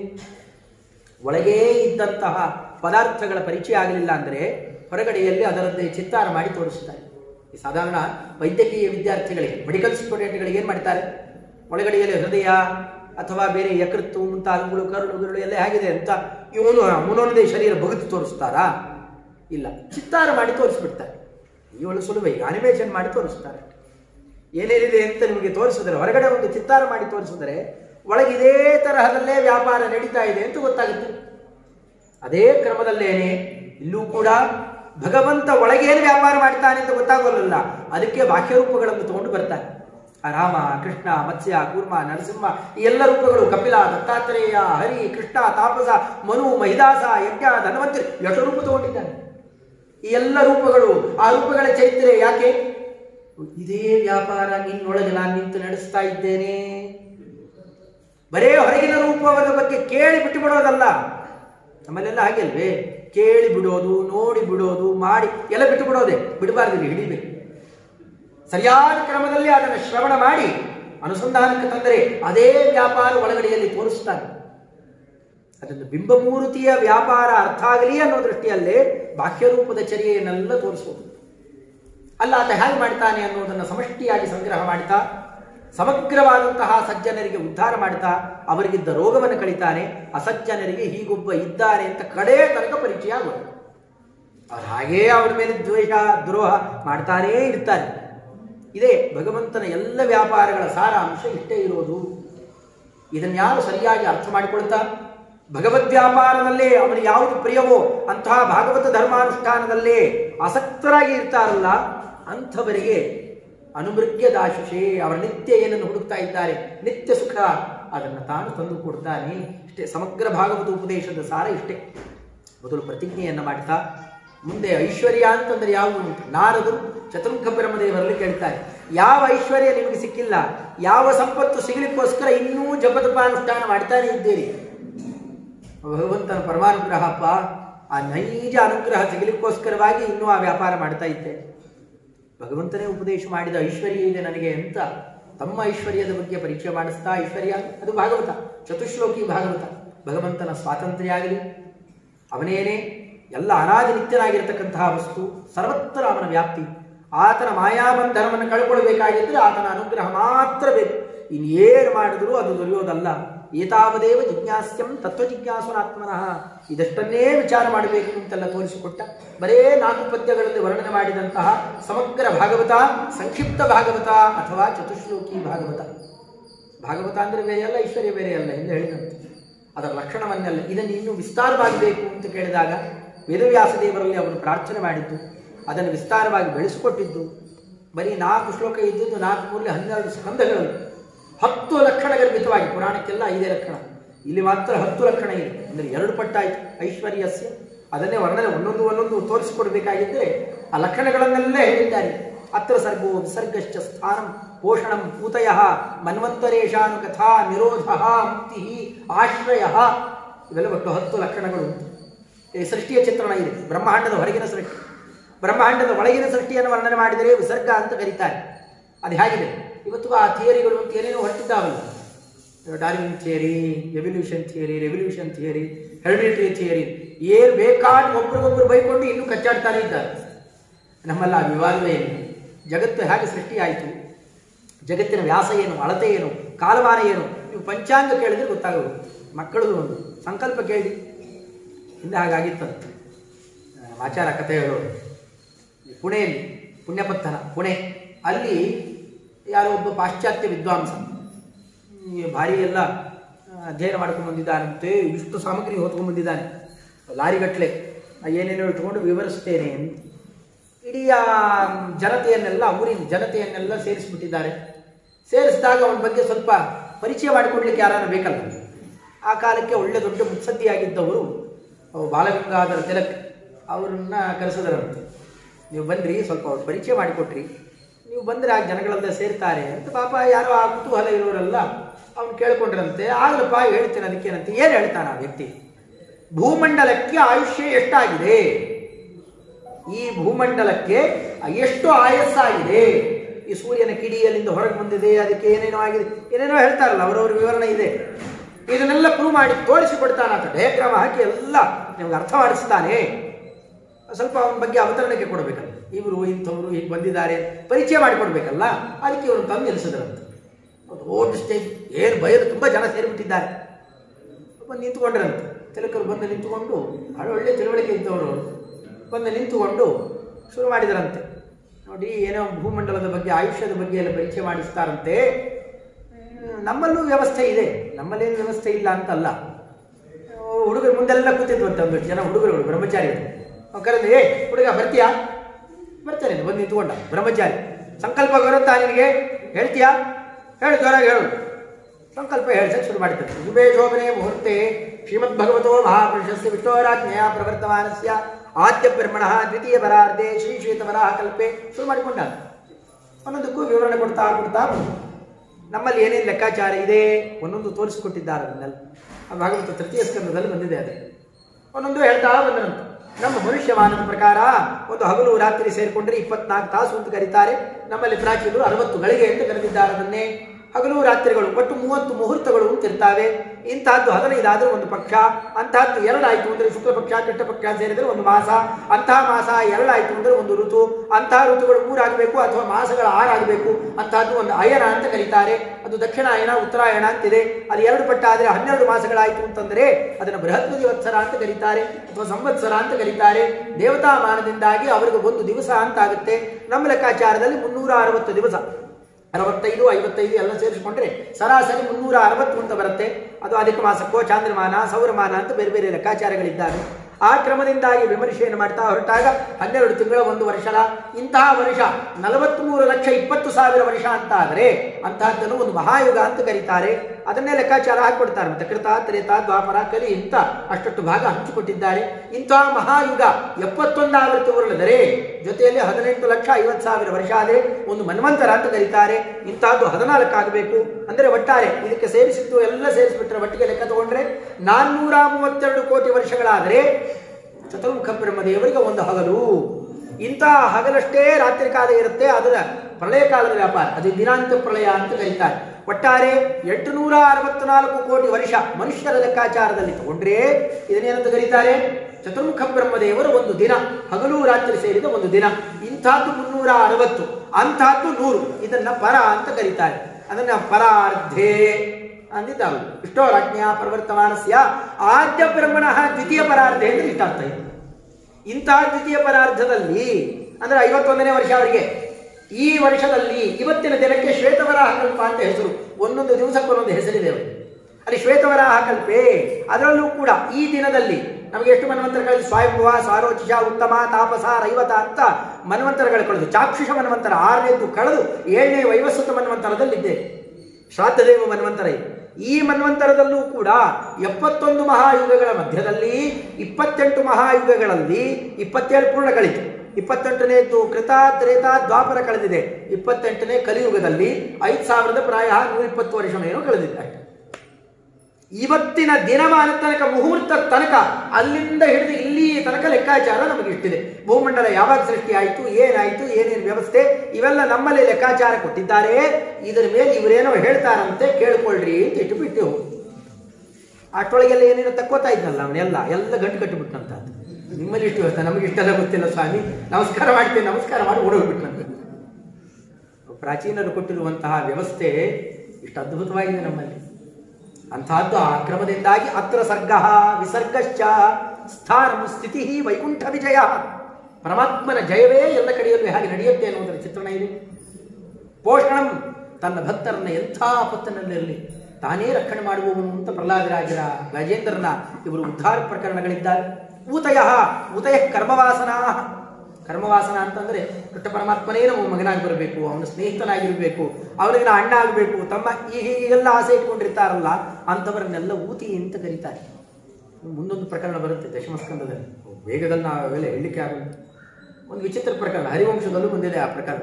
ಒಳಗೇ ಇದ್ದಂತಹ ಪದಾರ್ಥಗಳ ಪರಿಚಯ ಆಗಲಿಲ್ಲ ಅಂದರೆ ಹೊರಗಡೆಯಲ್ಲಿ ಅದರದ್ದೇ ಚಿತ್ತಾರ ಮಾಡಿ ತೋರಿಸ್ತಾರೆ ಈ ಸಾಧಾರಣ ವೈದ್ಯಕೀಯ ವಿದ್ಯಾರ್ಥಿಗಳಿಗೆ ಮೆಡಿಕಲ್ ಸ್ಟೂಡೆಂಟ್ಗಳಿಗೆ ಏನು ಮಾಡ್ತಾರೆ ಒಳಗಡೆಯಲ್ಲಿ ಹೃದಯ ಅಥವಾ ಬೇರೆ ಯಕೃತ್ತು ಮುಂತಾದವುಗಳು ಕರುಳು ಗರುಳು ಎಲ್ಲ ಹೇಗಿದೆ ಅಂತ ಇವನು ಅವನೊಂದೇ ಶರೀರ ಬಗೆದು ತೋರಿಸ್ತಾರಾ ಇಲ್ಲ ಚಿತ್ತಾರ ಮಾಡಿ ತೋರಿಸ್ಬಿಡ್ತಾರೆ ಇವಳು ಸುಲಭ ಈಗ ಅನಿಮೇಷನ್ ಮಾಡಿ ತೋರಿಸ್ತಾರೆ ಏನೇನಿದೆ ಅಂತ ನಿಮಗೆ ತೋರಿಸಿದ್ರೆ ಹೊರಗಡೆ ಒಂದು ಚಿತ್ತಾರ ಮಾಡಿ ತೋರಿಸಿದರೆ ಒಳಗೆ ಇದೇ ತರಹದಲ್ಲೇ ವ್ಯಾಪಾರ ನಡೀತಾ ಇದೆ ಅಂತ ಗೊತ್ತಾಗುತ್ತೆ ಅದೇ ಕ್ರಮದಲ್ಲೇನೆ ಇಲ್ಲೂ ಕೂಡ ಭಗವಂತ ಒಳಗೇನು ವ್ಯಾಪಾರ ಮಾಡ್ತಾನೆ ಅಂತ ಗೊತ್ತಾಗೋಲ್ಲ ಅದಕ್ಕೆ ಬಾಹ್ಯ ರೂಪಗಳನ್ನು ತಗೊಂಡು ಬರ್ತಾನೆ ಆ ರಾಮ ಕೃಷ್ಣ ಮತ್ಸ್ಯ ಕೂರ್ಮ ನರಸಿಂಹ ಈ ಎಲ್ಲ ರೂಪಗಳು ಕಪಿಲ ದತ್ತಾತ್ರೇಯ ಹರಿ ಕೃಷ್ಣ ತಾಪಸ ಮನು ಮಹಿದಾಸ ಯಜ್ಞ ಧನವಂತರಿ ಎಷ್ಟು ರೂಪ ತಗೊಂಡಿದ್ದಾನೆ ಈ ಎಲ್ಲ ರೂಪಗಳು ಆ ರೂಪಗಳ ಚೈತ್ಯ ಯಾಕೆ ಇದೇ ವ್ಯಾಪಾರ ನಿನ್ನೊಳಗೆ ನಾನು ನಿಂತು ನಡೆಸ್ತಾ ಇದ್ದೇನೆ ಬರೇ ಹೊರಗಿನ ರೂಪದ ಬಗ್ಗೆ ಕೇಳಿ ಬಿಟ್ಟು ಬಿಡೋದಲ್ಲ ನಮ್ಮಲ್ಲೆಲ್ಲ ಹಾಗೆ ಅಲ್ವೇ ಕೇಳಿ ಬಿಡೋದು ನೋಡಿ ಬಿಡೋದು ಮಾಡಿ ಎಲ್ಲ ಬಿಟ್ಟು ಬಿಡೋದೆ ಬಿಡಬಾರ್ದು ಇಲ್ಲಿ ಹಿಡಿಬೇಕು ಸರಿಯಾದ ಕ್ರಮದಲ್ಲಿ ಅದನ್ನು ಶ್ರವಣ ಮಾಡಿ ಅನುಸಂಧಾನಕ್ಕೆ ತಂದರೆ ಅದೇ ವ್ಯಾಪಾರ ಒಳಗಡೆಯಲ್ಲಿ ತೋರಿಸ್ತಾನೆ ಅದನ್ನು ಬಿಂಬಮೂರ್ತಿಯ ವ್ಯಾಪಾರ ಅರ್ಥ ಆಗಲಿ ಅನ್ನೋ ದೃಷ್ಟಿಯಲ್ಲೇ ಬಾಹ್ಯ ರೂಪದ ಚರ್ಯೆಯನ್ನೆಲ್ಲ ತೋರಿಸುವುದು ಅಲ್ಲ ಆತ ಹೇಗೆ ಮಾಡ್ತಾನೆ ಅನ್ನೋದನ್ನು ಸಮಷ್ಟಿಯಾಗಿ ಸಂಗ್ರಹ ಮಾಡ್ತಾ ಸಮಗ್ರವಾದಂತಹ ಸಜ್ಜನರಿಗೆ ಉದ್ಧಾರ ಮಾಡ್ತಾ ಅವರಿಗಿದ್ದ ರೋಗವನ್ನು ಕಳಿತಾನೆ ಅಸಜ್ಜನರಿಗೆ ಹೀಗೊಬ್ಬ ಇದ್ದಾನೆ ಅಂತ ಕಡೇ ತನಕ ಪರಿಚಯ ಆಗೋದು ಅವ್ರು ಹಾಗೇ ಅವರ ಮೇಲೆ ದ್ವೇಷ ದ್ರೋಹ ಮಾಡ್ತಾನೇ ಇರ್ತಾರೆ ಇದೇ ಭಗವಂತನ ಎಲ್ಲ ವ್ಯಾಪಾರಗಳ ಸಾರಾಂಶ ಇಷ್ಟೇ ಇರೋದು ಇದನ್ನು ಯಾರು ಸರಿಯಾಗಿ ಅರ್ಥ ಮಾಡಿಕೊಳ್ತಾ ಭಗವದ್ ವ್ಯಾಪಾರದಲ್ಲೇ ಅವನಿಗೆ ಯಾವುದು ಪ್ರಿಯವೋ ಅಂತಹ ಭಾಗವತ ಧರ್ಮಾನುಷ್ಠಾನದಲ್ಲೇ ಆಸಕ್ತರಾಗಿ ಇರ್ತಾರಲ್ಲ ಅಂಥವರಿಗೆ ಅನುಮೃಗ್ಯ ದಾಶುಷೇ ಅವರ ನಿತ್ಯ ಏನನ್ನು ಹುಡುಕ್ತಾ ಇದ್ದಾರೆ ನಿತ್ಯ ಸುಖ ಅದನ್ನು ತಾನು ತಂದು ಕೊಡ್ತಾನೆ ಇಷ್ಟೇ ಸಮಗ್ರ ಭಾಗವತ ಉಪದೇಶದ ಸಾರ ಇಷ್ಟೇ ಮೊದಲು ಪ್ರತಿಜ್ಞೆಯನ್ನು ಮಾಡ್ತಾ ಮುಂದೆ ಐಶ್ವರ್ಯ ಅಂತಂದ್ರೆ ಯಾವುದು ಅಂತ ನಾರದರು ಚತುರ್ಮುಖ ಬ್ರಹ್ಮದೇವರಲ್ಲಿ ಕೇಳ್ತಾರೆ ಯಾವ ಐಶ್ವರ್ಯ ನಿಮಗೆ ಸಿಕ್ಕಿಲ್ಲ ಯಾವ ಸಂಪತ್ತು ಸಿಗಲಿಕ್ಕೋಸ್ಕರ ಇನ್ನೂ ಜಪತಪಾನುಷ್ಠಾನ ಮಾಡ್ತಾನೆ ಇದ್ದೀರಿ ಭಗವಂತನ ಪರಮಾನುಗ್ರಹಪ್ಪ ಆ ನೈಜ ಅನುಗ್ರಹ ಸಿಗಲಿಕ್ಕೋಸ್ಕರವಾಗಿ ಇನ್ನೂ ಆ ವ್ಯಾಪಾರ ಮಾಡ್ತಾ ಇದ್ದೆ ಭಗವಂತನೇ ಉಪದೇಶ ಮಾಡಿದ ಐಶ್ವರ್ಯ ಇದೆ ನನಗೆ ಅಂತ ತಮ್ಮ ಐಶ್ವರ್ಯದ ಬಗ್ಗೆ ಪರಿಚಯ ಮಾಡಿಸ್ತಾ ಐಶ್ವರ್ಯ ಅದು ಭಾಗವತ ಚತುಶ್ಲೋಕಿ ಭಾಗವತ ಭಗವಂತನ ಸ್ವಾತಂತ್ರ್ಯ ಆಗಲಿ ಅವನೇನೇ ಎಲ್ಲ ಅನಾದಿ ನಿತ್ಯನಾಗಿರ್ತಕ್ಕಂತಹ ವಸ್ತು ಸರ್ವತ್ರ ಅವನ ವ್ಯಾಪ್ತಿ ಆತನ ಮಾಯಾಬಂಧನವನ್ನು ಕಳ್ಕೊಳ್ಬೇಕಾಗಿದ್ದರೆ ಆತನ ಅನುಗ್ರಹ ಮಾತ್ರ ಬೇಕು ಇನ್ನೇನು ಮಾಡಿದರೂ ಅದು ದೊರೆಯೋದಲ್ಲ ಏತಾವದೇವ ಜಿಜ್ಞಾಸ್ಯಂ ತತ್ವ ಜಿಜ್ಞಾಸುನಾತ್ಮನಃ ಇದಷ್ಟನ್ನೇ ವಿಚಾರ ಮಾಡಬೇಕು ಅಂತೆಲ್ಲ ತೋರಿಸಿಕೊಟ್ಟ ಬರೇ ನಾಲ್ಕು ಪದ್ಯಗಳಲ್ಲಿ ವರ್ಣನೆ ಮಾಡಿದಂತಹ ಸಮಗ್ರ ಭಾಗವತ ಸಂಕ್ಷಿಪ್ತ ಭಾಗವತ ಅಥವಾ ಚತುಶ್ಲೋಕಿ ಭಾಗವತ ಭಾಗವತ ಅಂದರೆ ಬೇರೆ ಅಲ್ಲ ಐಶ್ವರ್ಯ ಬೇರೆ ಅಲ್ಲ ಎಂದು ಹೇಳಿದಂತೆ ಅದರ ಲಕ್ಷಣವನ್ನೆಲ್ಲ ಇದನ್ನು ಇನ್ನೂ ವಿಸ್ತಾರವಾಗಿ ಬೇಕು ಅಂತ ಕೇಳಿದಾಗ ವೇದವ್ಯಾಸ ದೇವರಲ್ಲಿ ಅವರು ಪ್ರಾರ್ಥನೆ ಮಾಡಿದ್ದು ಅದನ್ನು ವಿಸ್ತಾರವಾಗಿ ಬೆಳೆಸಿಕೊಟ್ಟಿದ್ದು ಬರೀ ನಾಲ್ಕು ಶ್ಲೋಕ ಇದ್ದಿದ್ದು ನಾಲ್ಕು ಮೂರಲಿ ಹನ್ನೆರಡು ಸ್ಕಂದಗಳಲ್ಲಿ ಹತ್ತು ಲಕ್ಷಣ ಗರ್ಭಿತವಾಗಿ ಪುರಾಣಕ್ಕೆಲ್ಲ ಐದೇ ಲಕ್ಷಣ ಇಲ್ಲಿ ಮಾತ್ರ ಹತ್ತು ಲಕ್ಷಣ ಇದೆ ಅಂದರೆ ಎರಡು ಪಟ್ಟಾಯಿತು ಐಶ್ವರ್ಯಸ್ಯ ಅದನ್ನೇ ವರ್ಣನೆ ಒಂದೊಂದು ಒಂದೊಂದು ತೋರಿಸಿಕೊಡ್ಬೇಕಾಗಿದ್ದರೆ ಆ ಲಕ್ಷಣಗಳನ್ನೆಲ್ಲ ಹೇಳಿದ್ದಾರೆ ಅತ್ರ ಸರ್ಗೋ ವಿಸರ್ಗಶ್ಚ ಸ್ಥಾನಂ ಪೋಷಣಂ ಪೂತಯ ಮನ್ವಂತರೇಶಾನುಕಥಾ ನಿರೋಧ ಮುಕ್ತಿ ಆಶ್ರಯ ಇವೆಲ್ಲ ಒಟ್ಟು ಹತ್ತು ಲಕ್ಷಣಗಳು ಈ ಸೃಷ್ಟಿಯ ಚಿತ್ರಣ ಇದೆ ಬ್ರಹ್ಮಾಂಡದ ಹೊರಗಿನ ಸೃಷ್ಟಿ ಬ್ರಹ್ಮಾಂಡದ ಒಳಗಿನ ಸೃಷ್ಟಿಯನ್ನು ವರ್ಣನೆ ಮಾಡಿದರೆ ವಿಸರ್ಗ ಅಂತ ಕರೀತಾರೆ ಅದು ಹೇಗಿದೆ ಇವತ್ತು ಆ ಥಿಯರಿಗಳು ಅಂತ ಏನೇನೋ ಹೊರಟಿದ್ದಾವಲ್ಲ Darwin theory evolution theory revolution theory hereditary theory ಏನು ಬೇಕಾದ ಒಬ್ರಿಗೊಬ್ರು ಬೈಕೊಂಡು ಇನ್ನೂ ಕಚ್ಚಾಡ್ತಾನೆ ಇದ್ದಾರೆ ನಮ್ಮಲ್ಲ ಆ ವಿವಾದವೇ ಏನು ಜಗತ್ತು ಹೇಗೆ ಸೃಷ್ಟಿಯಾಯಿತು ಜಗತ್ತಿನ ವ್ಯಾಸ ಏನು ಅಳತೆ ಏನು ಕಾಲಮಾನ ಏನು ನೀವು ಪಂಚಾಂಗ ಕೇಳಿದ್ರೆ ಗೊತ್ತಾಗೋದು ಮಕ್ಕಳದು ಒಂದು ಸಂಕಲ್ಪ ಕೇಳಿ ಹಿಂದೆ ಹಾಗಾಗಿತ್ತಂತೆ ಆ, ಆಚಾರ ಕಥೆ ಹೇಳೋದು ಪುಣೆಯಲ್ಲಿ ಪುಣ್ಯಪತ್ತನ ಪುಣೆ ಅಲ್ಲಿ ಯಾರೋ ಒಬ್ಬ ಪಾಶ್ಚಾತ್ಯ ವಿದ್ವಾಂಸ ಈ ಭಾರಿ ಎಲ್ಲ ಆ, ಅಧ್ಯಯನ ಮಾಡ್ಕೊಂಡು ಬಂದಿದ್ದಾನಂತೆ ಇಷ್ಟು ಸಾಮಗ್ರಿ ಹೊತ್ಕೊಂಡು ಬಂದಿದ್ದಾನೆ ಲಾರಿಗಟ್ಲೆ ಆ ಏನೇನೋ ಇಟ್ಕೊಂಡು ವಿವರಿಸ್ತೇನೆ ಅಂತ ಇಡೀ ಆ ಜನತೆಯನ್ನೆಲ್ಲ ಊರಿನ ಜನತೆಯನ್ನೆಲ್ಲ ಸೇರಿಸ್ಬಿಟ್ಟಿದ್ದಾರೆ ಸೇರಿಸಿದಾಗ ಅವನ ಬಗ್ಗೆ ಸ್ವಲ್ಪ ಪರಿಚಯ ಮಾಡಿಕೊಡ್ಲಿಕ್ಕೆ ಯಾರು ಬೇಕಲ್ಲ ಆ ಕಾಲಕ್ಕೆ ಒಳ್ಳೆ ದೊಡ್ಡ ಮುತ್ಸದ್ದಿಯಾಗಿದ್ದವರು ಅವು ಬಾಲಗಂಗಾಧರ ತಿಲಕ್ ಅವರನ್ನ ಕರೆಸಿದರಂತೆ ನೀವು ಬಂದ್ರಿ ಸ್ವಲ್ಪ ಅವ್ರ ಪರಿಚಯ ಮಾಡಿಕೊಟ್ರಿ ನೀವು ಬಂದರೆ ಆ ಜನಗಳೆಲ್ಲ ಸೇರ್ತಾರೆ ಅಂತ ಪಾಪ ಯಾರೋ ಆ ಕುತೂಹಲ ಇರೋರೆಲ್ಲ ಅವ್ನು ಕೇಳ್ಕೊಂಡ್ರಂತೆ ಆಗ್ಲಪ್ಪ ಹೇಳ್ತೇನೆ ಅದಕ್ಕೇನಂತೆ ಏನು ಹೇಳ್ತಾನೆ ಆ ವ್ಯಕ್ತಿ ಭೂಮಂಡಲಕ್ಕೆ ಆಯುಷ್ಯ ಎಷ್ಟಾಗಿದೆ ಈ ಭೂಮಂಡಲಕ್ಕೆ ಎಷ್ಟು ಆಯಸ್ಸಾಗಿದೆ ಈ ಸೂರ್ಯನ ಕಿಡಿಯಲ್ಲಿಂದ ಹೊರಗೆ ಬಂದಿದೆ ಅದಕ್ಕೆ ಏನೇನೋ ಆಗಿದೆ ಏನೇನೋ ಹೇಳ್ತಾರಲ್ಲ ಅವರವ್ರ ವಿವರಣೆ ಇದೆ ಇದನ್ನೆಲ್ಲ ಪ್ರೂವ್ ಮಾಡಿ ತೋರಿಸಿಕೊಡ್ತಾನೆ ಆತ ಡಯಾಗ್ರಾಮ್ ಹಾಕಿ ಎಲ್ಲ ನಿಮ್ಗೆ ಅರ್ಥ ಮಾಡಿಸ್ತಾನೆ ಸ್ವಲ್ಪ ಅವನ ಬಗ್ಗೆ ಅವತರಣಕ್ಕೆ ಕೊಡಬೇಕಲ್ಲ ಇವರು ಇಂಥವ್ರು ಹೀಗೆ ಬಂದಿದ್ದಾರೆ ಪರಿಚಯ ಮಾಡಿಕೊಡ್ಬೇಕಲ್ಲ ಅದಕ್ಕೆ ಇವರು ತಂದು ನಿಲ್ಲಿಸಿದ್ರಂತೆ ದೊಡ್ಡ ಸ್ಟೇಜ್ ಏನು ಬಯಲು ತುಂಬ ಜನ ಸೇರಿಬಿಟ್ಟಿದ್ದಾರೆ ಬಂದು ನಿಂತ್ಕೊಂಡ್ರಂತೆ ತಿಲಕರು ಬಂದು ನಿಂತುಕೊಂಡು ಬಹಳ ಒಳ್ಳೆ ತಿಳುವಳಿಕೆ ಇದ್ದವರು ಅವರು. ಬಂದು ನಿಂತುಕೊಂಡು ಶುರು ಮಾಡಿದರಂತೆ ನೋಡಿ ಏನೋ ಭೂಮಂಡಲದ ಬಗ್ಗೆ ಆಯುಷ್ಯದ ಬಗ್ಗೆ ಎಲ್ಲ ಪರಿಚಯ ಮಾಡಿಸ್ತಾರಂತೆ ಹ್ಮ್, ನಮ್ಮಲ್ಲೂ ವ್ಯವಸ್ಥೆ ಇದೆ ನಮ್ಮಲ್ಲೇನು ವ್ಯವಸ್ಥೆ ಇಲ್ಲ ಅಂತಲ್ಲ ಹುಡುಗರು ಮುಂದೆಲ್ಲ ಕೂತಿದ್ವಂತೆ ಒಂದಷ್ಟು ಜನ ಹುಡುಗರುಗಳು ಬ್ರಹ್ಮಚಾರಿಗಳು ಅವ್ನು ಕರೆದು ಏ ಹುಡುಗ ಬರ್ತೀಯಾ ಬರ್ತಾನೆ ಬಂದು ನಿಂತ್ಕೊಂಡ ಬ್ರಹ್ಮಚಾರಿ ಸಂಕಲ್ಪ ಬರುತ್ತಾ ನಿನಗೆ ಹೇಳ್ತೀಯಾ ಹೇಳು ಜೋರಾಗಿ ಹೇಳು ಸಂಕಲ್ಪ ಹೇಳ್ಸಕ್ಕೆ ಶುರು ಮಾಡಿದ್ದಾರೆ ಶುಭೇ ಶೋಭನೆ ಮುಹೂರ್ತೆ ಶ್ರೀಮದ್ ಭಗವತೋ ಮಹಾಪುರುಷಸ್ಯ ವಿಷ್ಣೋರಾಜ್ಞೆಯ ಪ್ರವರ್ತಮಾನಸ್ಯ ಆದ್ಯ ಬ್ರಹ್ಮಣಃ ದ್ವಿತೀಯ ಬರಾರ್ಧೆ ಶ್ರೀ ಶ್ವೇತವರಾಹ ಕಲ್ಪೆ ಶುರು ಮಾಡಿಕೊಂಡ ಒಂದೊಂದಕ್ಕೂ ವಿವರಣೆ ಕೊಡ್ತಾ ಕೊಡ್ತಾ ಬಂದ. ನಮ್ಮಲ್ಲಿ ಏನೇನು ಲೆಕ್ಕಾಚಾರ ಇದೆ ಒಂದೊಂದು ತೋರಿಸಿಕೊಟ್ಟಿದ್ದಾರೆ ಅದನ್ನೆಲ್ಲ ಆ ಭಾಗವತ ತೃತೀಯ ಸ್ಕಂದದಲ್ಲಿ ಬಂದಿದೆ ಅದೇ ಒಂದೊಂದು ಹೇಳ್ತಾ ಬಂದರಂತೆ ನಮ್ಮ ಮನುಷ್ಯಮಾನದ ಪ್ರಕಾರ ಒಂದು ಹಗಲು ರಾತ್ರಿ ಸೇರಿಕೊಂಡ್ರೆ ಇಪ್ಪತ್ನಾಲ್ಕು ತಾಸು ಅಂತ ಕರೀತಾರೆ ನಮ್ಮಲ್ಲಿ ಪ್ರಾಚೀನರು ಅರವತ್ತು ಗಳಿಗೆ ಅಂತ ಕರೆದಿದ್ದಾರೆ ಅದನ್ನೇ ಹಗಲು ರಾತ್ರಿಗಳು ಒಟ್ಟು ಮೂವತ್ತು ಮುಹೂರ್ತಗಳು ಅಂತ ಇರ್ತಾವೆ ಇಂತಹದ್ದು ಹದಿನೈದಾದರೂ ಒಂದು ಪಕ್ಷ ಅಂತಹದ್ದು ಎರಡಾಯಿತು ಅಂದರೆ ಶುಕ್ಲ ಪಕ್ಷ ಕೃಷ್ಣ ಪಕ್ಷ ಸೇರಿದರೆ ಒಂದು ಮಾಸ ಅಂತಹ ಮಾಸ ಎರಡಾಯಿತು ಅಂದರೆ ಒಂದು ಋತು ಅಂತಹ ಋತುಗಳು ಮೂರಾಗಬೇಕು ಅಥವಾ ಮಾಸಗಳ ಆರಾಗಬೇಕು ಅಂತಹದ್ದು ಒಂದು ಅಯನ ಅಂತ ಕರೀತಾರೆ ಅದು ದಕ್ಷಿಣಾಯನ ಉತ್ತರಾಯಣ ಅಂತಿದೆ ಅದು ಎರಡು ಪಟ್ಟ ಆದರೆ ಹನ್ನೆರಡು ಮಾಸಗಳಾಯಿತು ಅಂತಂದರೆ ಅದನ್ನು ಬೃಹಸ್ಪತಿ ವತ್ಸರ ಅಂತ ಕರೀತಾರೆ ಅಥವಾ ಸಂವತ್ಸರ ಅಂತ ಕರೀತಾರೆ ದೇವತಾಮಾನದಿಂದಾಗಿ ಅವರಿಗೆ ಒಂದು ದಿವಸ ಅಂತ ಆಗುತ್ತೆ ನಮ್ಮ ಲೆಕ್ಕಾಚಾರದಲ್ಲಿ ಮುನ್ನೂರ ಅರವತ್ತು ದಿವಸ ಅರವತ್ತೈದು ಐವತ್ತೈದು ಎಲ್ಲ ಸೇರಿಸಿಕೊಂಡ್ರೆ ಸರಾಸರಿ ಮುನ್ನೂರ ಅರವತ್ತು ಅಂತ ಬರುತ್ತೆ ಅದು ಅಧಿಕ ಮಾಸಕ್ಕೋ ಚಾಂದ್ರಮಾನ ಸೌರಮಾನ ಅಂತ ಬೇರೆ ಬೇರೆ ಲೆಕ್ಕಾಚಾರಗಳಿದ್ದಾವೆ ಆ ಕ್ರಮದಿಂದಾಗಿ ವಿಮರ್ಶೆಯನ್ನು ಮಾಡ್ತಾ ಹೊರಟಾಗ ಹನ್ನೆರಡು ತಿಂಗಳ ಒಂದು ವರ್ಷದ ಇಂತಹ ವರ್ಷ ನಲವತ್ಮೂರು ಲಕ್ಷ ಇಪ್ಪತ್ತು ಸಾವಿರ ವರ್ಷ ಅಂತ ಆದರೆ ಅಂತಹದ್ದನ್ನು ಒಂದು ಮಹಾಯುಗ ಅಂತ ಕರೀತಾರೆ ಅದನ್ನೇ ಲೆಕ್ಕಾಚಾರ ಹಾಕಿಕೊಡ್ತಾರೆ ಮತ್ತೆ ಕೃತ ತ್ರೇತ ದ್ವಾಪರ ಕಲಿ ಇಂತ ಅಷ್ಟಷ್ಟು ಭಾಗ ಹಂಚಿಕೊಟ್ಟಿದ್ದಾರೆ ಇಂತಹ ಮಹಾಯುಗ ಎಪ್ಪತ್ತೊಂದು ಆವೃತ್ತಿ ಉರುಳಿದರೆ ಜೊತೆಯಲ್ಲಿ ಹದಿನೆಂಟು ಲಕ್ಷ ಐವತ್ತು ಸಾವಿರ ವರ್ಷ ಆದರೆ ಒಂದು ಮನ್ವಂತರ ಅಂತ ಕರೀತಾರೆ ಇಂತಹದ್ದು ಹದಿನಾಲ್ಕು ಆಗಬೇಕು ಅಂದರೆ ಒಟ್ಟಾರೆ ಇದಕ್ಕೆ ಸೇರಿಸಿದ್ದು ಎಲ್ಲ ಸೇರಿಸಿಬಿಟ್ರೆ ಒಟ್ಟಿಗೆ ಲೆಕ್ಕ ತಗೊಂಡ್ರೆ ನಾನ್ನೂರ ಮೂವತ್ತೆರಡು ಕೋಟಿ ವರ್ಷಗಳಾದರೆ ಚತುರ್ಮುಖ ಬ್ರಹ್ಮದೇವರಿಗೆ ಒಂದು ಹಗಲು ಇಂಥ ಹಗಲಷ್ಟೇ ರಾತ್ರಿ ಕಾಲ ಇರುತ್ತೆ ಅದರ ಪ್ರಳಯ ಕಾಲದ ವ್ಯಾಪಾರ ಅದು ದಿನಾಂತ ಪ್ರಳಯ ಅಂತ ಕರೀತಾರೆ ಒಟ್ಟಾರೆ ಎಂಟುನೂರ ಅರವತ್ನಾಲ್ಕು ಕೋಟಿ ವರ್ಷ ಮನುಷ್ಯರ ಲೆಕ್ಕಾಚಾರದಲ್ಲಿ ತಗೊಂಡ್ರೆ ಇದನ್ನೇನಂತ ಕರೀತಾರೆ ಚತುರ್ಮುಖ ಬ್ರಹ್ಮದೇವರು ಒಂದು ದಿನ ಹಗಲು ರಾತ್ರಿ ಸೇರಿದ ಒಂದು ದಿನ ಇಂಥದ್ದು ಮುನ್ನೂರ ಅರವತ್ತು ಅಂಥದ್ದು ನೂರು ಇದನ್ನ ಪರ ಅಂತ ಕರೀತಾರೆ ಅದನ್ನ ಪರಾರ್ಧೆ ಅಂದಿದ್ದಾರು ಇಷ್ಟೋ ರಾಜ್ಞ ಪ್ರವರ್ತಮಾನಸ್ಯ ಆದ್ಯ ಬ್ರಹ್ಮಣಃ ದ್ವಿತೀಯ ಪರಾರ್ಧೆ ಅಂದ್ರೆ ಇಷ್ಟ ಅರ್ಥ ಇದೆ ಇಂತಹ ದ್ವಿತೀಯ ಪರಾರ್ಧದಲ್ಲಿ ಅಂದ್ರೆ ಐವತ್ತೊಂದನೇ ವರ್ಷ ಅವರಿಗೆ ಈ ವರ್ಷದಲ್ಲಿ ಇವತ್ತಿನ ದಿನಕ್ಕೆ ಶ್ವೇತವರಾಹ ಕಲ್ಪ ಅಂತ ಹೆಸರು ಒಂದೊಂದು ದಿವಸಕ್ಕೆ ಒಂದೊಂದು ಹೆಸರಿದೆ ಅವರಿಗೆ ಅಲ್ಲಿ ಶ್ವೇತವರಾಹ ಕಲ್ಪೆ ಅದರಲ್ಲೂ ಕೂಡ ಈ ದಿನದಲ್ಲಿ ನಮಗೆ ಎಷ್ಟು ಮನ್ವಂತರಗಳಲ್ಲಿ ಸ್ವಯಂಭುವ ಸ್ವಾರೋಚಿಷ ಉತ್ತಮ ತಾಪಸ ರೈವತ ಅಂತ ಮನ್ವಂತರಗಳು ಕಳೆದು ಚಾಕ್ಷುಷ ಮನ್ವಂತರ ಆರನೇದ್ದು ಕಳೆದು ಏಳನೇ ವೈವಸ್ವತ ಮನ್ವಂತರದಲ್ಲಿದ್ದೆ ಶ್ರಾದ್ದದೇವ ಮನ್ವಂತರ ಇದೆ. ಈ ಮನ್ವಂತರದಲ್ಲೂ ಕೂಡ ಎಪ್ಪತ್ತೊಂದು ಮಹಾಯುಗಗಳ ಮಧ್ಯದಲ್ಲಿ ಇಪ್ಪತ್ತೆಂಟು ಮಹಾಯುಗಗಳಲ್ಲಿ ಇಪ್ಪತ್ತೇಳು ಪೂರ್ಣಗಳಿತು ಇಪ್ಪತ್ತೆಂಟನೇದ್ದು ಕೃತ ತ್ರೇತ ದ್ವಾಪರ ಕಳೆದಿದೆ ಇಪ್ಪತ್ತೆಂಟನೇ ಕಲಿಯುಗದಲ್ಲಿ ಐದು ಸಾವಿರದ ಪ್ರಾಯ ನೂರಿಪ್ಪತ್ತು ವರ್ಷವೇನೋ ಕಳೆದಿದೆ ಅಷ್ಟೇ ಇವತ್ತಿನ ದಿನಮಾನ ತನಕ ಮುಹೂರ್ತ ತನಕ ಅಲ್ಲಿಂದ ಹಿಡಿದು ಇಲ್ಲಿ ತನಕ ಲೆಕ್ಕಾಚಾರ ನಮಗೆ ಇಷ್ಟಿದೆ ಭೂಮಂಡಲ ಯಾವಾಗ ಸೃಷ್ಟಿ ಆಯಿತು ಏನಾಯಿತು ಏನೇನು ವ್ಯವಸ್ಥೆ ಇವೆಲ್ಲ ನಮ್ಮಲ್ಲಿ ಲೆಕ್ಕಾಚಾರ ಕೊಟ್ಟಿದ್ದಾರೆ ಇದರ ಮೇಲೆ ಇವರೇನೋ ಹೇಳ್ತಾರಂತೆ ಕೇಳ್ಕೊಳ್ರಿ ಅಂತ ಇಟ್ಟು ಬಿಟ್ಟು ಅಷ್ಟೊಳಗೆಲ್ಲ ಏನೇನೋ ತಕ್ಕೋತಾ ಇದ್ನಲ್ಲ ಅವನೆಲ್ಲ ಎಲ್ಲ ಗಂಟು ಕಟ್ಟಿಬಿಟ್ಟಂತ ನಿಮ್ಮಲ್ಲಿ ಇಷ್ಟು ವ್ಯವಸ್ಥೆ ನಮಗೆ ಇಷ್ಟೆಲ್ಲ ಗೊತ್ತಿಲ್ಲ ಸ್ವಾಮಿ ನಮಸ್ಕಾರ ಮಾಡ್ತೇನೆ ನಮಸ್ಕಾರ ಮಾಡಿ ಓಡೋಗ್ಬಿಟ್ನಂತೆ ಪ್ರಾಚೀನರು ಕೊಟ್ಟಿರುವಂತಹ ವ್ಯವಸ್ಥೆ ಇಷ್ಟು ಅದ್ಭುತವಾಗಿದೆ ನಮ್ಮಲ್ಲಿ ಅಂತಹದ್ದು ಆ ಕ್ರಮದಿಂದಾಗಿ ಅತ್ರ ಸರ್ಗ ವಿಸರ್ಗಶ್ಚ ಸ್ಥಾನ ಸ್ಥಿತಿ ವೈಕುಂಠ ವಿಜಯ ಪರಮಾತ್ಮನ ಜಯವೇ ಎಲ್ಲ ಕಡೆಯಲ್ಲೂ ಹಾಗೆ ನಡೆಯುತ್ತೆ ಅನ್ನೋದರ ಚಿತ್ರಣ ಇದೆ ಪೋಷಣಂ ತನ್ನ ಭಕ್ತರನ್ನ ಎಂಥ ಆಪತ್ತಿನಲ್ಲಿರಲಿ ತಾನೇ ರಕ್ಷಣೆ ಮಾಡುವವನು ಅಂತ ಪ್ರಹ್ಲಾದರಾಜರ ಗಜೇಂದ್ರನ ಇವರು ಉದ್ಧಾರ ಪ್ರಕರಣಗಳಿದ್ದಾರೆ ಊತಯ ಉದಯ ಕರ್ಮವಾಸನಾ ಕರ್ಮವಾಸನ ಅಂತಂದ್ರೆ ಕೃಷ್ಣ ಪರಮಾತ್ಮನೇ ನಮ್ಮ ಮಗನಾಗಿ ಬರಬೇಕು ಅವನ ಸ್ನೇಹಿತನಾಗಿರಬೇಕು ಅವನಿಗೆ ನಾ ಅಣ್ಣ ಆಗಬೇಕು ತಮ್ಮ ಈ ಹೀಗೆಲ್ಲ ಆಸೆ ಇಟ್ಕೊಂಡಿರ್ತಾರಲ್ಲ ಅಂಥವರನ್ನೆಲ್ಲ ಊತಿ ಅಂತ ಕರೀತಾರೆ ಮುಂದೊಂದು ಪ್ರಕರಣ ಬರುತ್ತೆ ದಶಮಸ್ಕಂದದಲ್ಲಿ ವೇಗದಲ್ಲಿ ನಾವು ಅವೆಲ್ಲ ಹೇಳಲಿಕ್ಕೆ ಆಗುತ್ತೆ ಒಂದು ವಿಚಿತ್ರ ಪ್ರಕರಣ ಹರಿವಂಶದಲ್ಲೂ ಬಂದಿದೆ ಆ ಪ್ರಕರಣ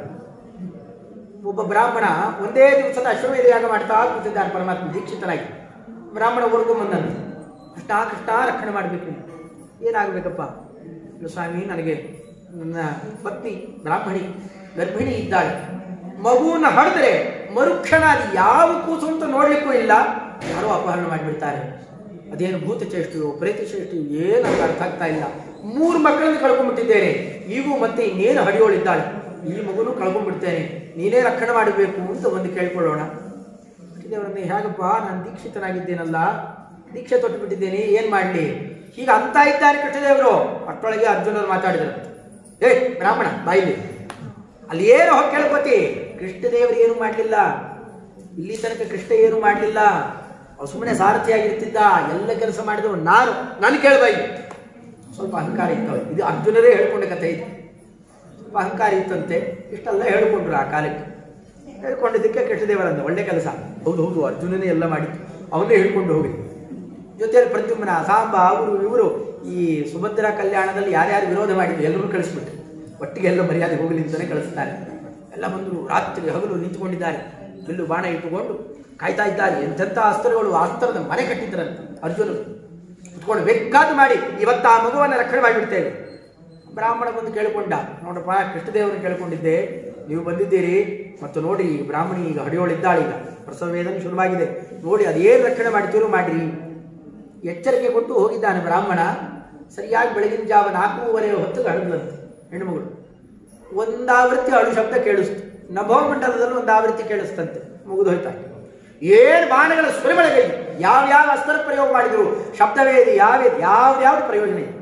ಒಬ್ಬ ಬ್ರಾಹ್ಮಣ ಒಂದೇ ದಿವಸದ ಅಶ್ವಮೇಧ ಯಾಗ ಮಾಡ್ತಾ ಕೂತಿದ್ದಾನೆ ಪರಮಾತ್ಮ ದೀಕ್ಷಿತನಾಗಿ ಬ್ರಾಹ್ಮಣ ಬಂದಂತೆ ಕೃಷ್ಣ ಕೃಷ್ಣ ರಕ್ಷಣೆ ಮಾಡಬೇಕು ಏನಾಗಬೇಕಪ್ಪ ಇಲ್ಲ ಸ್ವಾಮಿ ನನಗೆ ನನ್ನ ಪತ್ನಿ ಬ್ರಾಹ್ಮಣಿ ಗರ್ಭಿಣಿ ಇದ್ದಾಳೆ ಮಗುವನ್ನು ಹಡಿದ್ರೆ ಮರುಕ್ಷಣ ಅದು ಯಾವ ಕೂಸು ಅಂತ ನೋಡ್ಲಿಕ್ಕೂ ಇಲ್ಲ ಯಾರೋ ಅಪಹರಣ ಮಾಡಿಬಿಡ್ತಾರೆ ಅದೇನು ಭೂತ ಚೇಷ್ಟೆಯೋ ಪ್ರೇತ ಚೇಷ್ಟೆಯೋ ಏನು ಅಂತ ಅರ್ಥ ಆಗ್ತಾ ಇಲ್ಲ ಮೂರು ಮಕ್ಕಳನ್ನು ಕಳ್ಕೊಂಡ್ಬಿಟ್ಟಿದ್ದೇನೆ ಈಗೂ ಮತ್ತೆ ಇನ್ನೇನು ಹಡಿಯೋಳಿದ್ದಾಳೆ ಈ ಮಗುನು ಕಳ್ಕೊಂಡ್ಬಿಡ್ತೇನೆ ನೀನೇ ರಕ್ಷಣೆ ಮಾಡಬೇಕು ಅಂತ ಒಂದು ಕೇಳ್ಕೊಳ್ಳೋಣ ದೇವರನ್ನೇ ಹೇಗಪ್ಪ ನಾನು ದೀಕ್ಷಿತನಾಗಿದ್ದೇನಲ್ಲ ದೀಕ್ಷೆ ತೊಟ್ಟು ಬಿಟ್ಟಿದ್ದೇನೆ ಏನ್ ಮಾಡ್ಲಿ ಹೀಗೆ ಅಂತ ಇದ್ದಾರೆ ಕೃಷ್ಣದೇವರು ಅಷ್ಟೊಳಗೆ ಅರ್ಜುನರು ಮಾತಾಡಿದರು ಏ ಬ್ರಾಹ್ಮಣ ಬಾಯಿಲಿ ಅಲ್ಲಿ ಏನು ಹೋಗಿ ಕೇಳ್ಕೊತಿ ಕೃಷ್ಣದೇವರು ಏನು ಮಾಡಲಿಲ್ಲ ಇಲ್ಲಿ ತನಕ ಕೃಷ್ಣ ಏನು ಮಾಡಲಿಲ್ಲ ಅವ್ ಸುಮ್ಮನೆ ಸಾರಥಿಯಾಗಿರ್ತಿದ್ದ ಎಲ್ಲ ಕೆಲಸ ಮಾಡಿದವ ನಾನು ನಾನು ಕೇಳಬಾಯಿ ಸ್ವಲ್ಪ ಅಹಂಕಾರ ಇತ್ತವ ಇದು ಅರ್ಜುನರೇ ಹೇಳ್ಕೊಂಡ ಕಥೆ ಇದು ಸ್ವಲ್ಪ ಅಹಂಕಾರ ಇತ್ತಂತೆ ಇಷ್ಟೆಲ್ಲ ಹೇಳ್ಕೊಂಡ್ರು ಆ ಕಾಲಕ್ಕೆ ಹೇಳ್ಕೊಂಡಿದ್ದಕ್ಕೆ ಕೃಷ್ಣದೇವರಂದ ಒಳ್ಳೆ ಕೆಲಸ ಹೌದು ಹೌದು ಅರ್ಜುನನೇ ಎಲ್ಲ ಮಾಡಿದ್ದು ಅವನ್ನೇ ಹೇಳ್ಕೊಂಡು ಹೋಗಿ ಜೊತೆಯಲ್ಲಿ ಪ್ರದ್ಯುಮ್ನ ಸಾಂಬ ಅವರು ಇವರು ಈ ಸುಭದ್ರಾ ಕಲ್ಯಾಣದಲ್ಲಿ ಯಾರ್ಯಾರು ವಿರೋಧ ಮಾಡಿದ್ರು ಎಲ್ಲರೂ ಕಳಿಸ್ಬಿಟ್ರು ಒಟ್ಟಿಗೆ ಎಲ್ಲ ಮರ್ಯಾದೆ ಹೋಗಲಿ ಅಂತಲೇ ಕಳಿಸ್ತಾರೆ ಎಲ್ಲ ಬಂದರು ರಾತ್ರಿ ಹಗಲು ನಿಂತುಕೊಂಡಿದ್ದಾರೆ ಬಿಲ್ಲು ಬಾಣ ಇಟ್ಟುಕೊಂಡು ಕಾಯ್ತಾ ಇದ್ದಾರೆ ಎಂತೆಂಥ ಅಸ್ತ್ರಗಳು ಆ ಅಸ್ತ್ರದ ಮನೆ ಕಟ್ಟಿದ್ರಂತೆ ಅರ್ಜುನರು ಕುತ್ಕೊಂಡು ಬೇಕಾದ್ದು ಮಾಡಿ ಇವತ್ತು ಆ ಮಗುವನ್ನು ರಕ್ಷಣೆ ಮಾಡಿಬಿಡ್ತೇವೆ ಬ್ರಾಹ್ಮಣ ಬಂದು ಕೇಳಿಕೊಂಡ ನೋಡಪ್ಪ ಕೃಷ್ಣದೇವರು ಕೇಳ್ಕೊಂಡಿದ್ದೆ ನೀವು ಬಂದಿದ್ದೀರಿ ಮತ್ತು ನೋಡಿ ಈ ಬ್ರಾಹ್ಮಣಿ ಈಗ ಹಡಿಯೋಳಿದ್ದಾಳೆ ಈಗ ಪ್ರಸವ ವೇದನೆ ಶುರುವಾಗಿದೆ ನೋಡಿ ಅದೇನು ರಕ್ಷಣೆ ಮಾಡ್ತೀರೋ ಮಾಡ್ರಿ ಎಚ್ಚರಿಕೆ ಕೊಟ್ಟು ಹೋಗಿದ್ದಾನೆ ಬ್ರಾಹ್ಮಣ ಸರಿಯಾಗಿ ಬೆಳಗಿನ ಜಾವ ನಾಲ್ಕೂವರೆ ಹೊತ್ತಿಗೆ ಹಳದಂತೆ ಹೆಣ್ಣುಮಗಳು ಒಂದಾವೃತ್ತಿ ಅಳು ಶಬ್ದ ಕೇಳಿಸ್ತು ನಭೋಮಂಡಲದಲ್ಲಿ ಒಂದು ಆವೃತ್ತಿ ಕೇಳಿಸ್ತಂತೆ ಮುಗಿದು ಹೋಯ್ತಾ ಏಳು ಬಾಣಗಳ ಸುರಿಮಳೆಗೆ ಯಾವ ಯಾವ ಅಸ್ತ್ರ ಪ್ರಯೋಗ ಮಾಡಿದ್ರು ಶಬ್ದವೇ ಇದೆ ಯಾವ ಯಾವ್ಯಾವ್ದು ಪ್ರಯೋಜನ ಇದೆ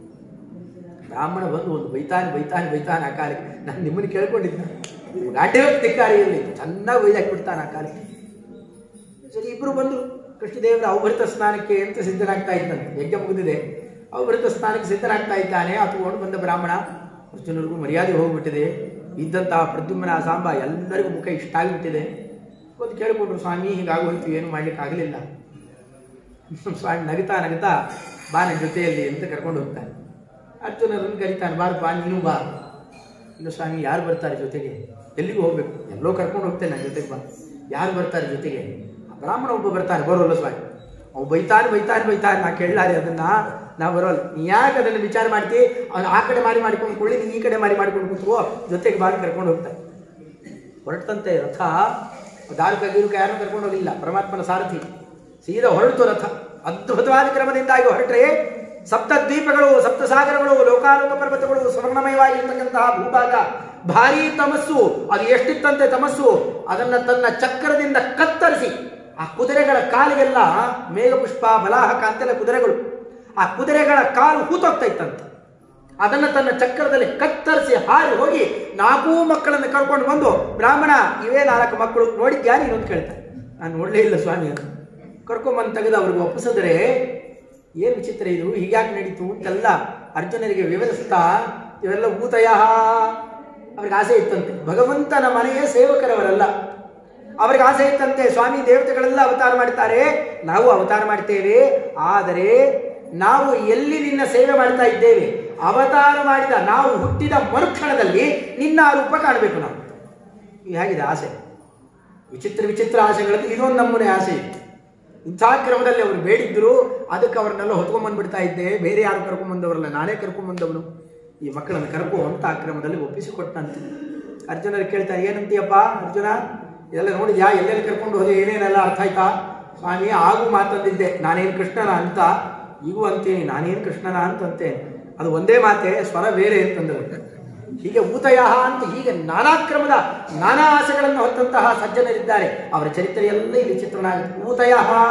ಬ್ರಾಹ್ಮಣ ಬಂದು ಒಂದು ಬೈತಾನೆ ಬೈತಾನೆ ಬೈತಾನೆ ಆ ಕಾಲಿಗೆ ನಾನು ನಿಮ್ಮನ್ನು ಕೇಳ್ಕೊಂಡಿದ್ದ ನಾಟ್ಯವಕ್ಕೆ ಧಿಕ್ಕಾರಿಯಲ್ಲಿ ಚೆನ್ನಾಗಿ ಬೈದಾಕ್ಬಿಡ್ತಾನೆ ಆ ಕಾಲಿಗೆ ಸರಿ ಇಬ್ರು ಬಂದರು ಕೃಷ್ಣದೇವರ ಅವಭೃತ ಸ್ನಾನಕ್ಕೆ ಅಂತ ಸಿದ್ಧನಾಗ್ತಾ ಇದ್ದಾನೆ ಯಜ್ಞ ಮುಗಿದಿದೆ ಅವಭೃತ ಸ್ನಾನಕ್ಕೆ ಸಿದ್ಧನಾಗ್ತಾ ಇದ್ದಾನೆ ಹತ್ಕೊಂಡು ಬಂದ ಬ್ರಾಹ್ಮಣ ಅರ್ಜುನರಿಗೂ ಮರ್ಯಾದೆ ಹೋಗ್ಬಿಟ್ಟಿದೆ ಇದ್ದಂತಹ ಪ್ರದ್ಯುಮ್ನ ಸಾಂಬ ಎಲ್ಲರಿಗೂ ಮುಖ ಇಷ್ಟ ಆಗಿಬಿಟ್ಟಿದೆ ಒಂದು ಕೇಳಿಕೊಂಡ್ರು ಸ್ವಾಮಿ ಹೀಗಾಗೋಯ್ತು ಏನು ಮಾಡ್ಲಿಕ್ಕೆ ಆಗಲಿಲ್ಲ ಸ್ವಾಮಿ ನಗುತ್ತಾ ನಗುತ್ತಾ ಬಾ ನನ್ನ ಜೊತೆಯಲ್ಲಿ ಅಂತ ಕರ್ಕೊಂಡು ಹೋಗ್ತಾನೆ ಅರ್ಜುನರನ್ನು ಕರೀತಾನೆ ಬಾರಪ್ಪ ನೀನು ಬಾ ಇಲ್ಲ ಸ್ವಾಮಿ ಯಾರು ಬರ್ತಾರೆ ಜೊತೆಗೆ ಎಲ್ಲಿಗೂ ಹೋಗ್ಬೇಕು ಎಲ್ಲೋ ಕರ್ಕೊಂಡು ಹೋಗ್ತೇನೆ ನನ್ನ ಜೊತೆಗೆ ಬಾ ಯಾರು ಬರ್ತಾರೆ ಜೊತೆಗೆ ಆ ಬ್ರಾಹ್ಮಣ ಒಬ್ಬ ಬರ್ತಾನೆ ಬರೋಲ್ಲ ಸ್ವಾಮಿ ಅವು ಬೈತಾನೆ ಬೈತಾನೆ ಬೈತಾನೆ ನಾ ಕೇಳಲಾರೆ ಅದನ್ನ ನಾವು ಬರೋಲ್ಲ ನೀ ಯಾಕೆ ಅದನ್ನು ವಿಚಾರ ಮಾಡ್ತಿ ಅವ್ನು ಆ ಕಡೆ ಮಾರಿ ಮಾಡ್ಕೊಂಡು ಕೊಳ್ಳಿ ನೀ ಈ ಕಡೆ ಮಾರಿ ಮಾಡ್ಕೊಂಡು ಕೂತ್ಕೋ ಜೊತೆಗೆ ಬಾರಿ ಕರ್ಕೊಂಡು ಹೋಗ್ತಾರೆ ಹೊರಟಂತೆ ರಥ ದಾರುಕ ಗೀರುಕ ಯಾರನ್ನು ಕರ್ಕೊಂಡು ಹೋಗಿಲ್ಲ ಪರಮಾತ್ಮನ ಸಾರಥಿ ಸೀದಾ ಹೊರಟು ರಥ ಅದ್ಭುತವಾದ ಕ್ರಮದಿಂದಾಗಿ ಹೊರಟ್ರೆ ಸಪ್ತ ದ್ವೀಪಗಳು ಸಪ್ತ ಸಾಗರಗಳು ಲೋಕಾಲೋಕ ಪರ್ವತಗಳು ಸ್ವರ್ಣಮಯವಾಗಿರ್ತಕ್ಕಂತಹ ಭೂಭಾಗ ಭಾರೀ ತಮಸ್ಸು ಅದು ಎಷ್ಟಿತ್ತಂತೆ ತಮಸ್ಸು ಅದನ್ನ ತನ್ನ ಚಕ್ರದಿಂದ ಕತ್ತರಿಸಿ ಆ ಕುದುರೆಗಳ ಕಾಲಿಗೆಲ್ಲ ಮೇಘಪುಷ್ಪ ಬಲಾಹಕ ಅಂತೆಲ್ಲ ಕುದುರೆಗಳು ಆ ಕುದುರೆಗಳ ಕಾಲು ಹೂತೋಗ್ತಾ ಇತ್ತಂತೆ ಅದನ್ನು ತನ್ನ ಚಕ್ರದಲ್ಲಿ ಕತ್ತರಿಸಿ ಹಾರಿ ಹೋಗಿ ನಾಲ್ಕೂ ಮಕ್ಕಳನ್ನು ಕರ್ಕೊಂಡು ಬಂದು ಬ್ರಾಹ್ಮಣ ಇವೇ ನಾಲ್ಕು ಮಕ್ಕಳು ನೋಡಿದ್ಯಾ ನೀನು ಅಂತ ಕೇಳ್ತಾರೆ ನಾನು ನೋಡಲೇ ಇಲ್ಲ ಸ್ವಾಮಿ ಅಂತ ಕರ್ಕೊಂಬಂದು ತೆಗೆದು ಅವ್ರಿಗೆ ಒಪ್ಪಿಸಿದ್ರೆ ಏನು ವಿಚಿತ್ರ ಇದು ಹೀಗ್ಯಾಕೆ ನಡೀತು ಅಂತೆಲ್ಲ ಅರ್ಜುನರಿಗೆ ವಿವರಿಸ್ತಾ ಇವೆಲ್ಲ ಊತಯ ಅವ್ರಿಗೆ ಆಸೆ ಇತ್ತಂತೆ ಭಗವಂತನ ಮನೆಯ ಸೇವಕರವರಲ್ಲ ಅವ್ರಿಗೆ ಆಸೆ ಇತ್ತಂತೆ ಸ್ವಾಮಿ ದೇವತೆಗಳೆಲ್ಲ ಅವತಾರ ಮಾಡ್ತಾರೆ ನಾವು ಅವತಾರ ಮಾಡ್ತೇವೆ ಆದರೆ ನಾವು ಎಲ್ಲಿ ನಿನ್ನ ಸೇವೆ ಮಾಡ್ತಾ ಇದ್ದೇವೆ ಅವತಾರ ಮಾಡಿದ ನಾವು ಹುಟ್ಟಿದ ಮರುಕ್ಷಣದಲ್ಲಿ ನಿನ್ನ ಆ ರೂಪ ಕಾಣಬೇಕು ನಾವು ಇದು ಹೇಗಿದೆ ಆಸೆ ವಿಚಿತ್ರ ವಿಚಿತ್ರ ಆಸೆಗಳಲ್ಲಿ ಇದೊಂದು ನಮ್ಮನೆ ಆಸೆ ಇತ್ತು ಇಂಥ ಕ್ರಮದಲ್ಲಿ ಅವರು ಬೇಡಿದ್ರು ಅದಕ್ಕೆ ಅವ್ರನ್ನೆಲ್ಲ ಹೊತ್ಕೊಂಡ್ಬಂದ್ಬಿಡ್ತಾ ಇದ್ದೆ ಬೇರೆ ಯಾರು ಕರ್ಕೊಂಬಂದವರಲ್ಲ ನಾನೇ ಕರ್ಕೊಂಬಂದವನು ಈ ಮಕ್ಕಳನ್ನು ಕರ್ಕೊ ಅಂತ ಆ ಕ್ರಮದಲ್ಲಿ ಒಪ್ಪಿಸಿಕೊಟ್ಟಂತೆ ಅರ್ಜುನರು ಕೇಳ್ತಾರೆ ಏನಂತೀಯಪ್ಪ ಅರ್ಜುನ ಇದೆಲ್ಲ ನೋಡಿದ್ಯಾ ಎಲ್ಲೆಲ್ಲಿ ಕರ್ಕೊಂಡು ಹೋದೆ ಏನೇನೆಲ್ಲ ಅರ್ಥ ಆಯ್ತಾ ಸ್ವಾಮಿ ಆಗು ಮಾತಂದಿದ್ದೆ ನಾನೇನು ಕೃಷ್ಣನ ಅಂತ ಈಗೂ ಅಂತೀನಿ ನಾನೇನು ಕೃಷ್ಣನ ಅಂತಂತೆ ಅದು ಒಂದೇ ಮಾತೆ ಸ್ವರ ಬೇರೆ ಅಂತಂದರು ಹೀಗೆ ಊತಯ ಅಂತ ಹೀಗೆ ನಾನಾ ಕ್ರಮದ ನಾನಾ ಆಸೆಗಳನ್ನು ಹೊತ್ತಂತಹ ಸಜ್ಜನರಿದ್ದಾರೆ ಅವರ ಚರಿತ್ರೆಯೆಲ್ಲ ಇಲ್ಲಿ ಚಿತ್ರಣ ಆಗುತ್ತೆ ಊತಯ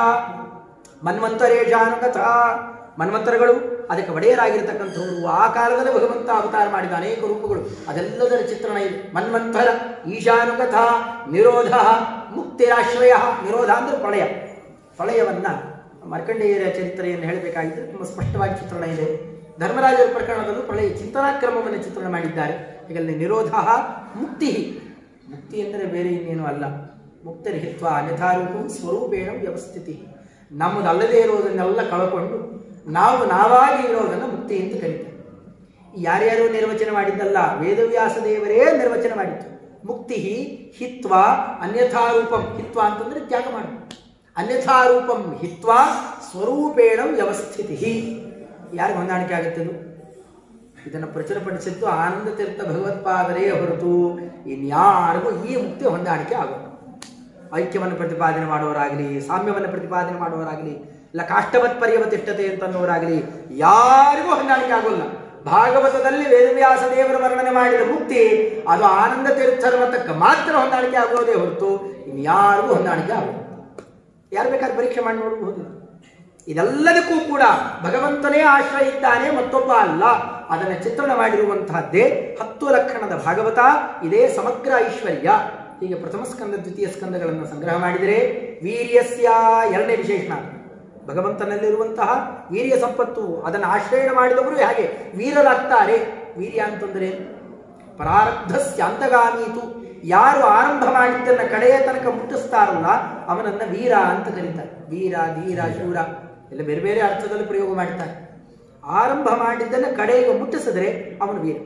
ಮನ್ವಂತರೇಶಾನುಗತ ಮನ್ವಂತರಗಳು ಅದಕ್ಕೆ ಒಡೆಯರಾಗಿರ್ತಕ್ಕಂಥವ್ರು ಆ ಕಾಲದಲ್ಲಿ ಭಗವಂತ ಅವತಾರ ಮಾಡಿದ ಅನೇಕ ರೂಪಗಳು ಅದೆಲ್ಲದರ ಚಿತ್ರಣ ಇದೆ ಮನ್ವಂತರ ಈಶಾನುಗತ ನಿರೋಧ ಮುಕ್ತಿರಾಶ್ರಯ ನಿರೋಧ ಅಂದ್ರೆ ಪ್ರಳಯ ಪ್ರಳಯವನ್ನ ಮಾರ್ಕಂಡೇಯರ ಚರಿತ್ರೆಯನ್ನು ಹೇಳಬೇಕಾಗಿದ್ದರೆ ತುಂಬ ಸ್ಪಷ್ಟವಾಗಿ ಚಿತ್ರಣ ಇದೆ ಧರ್ಮರಾಜರ ಪ್ರಕರಣದಲ್ಲೂ ಪ್ರಳಯ ಚಿಂತನಾಕ್ರಮವನ್ನು ಚಿತ್ರಣ ಮಾಡಿದ್ದಾರೆ ಹೀಗಲ್ಲಿ ನಿರೋಧ ಮುಕ್ತಿ ಮುಕ್ತಿ ಎಂದರೆ ಬೇರೆ ಇನ್ನೇನು ಅಲ್ಲ ಮುಕ್ತರಿಹಿತ್ವ ಅನ್ಯಥಾರೂಪಂ ಸ್ವರೂಪೇಣ ವ್ಯವಸ್ಥಿತಿ ನಮ್ಮದಲ್ಲದೇ ಇರೋದನ್ನೆಲ್ಲ ಕಳ್ಕೊಂಡು ನಾವು ನಾವಾಗಿ ಇರೋದನ್ನು ಮುಕ್ತಿ ಅಂತ ಕರೀತಾರೆ ಯಾರ್ಯಾರು ನಿರ್ವಚನ ಮಾಡಿದ್ದಲ್ಲ ವೇದವ್ಯಾಸ ದೇವರೇ ನಿರ್ವಚನ ಮಾಡಿತ್ತು ಮುಕ್ತಿ ಹಿತ್ವ ಅನ್ಯಥಾರೂಪಂ ಹಿತ್ವ ಅಂತಂದ್ರೆ ತ್ಯಾಗ ಮಾಡು ಅನ್ಯಥಾರೂಪಂ ಹಿತ್ವ ಸ್ವರೂಪೇಣ ವ್ಯವಸ್ಥಿತಿ ಯಾರಿಗೆ ಹೊಂದಾಣಿಕೆ ಆಗುತ್ತದು ಇದನ್ನು ಪ್ರಚುರಪಡಿಸಿದ್ದು ಆನಂದ ತೀರ್ಥ ಭಗವತ್ಪಾದರೇ ಹೊರತು ಇನ್ಯಾರಿಗೂ ಈ ಮುಕ್ತಿ ಹೊಂದಾಣಿಕೆ ಆಗೋದು ಐಕ್ಯವನ್ನು ಪ್ರತಿಪಾದನೆ ಮಾಡುವವರಾಗಲಿ ಸಾಮ್ಯವನ್ನು ಪ್ರತಿಪಾದನೆ ಮಾಡುವವರಾಗಲಿ ಇಲ್ಲ ಕಾಷ್ಟವತ್ ಪರ್ಯವತಿಷ್ಠತೆ ಅಂತನ್ನುವರಾಗಲಿ ಯಾರಿಗೂ ಹೊಂದಾಣಿಕೆ ಆಗೋಲ್ಲ ಭಾಗವತದಲ್ಲಿ ವೇದವ್ಯಾಸ ದೇವರ ವರ್ಣನೆ ಮಾಡಿದ ಮುಕ್ತಿ ಅದು ಆನಂದ ತೀರ್ಥರ ಮತಕ್ಕೆ ಮಾತ್ರ ಹೊಂದಾಣಿಕೆ ಆಗೋದೇ ಹೊರತು ಇನ್ಯಾರಿಗೂ ಹೊಂದಾಣಿಕೆ ಆಗೋದು ಯಾರು ಬೇಕಾದ್ರೆ ಪರೀಕ್ಷೆ ಮಾಡಿ ನೋಡಬಹುದು ಇದೆಲ್ಲದಕ್ಕೂ ಕೂಡ ಭಗವಂತನೇ ಆಶ್ರಯ ಇದ್ದಾನೆ ಮತ್ತೊಬ್ಬ ಅಲ್ಲ ಅದನ್ನು ಚಿತ್ರಣ ಮಾಡಿರುವಂತಹದ್ದೇ ಹತ್ತು ಲಕ್ಷಣದ ಭಾಗವತ ಇದೇ ಸಮಗ್ರ ಐಶ್ವರ್ಯ ಹೀಗೆ ಪ್ರಥಮ ಸ್ಕಂದ ದ್ವಿತೀಯ ಸ್ಕಂದಗಳನ್ನು ಸಂಗ್ರಹ ಮಾಡಿದರೆ ವೀರ್ಯಸ್ಯ ಎರಡನೇ ವಿಶೇಷಣ ಭಗವಂತನಲ್ಲಿರುವಂತಹ ವೀರ್ಯ ಸಂಪತ್ತು ಅದನ್ನು ಆಶ್ರಯ ಮಾಡಿದವರು ಹೇಗೆ ವೀರರಾಗ್ತಾರೆ ವೀರ್ಯ ಅಂತಂದ್ರೆ ಪ್ರಾರಬ್ಧಸ್ಯ ಅಂತಗಾಮೀತು ಯಾರು ಆರಂಭ ಮಾಡಿದ್ದನ್ನ ಕಡೆಯ ತನಕ ಮುಟ್ಟಿಸ್ತಾರಲ್ಲ ಅವನನ್ನ ವೀರ ಅಂತ ಕರೀತಾರೆ ವೀರ ಧೀರ ಶೂರ ಎಲ್ಲ ಬೇರೆ ಬೇರೆ ಅರ್ಥದಲ್ಲಿ ಪ್ರಯೋಗ ಮಾಡ್ತಾರೆ ಆರಂಭ ಮಾಡಿದ್ದನ್ನ ಕಡೆಗೆ ಮುಟ್ಟಿಸಿದ್ರೆ ಅವನು ವೀರ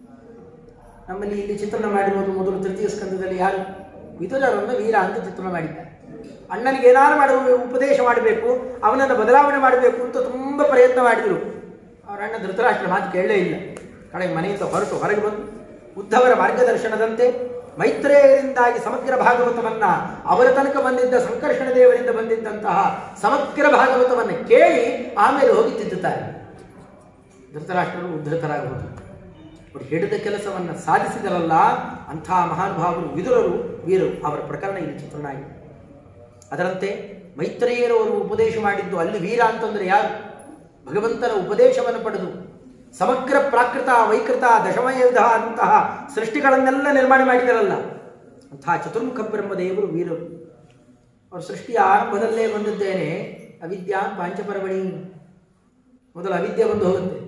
ನಮ್ಮಲ್ಲಿ ಇಲ್ಲಿ ಚಿತ್ರಣ ಮಾಡಿರೋದು ಮೊದಲು ತೃತೀಯ ಸ್ಕಂದದಲ್ಲಿ ಯಾರು ವಿದುರರನ್ನು ವೀರ ಅಂತ ಚಿತ್ರಣ ಮಾಡಿದ್ದಾರೆ ಅಣ್ಣನಿಗೆ ಏನಾರು ಮಾಡುವ ಉಪದೇಶ ಮಾಡಬೇಕು ಅವನನ್ನು ಬದಲಾವಣೆ ಮಾಡಬೇಕು ಅಂತ ತುಂಬ ಪ್ರಯತ್ನ ಮಾಡಿದರು ಅವರ ಅಣ್ಣ ಧೃತರಾಷ್ಟ್ರ ಮಾತು ಕೇಳಲೇ ಇಲ್ಲ ಕಡೆಗೆ ಮನೆಯಿಂದ ಹೊರಟು ಹೊರಗೆ ಬಂದು ಉದ್ಧವರ ಮಾರ್ಗದರ್ಶನದಂತೆ ಮೈತ್ರೇಯರಿಂದಾಗಿ ಸಮಗ್ರ ಭಾಗವತವನ್ನ ಅವರ ತನಕ ಬಂದಿದ್ದ ಸಂಕರ್ಷಣ ದೇವರಿಂದ ಬಂದಿದ್ದಂತಹ ಸಮಗ್ರ ಭಾಗವತವನ್ನು ಕೇಳಿ ಆಮೇಲೆ ಹೋಗಿ ತಿದ್ದುತ್ತಾರೆ ಧೃತರಾಷ್ಟ್ರರು ಉದ್ಧತರಾಗಬಹುದು ಅವರು ಹಿಡಿದ ಕೆಲಸವನ್ನು ಸಾಧಿಸಿದರಲ್ಲ ಅಂಥ ಮಹಾನುಭಾವರು ವಿದುರರು ವೀರರು ಅವರ ಪ್ರಕರಣ ಇಲ್ಲಿ ಚಿತ್ರಣ ಆಗಿದೆ ಅದರಂತೆ ಮೈತ್ರೇಯರವರು ಉಪದೇಶ ಮಾಡಿದ್ದು ಅಲ್ಲಿ ವೀರ ಅಂತಂದ್ರೆ ಯಾರು ಭಗವಂತನ ಉಪದೇಶವನ್ನು ಪಡೆದು ಸಮಗ್ರ ಪ್ರಾಕೃತ ವೈಕೃತ ದಶಮಯುಧ ಅಂತಹ ಸೃಷ್ಟಿಗಳನ್ನೆಲ್ಲ ನಿರ್ಮಾಣ ಮಾಡಿದರಲ್ಲ ಅಂತಹ ಚತುರ್ಮುಖ ಬ್ರಹ್ಮದೇವರು ವೀರರು ಅವ್ರ ಸೃಷ್ಟಿಯ ಆರಂಭದಲ್ಲೇ ಬಂದಿದ್ದೇನೆ ಅವಿದ್ಯಾ ಪಾಂಚಪರಮಣಿ ಮೊದಲು ಅವಿದ್ಯೆ ಬಂದು ಹೋಗುತ್ತೆ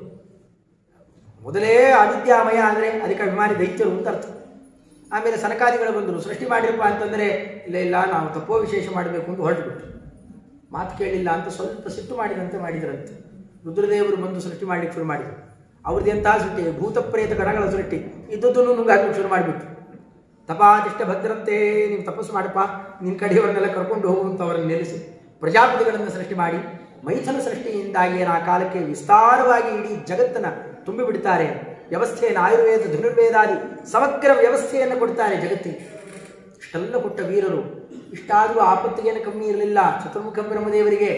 ಮೊದಲೇ ಅವಿದ್ಯಾಮಯ ಅಂದರೆ ಅದಕ್ಕೆ ಅಭಿಮಾನಿ ದೈತ್ಯರು ಅಂತ ಅರ್ಥ ಆಮೇಲೆ ಸನಕಾದಿಗಳು ಬಂದರು ಸೃಷ್ಟಿ ಮಾಡಿರಪ್ಪ ಅಂತಂದರೆ ಇಲ್ಲ ಇಲ್ಲ ನಾವು ತಪ್ಪೋ ವಿಶೇಷ ಮಾಡಬೇಕು ಅಂತ ಹೊರಟುಬಿಟ್ರು ಮಾತು ಕೇಳಿಲ್ಲ ಅಂತ ಸ್ವಲ್ಪ ಸಿಟ್ಟು ಮಾಡಿದಂತೆ ಮಾಡಿದ್ರಂತೆ ರುದ್ರದೇವರು ಬಂದು ಸೃಷ್ಟಿ ಮಾಡ್ಲಿಕ್ಕೆ ಶುರು ಮಾಡಿದರು ಅವ್ರದ್ದು ಎಂಥ ಸೃಷ್ಟಿ ಭೂತ ಪ್ರೇತ ಗಣಗಳ ಸೃಷ್ಟಿ ಇದ್ದದ್ದನ್ನು ನುಂಗಾಕಕ್ಕೆ ಶುರು ಮಾಡಿಬಿಟ್ರು ತಪಾದಿಷ್ಟ ಭದ್ರಂತೆ ನೀವು ತಪಸ್ಸು ಮಾಡಪ್ಪ ನಿನ್ನ ಕಡೆಯವರನ್ನೆಲ್ಲ ಕರ್ಕೊಂಡು ಹೋಗುವಂತ ಅವರನ್ನು ನಿಲ್ಲಿಸಿ ಪ್ರಜಾಪತಿಗಳನ್ನು ಸೃಷ್ಟಿ ಮಾಡಿ ಮೈಥುನ ಸೃಷ್ಟಿಯಿಂದಾಗಿ ಏನು ಆ ಕಾಲಕ್ಕೆ ವಿಸ್ತಾರವಾಗಿ ಇಡೀ ಜಗತ್ತನ್ನು ತುಂಬಿಬಿಡ್ತಾರೆ ವ್ಯವಸ್ಥೆಯನ್ನು ಆಯುರ್ವೇದ ಧನುರ್ವೇದಾದಿ ಸಮಗ್ರ ವ್ಯವಸ್ಥೆಯನ್ನು ಕೊಡ್ತಾರೆ ಜಗತ್ತಿಗೆ ಇಷ್ಟೆಲ್ಲ ಕೊಟ್ಟ ವೀರರು ಇಷ್ಟಾದರೂ ಆಪತ್ತಿಗೇನು ಕಮ್ಮಿ ಇರಲಿಲ್ಲ ಚತುರ್ಮುಖ ಬ್ರಹ್ಮದೇವರಿಗೆ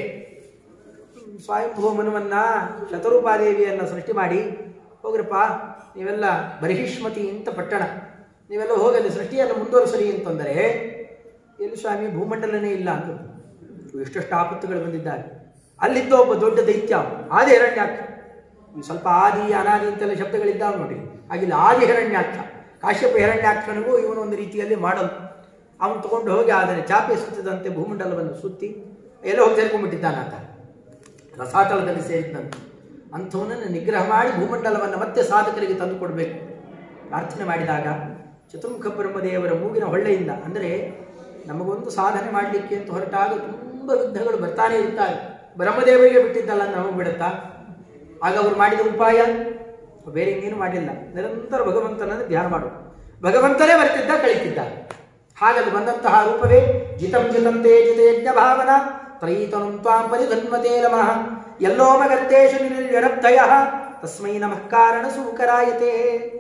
ಸ್ವಯಂಭೂ ಮನುವನ್ನ ಶತರೂಪಾದೇವಿಯನ್ನು ಸೃಷ್ಟಿ ಮಾಡಿ ಹೋಗ್ರಪ್ಪ ನೀವೆಲ್ಲ ಬರಿಹಿಷ್ಮತಿ ಅಂತ ಪಟ್ಟಣ ನೀವೆಲ್ಲ ಹೋಗಲಿ ಸೃಷ್ಟಿಯನ್ನು ಮುಂದುವರಿಸಲಿ ಅಂತಂದರೆ ಎಲ್ಲಿ ಸ್ವಾಮಿ ಭೂಮಂಡಲನೇ ಇಲ್ಲ ಅಂದರು ಎಷ್ಟೆಷ್ಟು ಆಪತ್ತುಗಳು ಬಂದಿದ್ದಾರೆ ಅಲ್ಲಿದ್ದ ಒಬ್ಬ ದೊಡ್ಡ ದೈತ್ಯ ಆದಿ ಹಿರಣ್ಯಾಕ್ಷ ಈ ಸ್ವಲ್ಪ ಆದಿ ಅನಾದಿ ಅಂತೆಲ್ಲ ಶಬ್ದಗಳಿದ್ದಾವೆ ನೋಡಿ ಹಾಗಿಲ್ಲ ಆದಿ ಹಿರಣ್ಯಾಕ್ಷ ಕಾಶ್ಯಪ ಹಿರಣ್ಯಾಕ್ಷನಿಗೂ ಇವನು ಒಂದು ರೀತಿಯಲ್ಲಿ ಮಾಡಲು ಅವನು ತಗೊಂಡು ಹೋಗಿ ಅದನ್ನು ಚಾಪೆ ಸುತ್ತಿದಂತೆ ಭೂಮಂಡಲವನ್ನು ಸುತ್ತಿ ಎಲ್ಲ ಹೋಗಿ ಸೇರ್ಕೊಂಡ್ಬಿಟ್ಟಿದ್ದಾನಾತ ರಸಾತಳದಲ್ಲಿ ಸೇರಿದಂತೆ ಅಂಥವನನ್ನು ನಿಗ್ರಹ ಮಾಡಿ ಭೂಮಂಡಲವನ್ನು ಮತ್ತೆ ಸಾಧಕರಿಗೆ ತಂದು ಕೊಡಬೇಕು ಪ್ರಾರ್ಥನೆ ಮಾಡಿದಾಗ ಚತುರ್ಮುಖ ಬ್ರಹ್ಮದೇವರ ಮೂಗಿನ ಹೊಳ್ಳೆಯಿಂದ ಅಂದರೆ ನಮಗೊಂದು ಸಾಧನೆ ಮಾಡಲಿಕ್ಕೆ ಅಂತ ಹೊರಟಾಗ ತುಂಬ ವಿಘ್ನಗಳು ಬರ್ತಾನೆ ಇರ್ತಾರೆ ಬ್ರಹ್ಮದೇವರಿಗೆ ಬಿಟ್ಟಿದ್ದಲ್ಲ ನಮಗೆ ಬಿಡುತ್ತಾ ಆಗ ಅವರು ಮಾಡಿದ ಉಪಾಯ ಬೇರೆ ಇನ್ನೇನು ಮಾಡಿಲ್ಲ ನಿರಂತರ ಭಗವಂತನನ್ನು ಧ್ಯಾನ ಮಾಡು ಭಗವಂತನೇ ಬರ್ತಿದ್ದ ಕಳಿತಿದ್ದ ಹಾಗಲ್ಲಿ ಬಂದಂತಹ ರೂಪವೇ ಜಿತಂ ಜಿತಂತೆ ಜಿತೇಜ್ಞ ಭಾವನ ತ್ರಯೀತನುಂ ತ್ವಾಂ ಪರಿಧನ್ವತೆ ನಮಃ ಎಲ್ಲೋಮಗರ್ತೇಶು ನಿರಬ್ಧಯ ತಸ್ಮೈ ನಮಃ ಕಾರಣ ಸೂಕರಾಯತೆ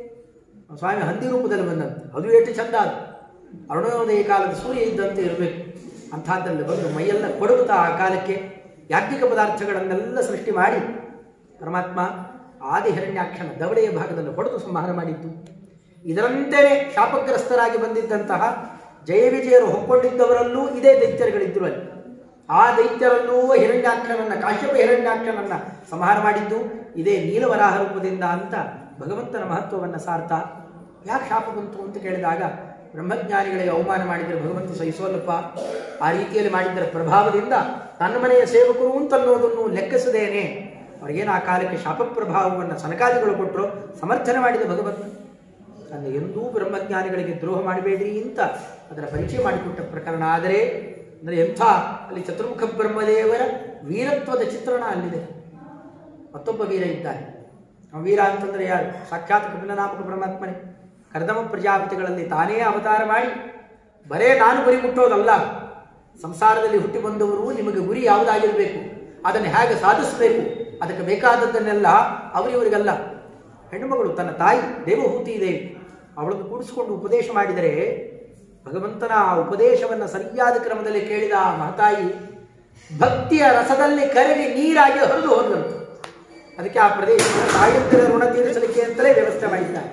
ಸ್ವಾಮಿ ಹಂದಿ ರೂಪದಲ್ಲಿ ಬಂದಂತೆ ಅದು ಎಷ್ಟು ಚಂದ ಅದು ಅರುಣೋದಯ ಕಾಲದ ಸೂರ್ಯ ಇದ್ದಂತೆ ಇರಬೇಕು ಅಂಥದ್ದಲ್ಲಿ ಬಂದು ಮೈಯೆಲ್ಲ ಕೊಡುಗುತ್ತಾ ಆ ಕಾಲಕ್ಕೆ ಯಾಜ್ಞಿಕ ಪದಾರ್ಥಗಳನ್ನೆಲ್ಲ ಸೃಷ್ಟಿ ಮಾಡಿ ಪರಮಾತ್ಮ ಆದಿ ಹಿರಣ್ಯಾಕ್ಷನ ದವಡೆಯ ಭಾಗದಲ್ಲಿ ಹೊಡೆದು ಸಂಹಾರ ಮಾಡಿದ್ದು ಇದರಂತೆಯೇ ಶಾಪಗ್ರಸ್ತರಾಗಿ ಬಂದಿದ್ದಂತಹ ಜಯ ವಿಜಯರು ಹೊಕ್ಕೊಂಡಿದ್ದವರಲ್ಲೂ ಇದೇ ದೈತ್ಯರುಗಳಿದ್ದರು ಅಲ್ಲಿ ಆ ದೈತ್ಯರಲ್ಲೂ ಹಿರಣ್ಯಾಕ್ಷನನ್ನ ಕಾಶ್ಯಪ ಹಿರಣ್ಯಾಕ್ಷನನ್ನ ಸಂಹಾರ ಮಾಡಿದ್ದು ಇದೇ ನೀಲವರಾಹ ರೂಪದಿಂದ ಅಂತ ಭಗವಂತನ ಮಹತ್ವವನ್ನು ಸಾರ್ತಾ ಯಾಕೆ ಶಾಪ ಬಂತು ಅಂತ ಕೇಳಿದಾಗ ಬ್ರಹ್ಮಜ್ಞಾನಿಗಳಿಗೆ ಅವಮಾನ ಮಾಡಿದರೆ ಭಗವಂತ ಸಹಿಸೋಲ್ಲಪ್ಪ ಆ ರೀತಿಯಲ್ಲಿ ಮಾಡಿದ್ದರ ಪ್ರಭಾವದಿಂದ ತನ್ನ ಮನೆಯ ಸೇವಕರು ಅಂತನ್ನೋದನ್ನು ಲೆಕ್ಕಿಸದೇನೆ ಅವರಿಗೇನು ಆ ಕಾಲಕ್ಕೆ ಶಾಪ ಪ್ರಭಾವವನ್ನು ಸನಕಾದಿಗಳು ಕೊಟ್ಟರು ಸಮರ್ಥನೆ ಮಾಡಿದ ಭಗವಂತ ನನ್ನ ಎಂದೂ ಬ್ರಹ್ಮಜ್ಞಾನಿಗಳಿಗೆ ದ್ರೋಹ ಮಾಡಬೇಡ್ರಿ ಅಂತ ಅದರ ಪರಿಚಯ ಮಾಡಿಕೊಟ್ಟ ಪ್ರಕರಣ ಆದರೆ ಅಂದರೆ ಎಂಥ ಅಲ್ಲಿ ಚತುರ್ಮುಖ ಬ್ರಹ್ಮದೇವರ ವೀರತ್ವದ ಚಿತ್ರಣ ಅಲ್ಲಿದೆ ಮತ್ತೊಬ್ಬ ವೀರ ಇದ್ದಾನೆ ಆ ವೀರ ಅಂತಂದ್ರೆ ಯಾರು ಸಾಕ್ಷಾತ್ ಕಪಿಲನಾಮಕ ಪರಮಾತ್ಮನೇ ಕರ್ದಮ ಪ್ರಜಾಪತಿಗಳಲ್ಲಿ ತಾನೇ ಅವತಾರ ಮಾಡಿ ಬರೇ ನಾನು ಗುರಿ ಮುಟ್ಟೋದಲ್ಲ ಸಂಸಾರದಲ್ಲಿ ಹುಟ್ಟಿ ಬಂದವರು ನಿಮಗೆ ಗುರಿ ಯಾವುದಾಗಿರಬೇಕು ಅದನ್ನು ಹೇಗೆ ಸಾಧಿಸಬೇಕು ಅದಕ್ಕೆ ಬೇಕಾದದ್ದನ್ನೆಲ್ಲ ಅವರಿವರಿಗಲ್ಲ ಹೆಣ್ಣುಮಗಳು ತನ್ನ ತಾಯಿ ದೇವಹೂತಿ ದೇವಿ ಅವಳನ್ನು ಕೂಡಿಸಿಕೊಂಡು ಉಪದೇಶ ಮಾಡಿದರೆ ಭಗವಂತನ ಆ ಉಪದೇಶವನ್ನು ಸರಿಯಾದ ಕ್ರಮದಲ್ಲಿ ಕೇಳಿದ ಆ ಮಹತಾಯಿ ಭಕ್ತಿಯ ರಸದಲ್ಲಿ ಕರಗಿ ನೀರಾಗಿ ಹರಿದು ಹೋದಂತು ಅದಕ್ಕೆ ಆ ಪ್ರದೇಶವನ್ನು ತಾಯಂದಿರ ಋಣ ತೀರಿಸಲಿಕ್ಕೆ ಅಂತಲೇ ವ್ಯವಸ್ಥೆ ಮಾಡಿದ್ದಾರೆ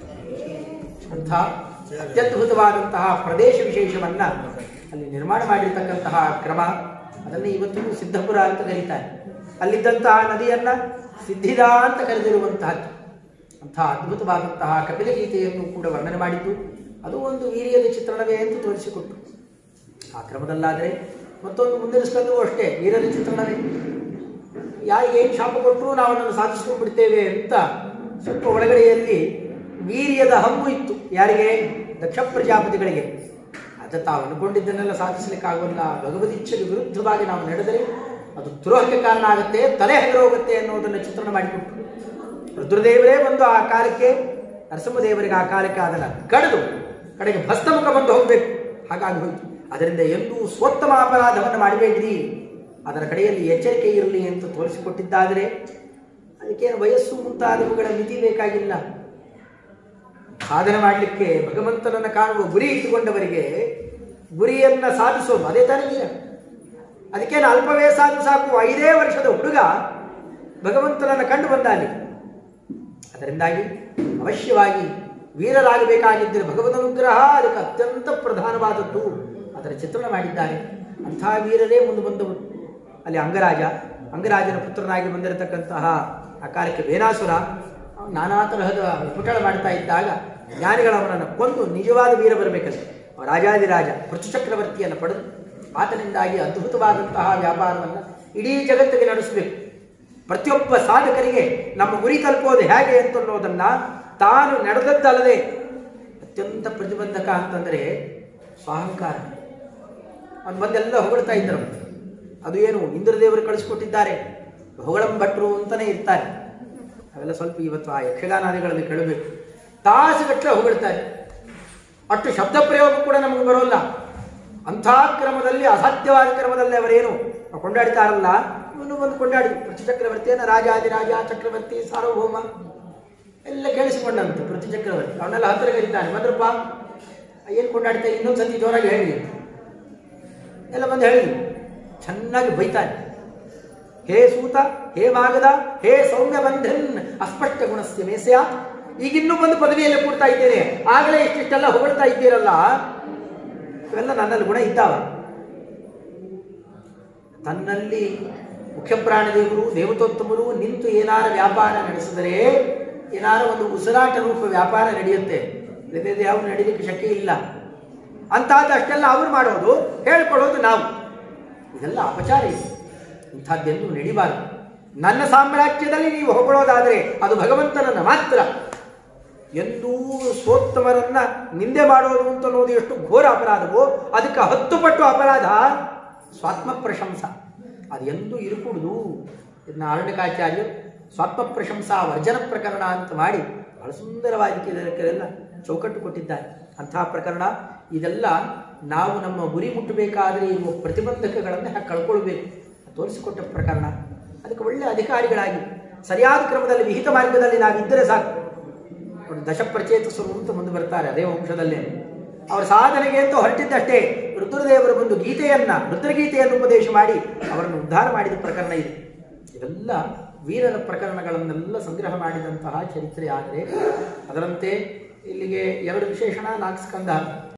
ಅಂಥ ಅತ್ಯದ್ಭುತವಾದಂತಹ ಪ್ರದೇಶ ವಿಶೇಷವನ್ನ ಅಲ್ಲಿ ನಿರ್ಮಾಣ ಮಾಡಿರ್ತಕ್ಕಂತಹ ಕ್ರಮ ಅದನ್ನೇ ಇವತ್ತಿಗೂ ಸಿದ್ಧಪುರ ಅಂತ ಕರೀತಾರೆ ಅಲ್ಲಿದ್ದಂತಹ ನದಿಯನ್ನ ಸಿದ್ಧಿದ ಅಂತ ಕರೆದಿರುವಂತಹದ್ದು ಅಂತಹ ಅದ್ಭುತವಾದಂತಹ ಕಪಿಲ ಗೀತೆಯನ್ನು ಕೂಡ ವರ್ಣನೆ ಮಾಡಿದ್ದು ಅದು ಒಂದು ವೀರ್ಯದ ಚಿತ್ರಣವೇ ಅಂತ ತೋರಿಸಿಕೊಟ್ಟು ಆ ಕ್ರಮದಲ್ಲಾದರೆ ಮತ್ತೊಂದು ಮುಂದಿನ ಸ್ಕಂದವೂ ಅಷ್ಟೇ ವೀರ್ಯದ ಚಿತ್ರಣವೇ ಯಾರಿಗೆ ಏನು ಶಾಪ ಕೊಟ್ಟರು ನಾವು ಅದನ್ನು ಸಾಧಿಸ್ಕೊಂಡು ಬಿಡ್ತೇವೆ ಅಂತ ಸ್ವಲ್ಪ ಒಳಗಡೆಯಲ್ಲಿ ವೀರ್ಯದ ಹಮ್ಮು ಇತ್ತು ಯಾರಿಗೆ ದಕ್ಷ ಪ್ರಜಾಪತಿಗಳಿಗೆ ಅದು ತಾವು ಅನ್ಕೊಂಡಿದ್ದನ್ನೆಲ್ಲ ಸಾಧಿಸಲಿಕ್ಕಾಗೋಲ್ಲ ಭಗವದಿಚ್ಛೆಗೆ ವಿರುದ್ಧವಾಗಿ ನಾವು ನಡೆದರೆ ಅದು ದ್ರೋಹಕ್ಕೆ ಕಾರಣ ಆಗುತ್ತೆ ತಲೆ ಹೋಗುತ್ತೆ ಅನ್ನೋದನ್ನು ಚಿತ್ರಣ ಮಾಡಿಕೊಟ್ಟು ರುದ್ರದೇವರೇ ಬಂದು ಆ ಕಾಲಕ್ಕೆ ನರಸಿಂಹದೇವರಿಗೆ ಆ ಕಾಲಕ್ಕೆ ಅದನ್ನು ಕಡಿದು ಕಡೆಗೆ ಭಸ್ತಮುಖ ಬಂದು ಹೋಗಬೇಕು ಹಾಗಾಗಿ ಹೋಯ್ತು ಅದರಿಂದ ಎಂದೂ ಸ್ವೋತ್ತಮ ಅಪರಾಧವನ್ನು ಮಾಡಬೇಡ್ರಿ ಅದರ ಕಡೆಯಲ್ಲಿ ಎಚ್ಚರಿಕೆ ಇರಲಿ ಅಂತ ತೋರಿಸಿಕೊಟ್ಟಿದ್ದಾದರೆ ಅದಕ್ಕೇನು ವಯಸ್ಸು ಮುಂತಾದವುಗಳ ಮಿತಿ ಬೇಕಾಗಿಲ್ಲ ಸಾಧನೆ ಮಾಡಲಿಕ್ಕೆ ಭಗವಂತನನ್ನು ಕಾಣುವ ಗುರಿ ಇಟ್ಟುಕೊಂಡವರಿಗೆ ಗುರಿಯನ್ನ ಸಾಧಿಸೋದು ಅದೇ ತಾನೇ ವೀರ ಅದಕ್ಕೇನು ಅಲ್ಪ ವಯಸ್ಸಾದ್ರೂ ಸಾಕು ಐದೇ ವರ್ಷದ ಹುಡುಗ ಭಗವಂತನನ್ನು ಕಂಡು ಬಂದ ಅಲ್ಲಿ ಅದರಿಂದಾಗಿ ಅವಶ್ಯವಾಗಿ ವೀರರಾಗಬೇಕಾಗಿದ್ದರೆ ಭಗವದನುಗ್ರಹ ಅದಕ್ಕೆ ಅತ್ಯಂತ ಪ್ರಧಾನವಾದದ್ದು ಅದರ ಚಿತ್ರಣ ಮಾಡಿದ್ದಾರೆ ಅಂಥ ವೀರರೇ ಮುಂದೆ ಬಂದವರು ಅಲ್ಲಿ ಅಂಗರಾಜ ಅಂಗರಾಜನ ಪುತ್ರನಾಗಿ ಬಂದಿರತಕ್ಕಂತಹ ಆ ಕಾಲಕ್ಕೆ ವೇನಾಸುರ ಅವನು ನಾನಾ ತರಹದ ಪುಟಳ ಮಾಡ್ತಾ ಇದ್ದಾಗ ಜ್ಞಾನಿಗಳು ಅವನನ್ನು ಕೊಂದು ನಿಜವಾದ ವೀರ ಬರಬೇಕಲ್ಲಿ ಅವ ರಾಜಾದಿರಾಜ ಪೃಥು ಚಕ್ರವರ್ತಿಯನ್ನು ಪಡೆದು ಆತನಿಂದಾಗಿ ಅದ್ಭುತವಾದಂತಹ ವ್ಯಾಪಾರವನ್ನು ಇಡೀ ಜಗತ್ತಿಗೆ ನಡೆಸಬೇಕು ಪ್ರತಿಯೊಬ್ಬ ಸಾಧಕರಿಗೆ ನಮ್ಮ ಗುರಿ ತಲುಪೋದು ಹೇಗೆ ಅಂತನ್ನೋದನ್ನ ತಾನು ನಡೆದದ್ದಲ್ಲದೆ ಅತ್ಯಂತ ಪ್ರತಿಬಂಧಕ ಅಂತಂದರೆ ಸ್ವಾಹಂಕಾರ ಅವನು ಬಂದೆಲ್ಲ ಹೊಗಳ್ತಾ ಇದ್ದರು ಅದು ಏನು ಇಂದ್ರದೇವರು ಕಳಿಸ್ಕೊಟ್ಟಿದ್ದಾರೆ ಹೊಗಳಂ ಭಟ್ರು ಅಂತಲೇ ಇರ್ತಾರೆ ಅವೆಲ್ಲ ಸ್ವಲ್ಪ ಇವತ್ತು ಆ ಯಕ್ಷಗಾನಾದಿಗಳಲ್ಲಿ ಕೇಳಬೇಕು ತಾಸುಗಟ್ಟಲೆ ಹೊಗಳ್ತಾರೆ ಅಷ್ಟು ಶಬ್ದ ಪ್ರಯೋಗ ಕೂಡ ನಮಗೆ ಬರೋಲ್ಲ ಅಂಥ ಕ್ರಮದಲ್ಲಿ ಅಸಾಧ್ಯವಾದ ಕ್ರಮದಲ್ಲಿ ಅವರೇನು ಕೊಂಡಾಡ್ತಾರಲ್ಲ ಇವನು ಬಂದು ಕೊಂಡಾಡಿ ಪೃಥ್ವಿ ಚಕ್ರವರ್ತಿಯನ್ನ ರಾಜಾದಿರಾಜ ಚಕ್ರವರ್ತಿ ಸಾರ್ವಭೌಮ ಎಲ್ಲ ಕೇಳಿಸಿಕೊಂಡಂತೆ ಪೃಥ್ವಿ ಚಕ್ರವರ್ತಿ ಅವನ್ನೆಲ್ಲ ಹತ್ತಿರ ಕರೀತಾನೆ ಬಂದ್ರಪ್ಪ ಏನು ಕೊಂಡಾಡ್ತಾ ಇನ್ನೊಂದು ಸತಿ ಜೋರಾಗಿ ಹೇಳಿ ಎಲ್ಲ ಬಂದು ಹೇಳಿದ್ರು ಚೆನ್ನಾಗಿ ಬೈತಾನೆ ಹೇ ಸೂತ ಹೇ ಮಾಗದ ಹೇ ಸೌಮ್ಯ ಬಂಧನ್ ಅಸ್ಪಷ್ಟ ಗುಣಸ್ಯ ಮೇಸ್ಯ ಈಗಿನ್ನೂ ಬಂದು ಪದವಿಯಲ್ಲಿ ಕೂಡ್ತಾ ಇದ್ದೇನೆ ಆಗಲೇ ಇಷ್ಟಿಷ್ಟೆಲ್ಲ ಹೊಗಳ್ತಾ ಇದ್ದೀರಲ್ಲ ಇವೆಲ್ಲ ನನ್ನಲ್ಲಿ ಗುಣ ಇದ್ದಾವ ತನ್ನಲ್ಲಿ ಮುಖ್ಯ ಪ್ರಾಣದೇವರು ದೇವತೋತ್ತಮರು ನಿಂತು ಏನಾರ ವ್ಯಾಪಾರ ನಡೆಸಿದರೆ ಏನಾರ ಒಂದು ಉಸಿರಾಟ ರೂಪ ವ್ಯಾಪಾರ ನಡೆಯುತ್ತೆ ಇಲ್ಲದೇ ಯಾವ ನಡೀಲಿಕ್ಕೆ ಶಕ್ತಿ ಇಲ್ಲ ಅಂತಾದ ಅಷ್ಟೆಲ್ಲ ಅವರು ಮಾಡೋದು ಹೇಳ್ಕೊಳ್ಳೋದು ನಾವು ಇದೆಲ್ಲ ಅಪಚಾರ ಇದೆ ಇಂಥದ್ದೆಂದು ನಡಿಬಾರದು ನನ್ನ ಸಾಮ್ರಾಜ್ಯದಲ್ಲಿ ನೀವು ಹೊಗಳೋದಾದರೆ ಅದು ಭಗವಂತನನ್ನ ಮಾತ್ರ ಎಂದೂ ಸೋತ್ತಮರನ್ನ ನಿಂದೆ ಮಾಡೋದು ಅಂತ ಅನ್ನೋದು ಎಷ್ಟು ಘೋರ ಅಪರಾಧವೋ ಅದಕ್ಕೆ ಹತ್ತು ಪಟ್ಟು ಅಪರಾಧ ಸ್ವಾತ್ಮ ಪ್ರಶಂಸ ಅದು ಎಂದೂ ಇರಕೂಡುದು ಇದನ್ನ ಅರಣ್ಯಕಾಚಾರ್ಯರು ಸ್ವಾತ್ಮ ಪ್ರಶಂಸಾ ವರ್ಜನ ಪ್ರಕರಣ ಅಂತ ಮಾಡಿ ಬಹಳ ಸುಂದರವಾಗಿ ಇದಕ್ಕೆಲ್ಲ ಚೌಕಟ್ಟು ಕೊಟ್ಟಿದ್ದಾರೆ ಅಂತಹ ಪ್ರಕರಣ ಇದೆಲ್ಲ ನಾವು ನಮ್ಮ ಗುರಿ ಮುಟ್ಟಬೇಕಾದರೆ ಇರುವ ಪ್ರತಿಬಂಧಕಗಳನ್ನು ಹಾಗೆ ಕಳ್ಕೊಳ್ಬೇಕು ತೋರಿಸಿಕೊಟ್ಟ ಪ್ರಕರಣ ಅದಕ್ಕೆ ಒಳ್ಳೆ ಅಧಿಕಾರಿಗಳಾಗಿ ಸರಿಯಾದ ಕ್ರಮದಲ್ಲಿ ವಿಹಿತ ಮಾರ್ಗದಲ್ಲಿ ನಾವಿದ್ದರೆ ಸಾಕು ಅವರು ದಶಪ್ರಚೇತಸರು ಅಂತ ಮುಂದೆ ಬರ್ತಾರೆ ಅದೇ ವಂಶದಲ್ಲೇ ಅವರ ಸಾಧನೆಗೆ ಅಂತ ಹೊರಟಿದ್ದಷ್ಟೇ ರುದ್ರದೇವರು ಬಂದು ಗೀತೆಯನ್ನ ರುದ್ರಗೀತೆಯನ್ನು ಉಪದೇಶ ಮಾಡಿ ಅವರನ್ನು ಉದ್ಧಾರ ಮಾಡಿದ ಪ್ರಕರಣ ಇದೆ ಇವೆಲ್ಲ ವೀರರ ಪ್ರಕರಣಗಳನ್ನೆಲ್ಲ ಸಂಗ್ರಹ ಮಾಡಿದಂತಹ ಚರಿತ್ರೆ ಆದರೆ ಅದರಂತೆ ಇಲ್ಲಿಗೆ ಎರಡು ವಿಶೇಷಣ ನಾಲ್ಕು ಸ್ಕಂದ